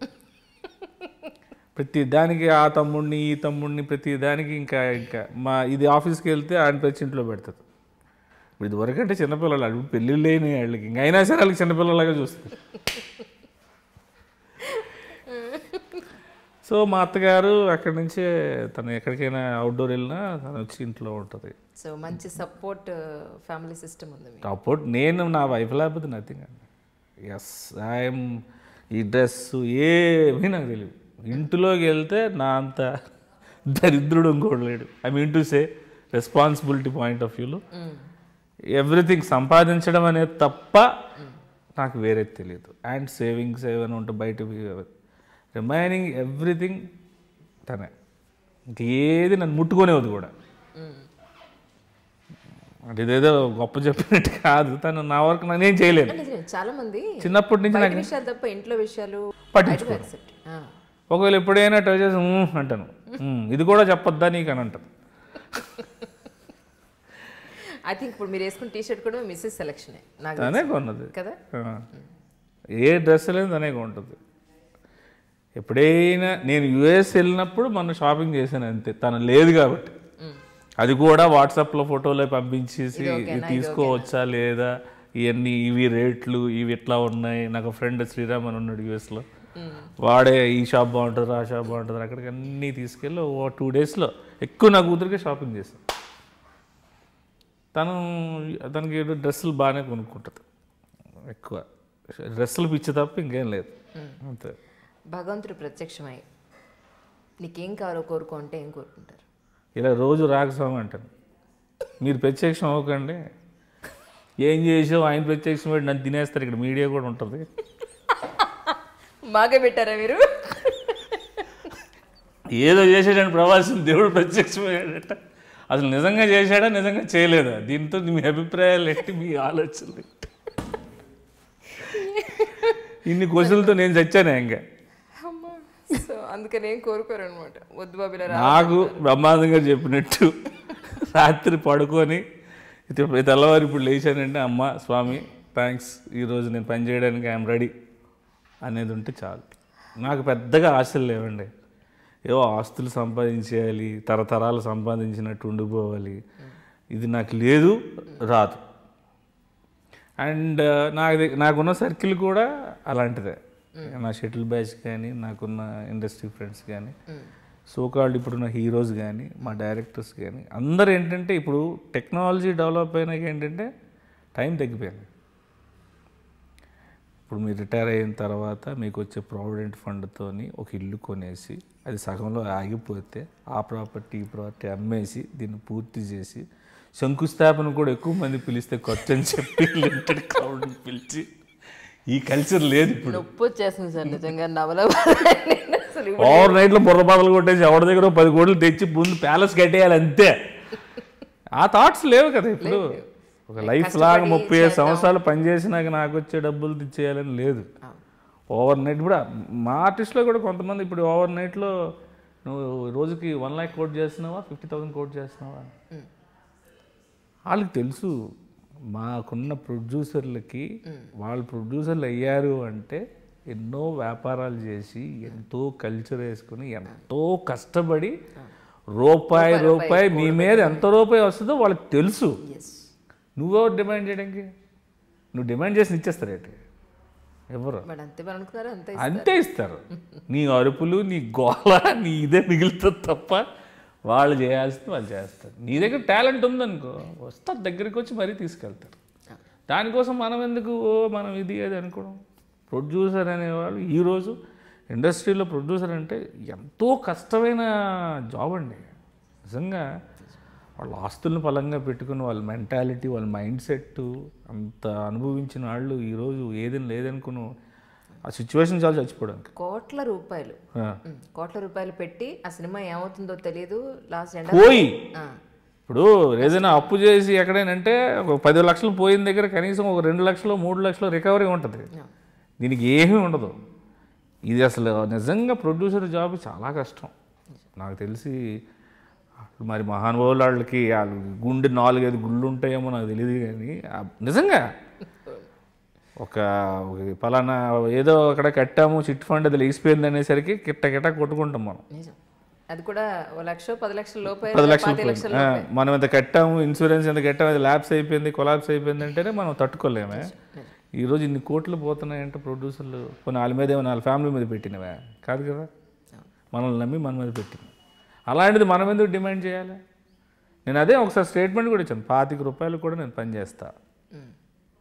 ప్రతి దానికి ఆ తమ్ముడిని ఈ తమ్ముడిని ప్రతి దానికి ఇంకా ఇంకా మా ఇది ఆఫీస్కి వెళ్తే ఆయన తెచ్చి ఇంట్లో పెడతారు ఇప్పుడు ఇది వరకంటే చిన్నపిల్లలు అడుగు పెళ్ళిళ్ళు లేని వాళ్ళకి ఇంకా అయినా సరే వాళ్ళకి చిన్నపిల్లలాగా చూస్తారు సో మా అత్తగారు అక్కడి నుంచే తను ఎక్కడికైనా అవుట్డోర్ వెళ్ళినా తను వచ్చి ఇంట్లో ఉంటుంది సో మంచి సపోర్ట్ ఫ్యామిలీ సిస్టమ్ ఉంది మీకు సపోర్ట్ నేను నా వైఫ్ లేకపోతే నథింగ్ అండి ఎస్ ఐఎమ్ ఈ డ్రెస్ ఏమీ నాకు తెలియదు ఇంటిలోకి వెళ్తే నా అంత దరిద్రుడు ఇంకోటి లేడు I mean to say responsibility point of వ్యూలో ఎవ్రీథింగ్ సంపాదించడం అనేది తప్ప నాకు వేరే తెలియదు అండ్ సేవింగ్స్ ఏమైనా ఉంటే బయట రిమైనింగ్ ఎవ్రీథింగ్ తనే ఇంకేది నన్ను ముట్టుకునేది కూడా అంటే ఇదేదో గొప్ప చెప్పినట్టు కాదు తను నా వరకు నేనేం చేయలేను నిజమే, చాలా మంది చిన్నప్పటి నుంచి బయట విషయాలు తప్ప ఇంట్లో విషయాలు పట్టించుకోరు. యాక్సెప్ట్ ఒకవేళ ఎప్పుడైనా ట్రై చేసి "ఊ" అంటాను "ఊ, ఇది కూడా చెప్పొద్దా నీకు అని అంటాను ఐ థింక్ ఇప్పుడు మీరు వేసుకున్న టీ షర్ట్ కూడా మిస్సెస్ సెలక్షనే నాకు తనే కొన్నది కదా ఆ. ఏ డ్రెస్ లేదు తనే కొంటుంది ఎప్పుడైనా నేను యుఎస్ వెళ్ళినప్పుడు మొన్న షాపింగ్ చేశాను అంతే తను లేదు కాబట్టి అది కూడా వాట్సాప్లో ఫోటోలో పంపించేసి ఇది తీసుకోవచ్చా లేదా ఇవన్నీ ఇవి రేట్లు ఇవి ఎట్లా ఉన్నాయి నాకు ఫ్రెండ్ శ్రీరామ్ అని ఉన్నాడు యూఎస్లో వాడే ఈ షాప్ బాగుంటుంది ఆ షాప్ బాగుంటుంది అక్కడికి అన్నీ తీసుకెళ్ళి ఓ టూ డేస్లో ఎక్కువ నా కూతురికే షాపింగ్ చేశాను తను తనకి ఏదో డ్రెస్సులు బాగానే కొనుక్కుంటుంది ఎక్కువ డ్రెస్సులు పిచ్చి తప్ప ఇంకేం లేదు అంతే భగవంతుడు ప్రత్యక్షమై నీకేం కావాలో కోరుకుంటే ఏం కోరుకుంటారు ఇలా రోజు రాగస్వామి అంటాను మీరు ప్రత్యక్షం అవ్వకండి ఏం చేసావు ఆయన ప్రత్యక్షం పెట్టి నన్ను తినేస్తారు ఇక్కడ మీడియా కూడా ఉంటుంది బాగా పెట్టారా మీరు ఏదో చేసాడని ప్రవాసం దేవుడు ప్రత్యక్షమయ్యాడట అసలు నిజంగా చేశాడా నిజంగా చేయలేదా దీంతో మీ అభిప్రాయాలు ఏంటి మీ ఆలోచనలు ఏంటి ఇన్ని క్వశ్చన్లతో నేను చచ్చాను ఇంకా అమ్మా సో అందుకని ఏం కోరుకోరు అనమాట వద్దు బాబిలా నాకు బ్రహ్మాండంగా చెప్పినట్టు రాత్రి పడుకొని ఇప్పుడు తెల్లవారు ఇప్పుడు లేచానంటే అమ్మ స్వామి థ్యాంక్స్ ఈరోజు నేను పని చేయడానికి ఐఎమ్ రెడీ అనేది ఉంటే చాలు నాకు పెద్దగా ఆశలు లేవండి ఏవో ఆస్తులు సంపాదించేయాలి తరతరాలు సంపాదించినట్టు ఉండిపోవాలి ఇది నాకు లేదు రాదు అండ్ నాకు నాకున్న సర్కిల్ కూడా అలాంటిదే నా షటిల్ బ్యాచ్ కానీ నాకున్న ఇండస్ట్రీ ఫ్రెండ్స్ కానీ సోకాల్డ్ ఇప్పుడున్న హీరోస్ కానీ మా డైరెక్టర్స్ కానీ అందరు ఏంటంటే ఇప్పుడు టెక్నాలజీ డెవలప్ అయినాక ఏంటంటే టైం తగ్గిపోయింది ఇప్పుడు మీరు రిటైర్ అయిన తర్వాత మీకు వచ్చే ప్రావిడెంట్ ఫండ్తోని ఒక ఇల్లు కొనేసి అది సగంలో ఆగిపోతే ఆ ప్రాపర్టీ ఈ ప్రాపర్టీ అమ్మేసి దీన్ని పూర్తి చేసి శంకుస్థాపన కూడా ఎక్కువ మంది పిలిస్తే ఖర్చు అని చెప్పి లిమిటెడ్ క్రౌడ్ని పిలిచి ఈ కల్చర్ లేదు ఇప్పుడు నొప్పి వచ్చేస్తుంది సార్ నిజంగా నవల అసలు ఓవర్ నైట్లో బుర్ర బదులు కొట్టేసి ఎవరి దగ్గర ఓ పది కోట్లు తెచ్చి ముందు ప్యాలెస్ కట్టేయాలి అంతే ఆ థాట్స్ లేవు కదా ఇప్పుడు ఒక లైఫ్ లాగా ముప్పై ఐదు సంవత్సరాలు పనిచేసినాక నాకు వచ్చే డబ్బులు తెచ్చేయాలని లేదు ఓవర్ నైట్ కూడా మా ఆర్టిస్ట్లో కూడా కొంతమంది ఇప్పుడు ఓవర్ నైట్లో నువ్వు రోజుకి వన్ ల్యాక్ కోట్ చేస్తున్నావా ఫిఫ్టీ థౌసండ్ కోట్ చేస్తున్నావా వాళ్ళకి తెలుసు మాకున్న ప్రొడ్యూసర్లకి వాళ్ళు ప్రొడ్యూసర్లు అయ్యారు అంటే ఎన్నో వ్యాపారాలు చేసి ఎంతో కల్చర్ వేసుకుని ఎంతో కష్టపడి రూపాయి రూపాయి మీ మీద ఎంత రూపాయి వస్తుందో వాళ్ళకి తెలుసు ఎస్ నువ్వెవరు డిమాండ్ చేయడానికి నువ్వు డిమాండ్ చేసి ఇచ్చేస్తారేంటి ఎవరు మరి అంతే మరి అనుకున్నారు అంతే అంతే ఇస్తారు నీ అరుపులు నీ గోల నీ ఇదే మిగులుతుంది తప్ప వాళ్ళు చేయాల్సింది వాళ్ళు చేస్తారు నీ దగ్గర టాలెంట్ ఉందనుకో వస్తారు దగ్గరికి వచ్చి మరీ తీసుకెళ్తారు దానికోసం మనం ఎందుకు ఓ మనం ఇది అది అనుకోవడం ప్రొడ్యూసర్ అనేవాళ్ళు ఈరోజు ఇండస్ట్రీలో ప్రొడ్యూసర్ అంటే ఎంతో కష్టమైన జాబ్ అండి నిజంగా వాళ్ళ ఆస్తులను పలంగా పెట్టుకుని వాళ్ళ మెంటాలిటీ వాళ్ళ మైండ్ సెట్ అంత అనుభవించిన వాళ్ళు ఈరోజు ఏదని లేదనుకుని ఆ సిచ్యువేషన్ చాలా చచ్చిపోవడానికి కోట్ల రూపాయలు ఆ. ఉమ్, కోట్ల రూపాయలు పెట్టి ఆ సినిమా ఏమవుతుందో తెలియదు లాస్ట్ ఎండ్ పోయి ఇప్పుడు ఏదైనా అప్పు చేసి ఎక్కడైనంటే ఒక పది లక్షలు పోయిన దగ్గర కనీసం ఒక రెండు లక్షలు మూడు లక్షలు రికవరీ ఉంటుంది దీనికి ఏమీ ఉండదు ఇది అసలు నిజంగా ప్రొడ్యూసర్ జాబ్ చాలా కష్టం నాకు తెలిసి మరి మహానుభావులు వాళ్ళకి వాళ్ళు గుండె నాలుగైదు గుళ్ళు ఉంటాయేమో నాకు తెలియదు కానీ ఆ నిజంగా ఒక ఒక పలానా ఏదో అక్కడ కట్టాము చిట్ ఫండ్ అది లేచిపోయింది అనేసరికి కిట్ట కిట్ట కొట్టుకుంటాం మనం నిజం అది కూడా ఓ లక్ష పది లక్షల లోపే పది లక్షలు పాతి లక్షల ఆ, మనం ఎంత కట్టాము ఇన్సూరెన్స్ ఎంత కట్టాము అది ల్యాబ్స్ అయిపోయింది కొలాబ్స్ అయిపోయింది అంటేనే మనం తట్టుకోలేమే ఈరోజు ఇన్ని కోట్లు పోతున్నాయంటే ప్రొడ్యూసర్లు కొన్ని వాళ్ళ మీద ఏమైనా వాళ్ళ ఫ్యామిలీ మీద పెట్టినవే కాదు కదా మనల్ని నమ్మి మన మీద పెట్టిన అలాంటిది మనం ఎందుకు డిమాండ్ చేయాలి నేను అదే ఒకసారి స్టేట్మెంట్ కూడా ఇచ్చాను పాతిక రూపాయలు కూడా నేను పని చేస్తా ఉమ్.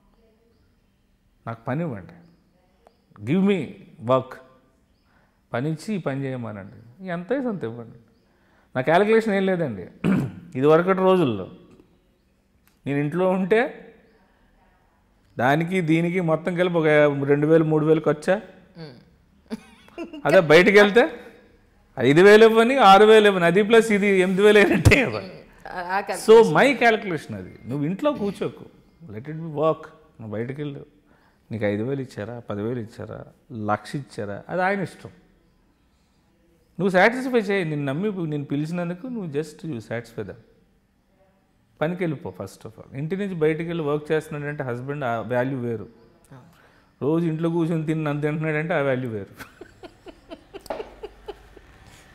నాకు పని ఇవ్వండి గివ్ మీ వర్క్ పని ఇచ్చి ఈ పని చేయమనండి ఎంత వేసి అంత ఇవ్వండి నా క్యాలిక్యులేషన్ ఏం లేదండి ఇది వరకటి రోజుల్లో నేను ఇంట్లో ఉంటే దానికి దీనికి మొత్తం కలిపి ఒక రెండు వేలు మూడు వేలు ఖర్చా ఉమ్. అదే బయటికి వెళ్తే ఐదు వేలు ఇవ్వని ఆరు వేలు ఇవ్వని అది ప్లస్ ఇది ఎనిమిది వేలు అయినట్టే కదా ఆ- ఆ కల్- సో మై క్యాలిక్యులేషన్ అది నువ్వు ఇంట్లో కూర్చోకు లెట్ ఇట్ బి వర్క్ నువ్వు బయటకు వెళ్ళు నీకు ఐదు వేలు ఇచ్చారా పదివేలు ఇచ్చారా లక్ష ఇచ్చారా అది ఆయన ఇష్టం నువ్వు సాటిస్ఫై చేయి నేను నమ్మి నేను పిలిచినందుకు నువ్వు జస్ట్ యూ సాటిస్ఫై దమ్ పనికి వెళ్ళిపో ఫస్ట్ ఆఫ్ ఆల్ ఇంటి నుంచి బయటికి వెళ్ళి వర్క్ చేస్తున్నాడంటే హస్బెండ్ ఆ వాల్యూ వేరు రోజు ఇంట్లో కూర్చొని తిని నన్ను తింటున్నాడంటే ఆ వాల్యూ వేరు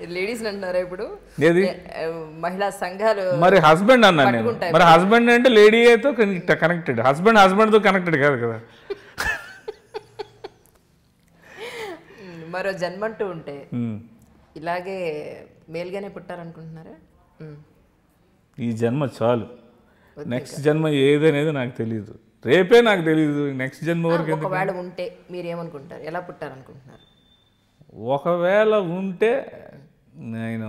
లేడీస్ అంటున్నారా ఇప్పుడు ఏది ఏ, మహిళా సంఘాలు మరి హస్బెండ్ అన్నాను నేను పట్టుకుంటాయి. మరి హస్బెండ్ అంటే లేడీ అయితే కనెక్టెడ్ హస్బెండ్ హస్బెండ్తో కనెక్టెడ్ కాదు కదా ఉమ్, మరో జన్మంటూ ఉంటే ఉమ్. ఇలాగే మేల్గానే పుట్టారనుకుంటున్నారా ఉమ్. ఈ జన్మ చాలు నెక్స్ట్ జన్మ ఏదనేది నాకు తెలియదు రేపే నాకు తెలియదు నెక్స్ట్ జన్మ వరకు ఎందుకు? ఒకవేళ ఉంటే మీరు ఏమనుకుంటారు ఎలా పుట్టారనుకుంటున్నారు ఒకవేళ ఉంటే నేను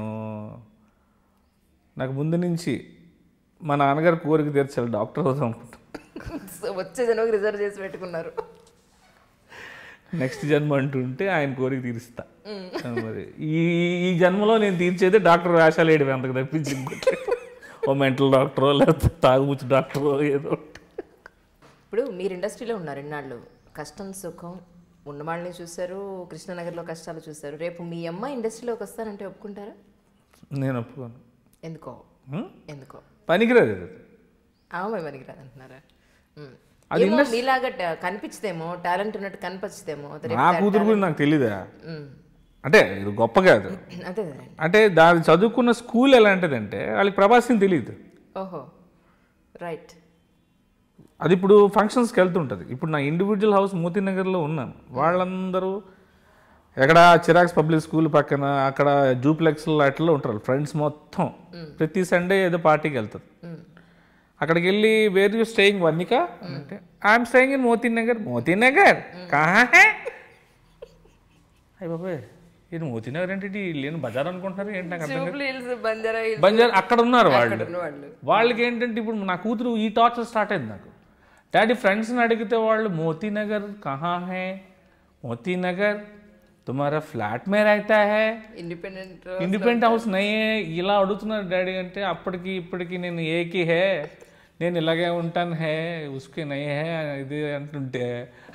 నాకు ముందు నుంచి మా నాన్నగారు కోరిక తీర్చాలి డాక్టర్ అవుదాం అనుకుంటా సో వచ్చే జన్మకి రిజర్వ్ చేసి పెట్టుకున్నారు నెక్స్ట్ జన్మ అంటుంటే ఆయన కోరిక తీరుస్తా మరి ఈ ఈ జన్మలో నేను తీర్చేదే డాక్టర్ వేషాలు వేయడం అంతకు తప్పించి ఇంకోటి లేదు. ఓ మెంటల్ డాక్టరో లేకపోతే తాగుముచ్చు డాక్టరో ఏదో ఒకటి. ఇప్పుడు మీరు ఇండస్ట్రీలో ఉన్నారు ఇన్నాళ్ళు కష్టం సుఖం ఉన్నవాళ్ళని చూశారు కృష్ణనగర్లో కష్టాలు చూశారు రేపు మీ అమ్మ ఇండస్ట్రీలోకి వస్తారంటే ఒప్పుకుంటారా నేను ఒప్పుకోను ఎందుకో హ్మ్? ఎందుకో పనికిరాదు అది ఆమె మనకి రాదంటున్నారా ఉమ్. అది ఏమో మీలాగా ట- కనిపించదేమో టాలెంట్ ఉన్నట్టు కనిపించదేమో అది రేపు నా కూతురు గురించి నాకు తెలీదా ఉమ్. అంటే ఇది గొప్ప కాదు అదే అదే అంటే దాని చదువుకున్న స్కూల్ ఎలాంటిదంటే వాళ్ళకి ప్రభాస్ని తెలియదు ఓహో రైట్ అది ఇప్పుడు ఫంక్షన్స్కి వెళ్తుంటుంది ఇప్పుడు నా ఇండివిజువల్ హౌస్ మోతీనగర్లో ఉన్నాను వాళ్ళందరూ ఎక్కడ చిరాక్స్ పబ్లిక్ స్కూల్ పక్కన అక్కడ జూప్లెక్స్ అట్లా ఉంటారు ఫ్రెండ్స్ మొత్తం ప్రతి సండే ఏదో పార్టీకి వెళ్తారు అక్కడికి వెళ్ళి వేర్ యూ స్టేయింగ్ వర్ణిక అంటే I'm staying in Motinagar Motinagar కహా హే అయ్య బాబాయ్ ఇది మోతీనగర్ ఏంటి లేని బజార్ అనుకుంటున్నారు ఏంటి నాకు అర్థం కాదు. జూబ్లీ హిల్స్ బంజారా హిల్స్ బంజార్ అక్కడ ఉన్నారు వాళ్ళు ఉన్న వాళ్ళు వాళ్ళకి ఏంటంటే ఇప్పుడు నా కూతురు ఈ టార్చర్ స్టార్ట్ అయింది నాకు డాడీ ఫ్రెండ్స్ని అడిగితే వాళ్ళు మోతీనగర్ కహా హే మోతీనగర్ తుమారా ఫ్లాట్ మే రైతా హే ఇండిపెండెంట్ ఇండిపెండెంట్ హౌస్ నయ్యే ఇలా అడుగుతున్నారు డాడీ అంటే అప్పటికి ఇప్పటికి నేను ఏకి హే నేను ఇలాగే ఉంటాను హే ఉస్కి నయ్యే హే ఇది అంటుంటే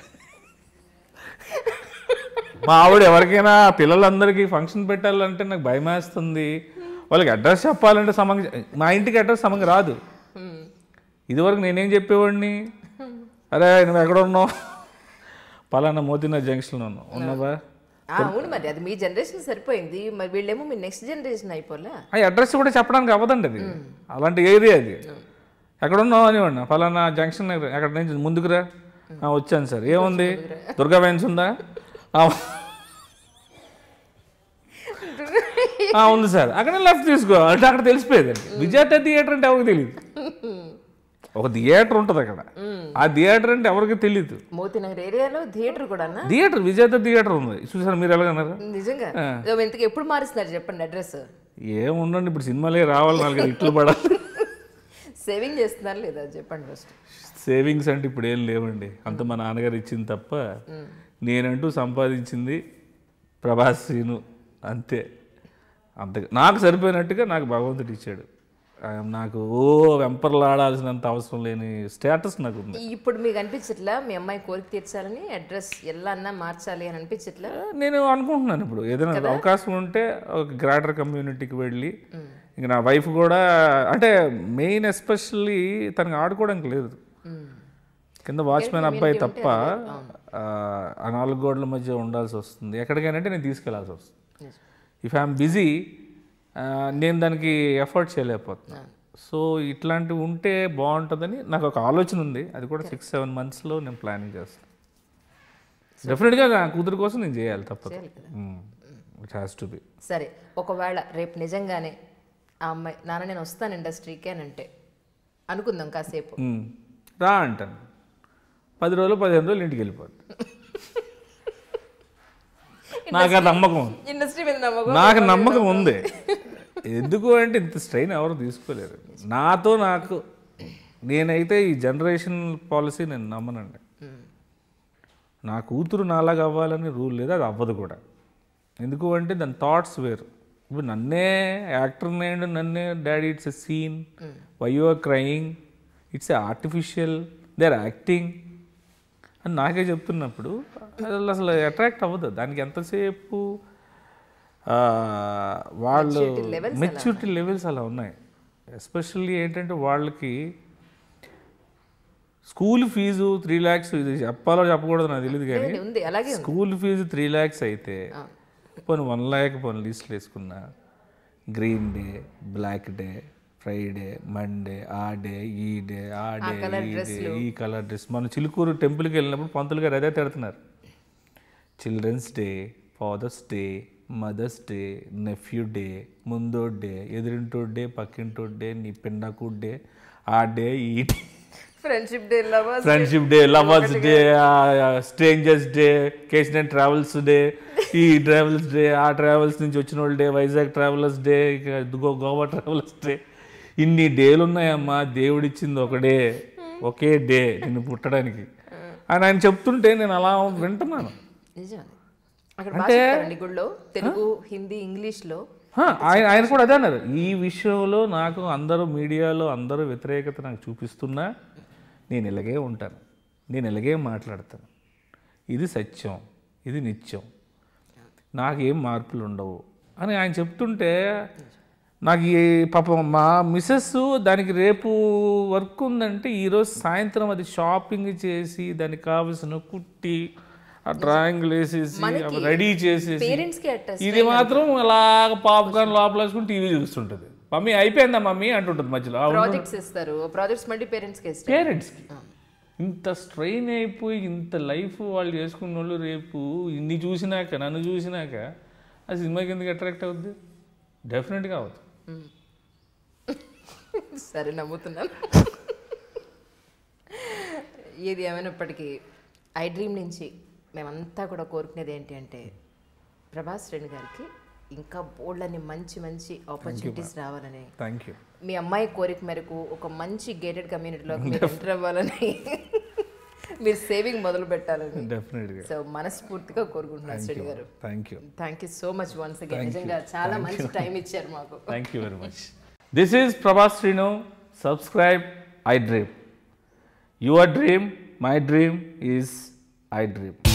మా ఆవిడ ఎవరికైనా పిల్లలందరికీ ఫంక్షన్ పెట్టాలంటే నాకు భయం వేస్తుంది వాళ్ళకి అడ్రస్ చెప్పాలంటే సమంగ మా ఇంటికి అడ్రస్ సమంగ రాదు ఇదివరకు నేనేం చెప్పేవాడిని అరే నువ్వు ఎక్కడ ఉన్నావు పలానా మోతీనగర్ జంక్షన్లో ఉన్నావు ఉన్నావా అవును మరి అది మీ జనరేషన్ సరిపోయింది మరి వీళ్ళేమో మీ నెక్స్ట్ జనరేషన్ అయిపోలే ఆ అడ్రస్ కూడా చెప్పడానికి అవ్వదండి అది అలాంటి ఏరియా అది ఎక్కడ ఉన్నావు అనేవాడిని ఫలానా జంక్షన్ దగ్గర ఎక్కడ నుంచి ముందుకు రా ఆ, వచ్చాను సార్ ఏముంది దుర్గా వైన్స్ ఉందా ఆ, ఆ, ఉంది సార్ అక్కడ లెఫ్ట్ తీసుకో అంటే అక్కడ తెలిసిపోయేదండి విజేత థియేటర్ అంటే ఎవరికి తెలియదు ఒక థియేటర్ ఉంటుంది అక్కడ ఆ థియేటర్ అంటే ఎవరికి తెలియదు మోతీనగర్ ఏరియాలో థియేటర్ కూడానా థియేటర్ విజేత థియేటర్ ఉంది చూసారు మీరు ఎలాగన్నారు నిజంగా ఓ, ఇంతకు ఎప్పుడు మారుస్తున్నారు చెప్పండి అడ్రస్ ఏముండండి ఇప్పుడు సినిమాలే రావాలి నాలుగు ఇట్లు పడాలి సేవింగ్ చేస్తున్నారు లేదా చెప్పండి ఫస్ట్ సేవింగ్స్ అంటే ఇప్పుడు ఏం లేవండి అంత మా నాన్నగారు ఇచ్చింది తప్ప నేనంటూ సంపాదించింది ప్రభాస్ సీను అంతే అంత నాకు సరిపోయినట్టుగా నాకు భగవంతుడు ఇచ్చాడు ఆ, నాకు ఓ వెంపర్లాడాల్సినంత అవసరం లేని స్టేటస్ నాకు ఉంది ఇప్పుడు మీకు అనిపించట్లా మీ అమ్మాయి కోరిక తీర్చాలని అడ్రస్ ఎలా అన్నా మార్చాలి అని అనిపించట్లా నేను అనుకుంటున్నాను ఇప్పుడు ఏదైనా అవకాశం ఉంటే ఒక గ్రాటర్ కమ్యూనిటీకి వెళ్ళి ఇంక నా వైఫ్ కూడా అంటే మెయిన్ ఎస్పెషల్లీ తనకి ఆడుకోవడానికి లేదు కింద వాచ్మెన్ అబ్బాయి తప్ప ఆ, ఆ నాలుగు గోడల మధ్య ఉండాల్సి వస్తుంది ఎక్కడికైనా నేను తీసుకెళ్లాల్సి వస్తుంది ఇఫ్ ఐఎమ్ బిజీ నేను దానికి ఎఫర్ట్ చేయలేకపోతున్నాను సో ఇట్లాంటివి ఉంటే బాగుంటుందని నాకు ఒక ఆలోచన ఉంది అది కూడా సిక్స్ సెవెన్ మంత్స్లో నేను ప్లానింగ్ చేస్తాను డెఫినెట్గా నా కూతురు కోసం నేను చేయాలి తప్పదు చేయాలి కదా. ఇట్ హ్యాస్ టు బి సరే ఒకవేళ రేపు నిజంగానే ఆ అమ్మాయి నాన్న నేను వస్తాను ఇండస్ట్రీకి అని అంటే అనుకుందాం కాసేపు రా అంటాను పది రోజులు పదిహేను రోజులు ఇంటికి వెళ్ళిపోద్ది నాకు ఆ నమ్మకం ఉంది. ఇండస్ట్రీ మీద నమ్మకం నాకు నమ్మకం ఉంది ఎందుకు అంటే ఇంత స్ట్రెయిన్ ఎవరు తీసుకోలేరు నాతో నాకు నేనైతే ఈ జనరేషన్ పాలసీ నేను నమ్మనండి నా కూతురు నాలాగా అవ్వాలని రూల్ లేదు అది అవ్వదు కూడా ఎందుకు అంటే దాని థాట్స్ వేరు ఇప్పుడు నన్నే యాక్టర్ నేడు నన్నే daddy it's a scene why you are crying it's a artificial they are acting అని నాకే చెప్తున్నప్పుడు అసలు అసలు అట్రాక్ట్ అవ్వదు దానికి ఎంతసేపు ఆ, వాళ్ళు మెచ్యూరిటీ లెవెల్స్ అలా ఉన్నాయి ఎస్పెషల్లీ ఏంటంటే వాళ్ళకి స్కూల్ ఫీజు త్రీ ల్యాక్స్ ఇది చెప్పాలో చెప్పకూడదు నాకు తెలియదు కానీ ఉంది అలాగే ఉంది స్కూల్ ఫీజు త్రీ ల్యాక్స్ అయితే పోనీ వన్ ల్యాక్ పోనీ లిస్టులు వేసుకున్నా green day black day Friday Monday ఆ డే ఈ డే ఆ డే ఈ డే ఈ కలర్ డ్రెస్ మన చిలుకూరు టెంపుల్కి వెళ్ళినప్పుడు పంతులు గారు అదే తిడుతున్నారు children's day father's day mother's day nephew day ముందో డే ఎదురింటో డే పక్కింటో డే నీ పిండకు డే ఆ డే ఈ day friendship day lovers friendship day lovers day strangers day KCN travels day ఈ ట్రావెల్స్ డే ఆ ట్రావెల్స్ నుంచి వచ్చిన వాళ్ళ డే వైజాగ్ ట్రావెలర్స్ డే ఇక గో గోవా ట్రావెలర్స్ డే ఇన్ని డేలు ఉన్నాయమ్మా దేవుడిచ్చింది ఒకడే ఒకే డే నిన్ను పుట్టడానికి అని ఆయన చెప్తుంటే నేను అలా వింటున్నాను నిజం అక్కడ బాగా చెప్తారండి గుళ్ళో తెలుగు హిందీ ఇంగ్లీష్లో హా, ఆయన ఆయన కూడా అదే అన్నారు ఈ విషయంలో నాకు అందరూ మీడియాలో అందరూ వ్యతిరేకత నాకు చూపిస్తున్నా నేను ఇలాగే ఉంటాను నేను ఇలాగే మాట్లాడతాను ఇది సత్యం ఇది నిత్యం నాకేం మార్పులు ఉండవు అని ఆయన చెప్తుంటే నాకు ఈ పాపం మా మిస్సెస్ దానికి రేపు వర్క్ ఉందంటే ఈరోజు సాయంత్రం అది షాపింగ్ చేసి దానికి కావలసిన కుట్టి ఆ డ్రాయింగ్లు వేసేసి అవి రెడీ చేసేసి పేరెంట్స్ కి అట్ట ఇది మాత్రం అలాగ పాప్కార్న్ లోపల వేసుకుని టీవీ చూస్తుంటుంది మమ్మీ అయిపోయిందా మమ్మీ అంటుంటుంది మధ్యలో ప్రాజెక్ట్స్ ఇస్తారు ప్రాజెక్ట్స్ మళ్ళీ పేరెంట్స్ కి ఇస్తారు పేరెంట్స్కి ఇంత స్ట్రెయిన్ అయిపోయి ఇంత లైఫ్ వాళ్ళు చేసుకున్న వాళ్ళు రేపు ఇన్ని చూసినాక నన్ను చూసినాక ఆ సినిమాకి ఎందుకు అట్రాక్ట్ అవుద్ది డెఫినెట్గా అవుతుంది సరే నమ్ముతున్నాను ఏది ఏమైనప్పటికీ ఐ డ్రీమ్ నుంచి మేమంతా కూడా కోరుకునేది ఏంటి అంటే ప్రభాస్ శ్రేణి గారికి ఇంకా బోల్డ్ని మంచి మంచి ఆపర్చునిటీస్ రావాలని థ్యాంక్ యూ మీ అమ్మాయి కోరిక మేరకు ఒక మంచి గేటెడ్ కమ్యూనిటీలోకి మీరు ఎంటర్ అవ్వాలని మీరు సేవింగ్ మొదలు పెట్టాలని డెఫినెట్గా సో మనస్ఫూర్తిగా కోరుకుంటున్నాను Shreni garu thank you thank you so much once again నిజంగా చాలా మంచి టైం ఇచ్చారు మాకు thank you very much this is Prabhas Sreenu subscribe I dream your dream my dream is I dream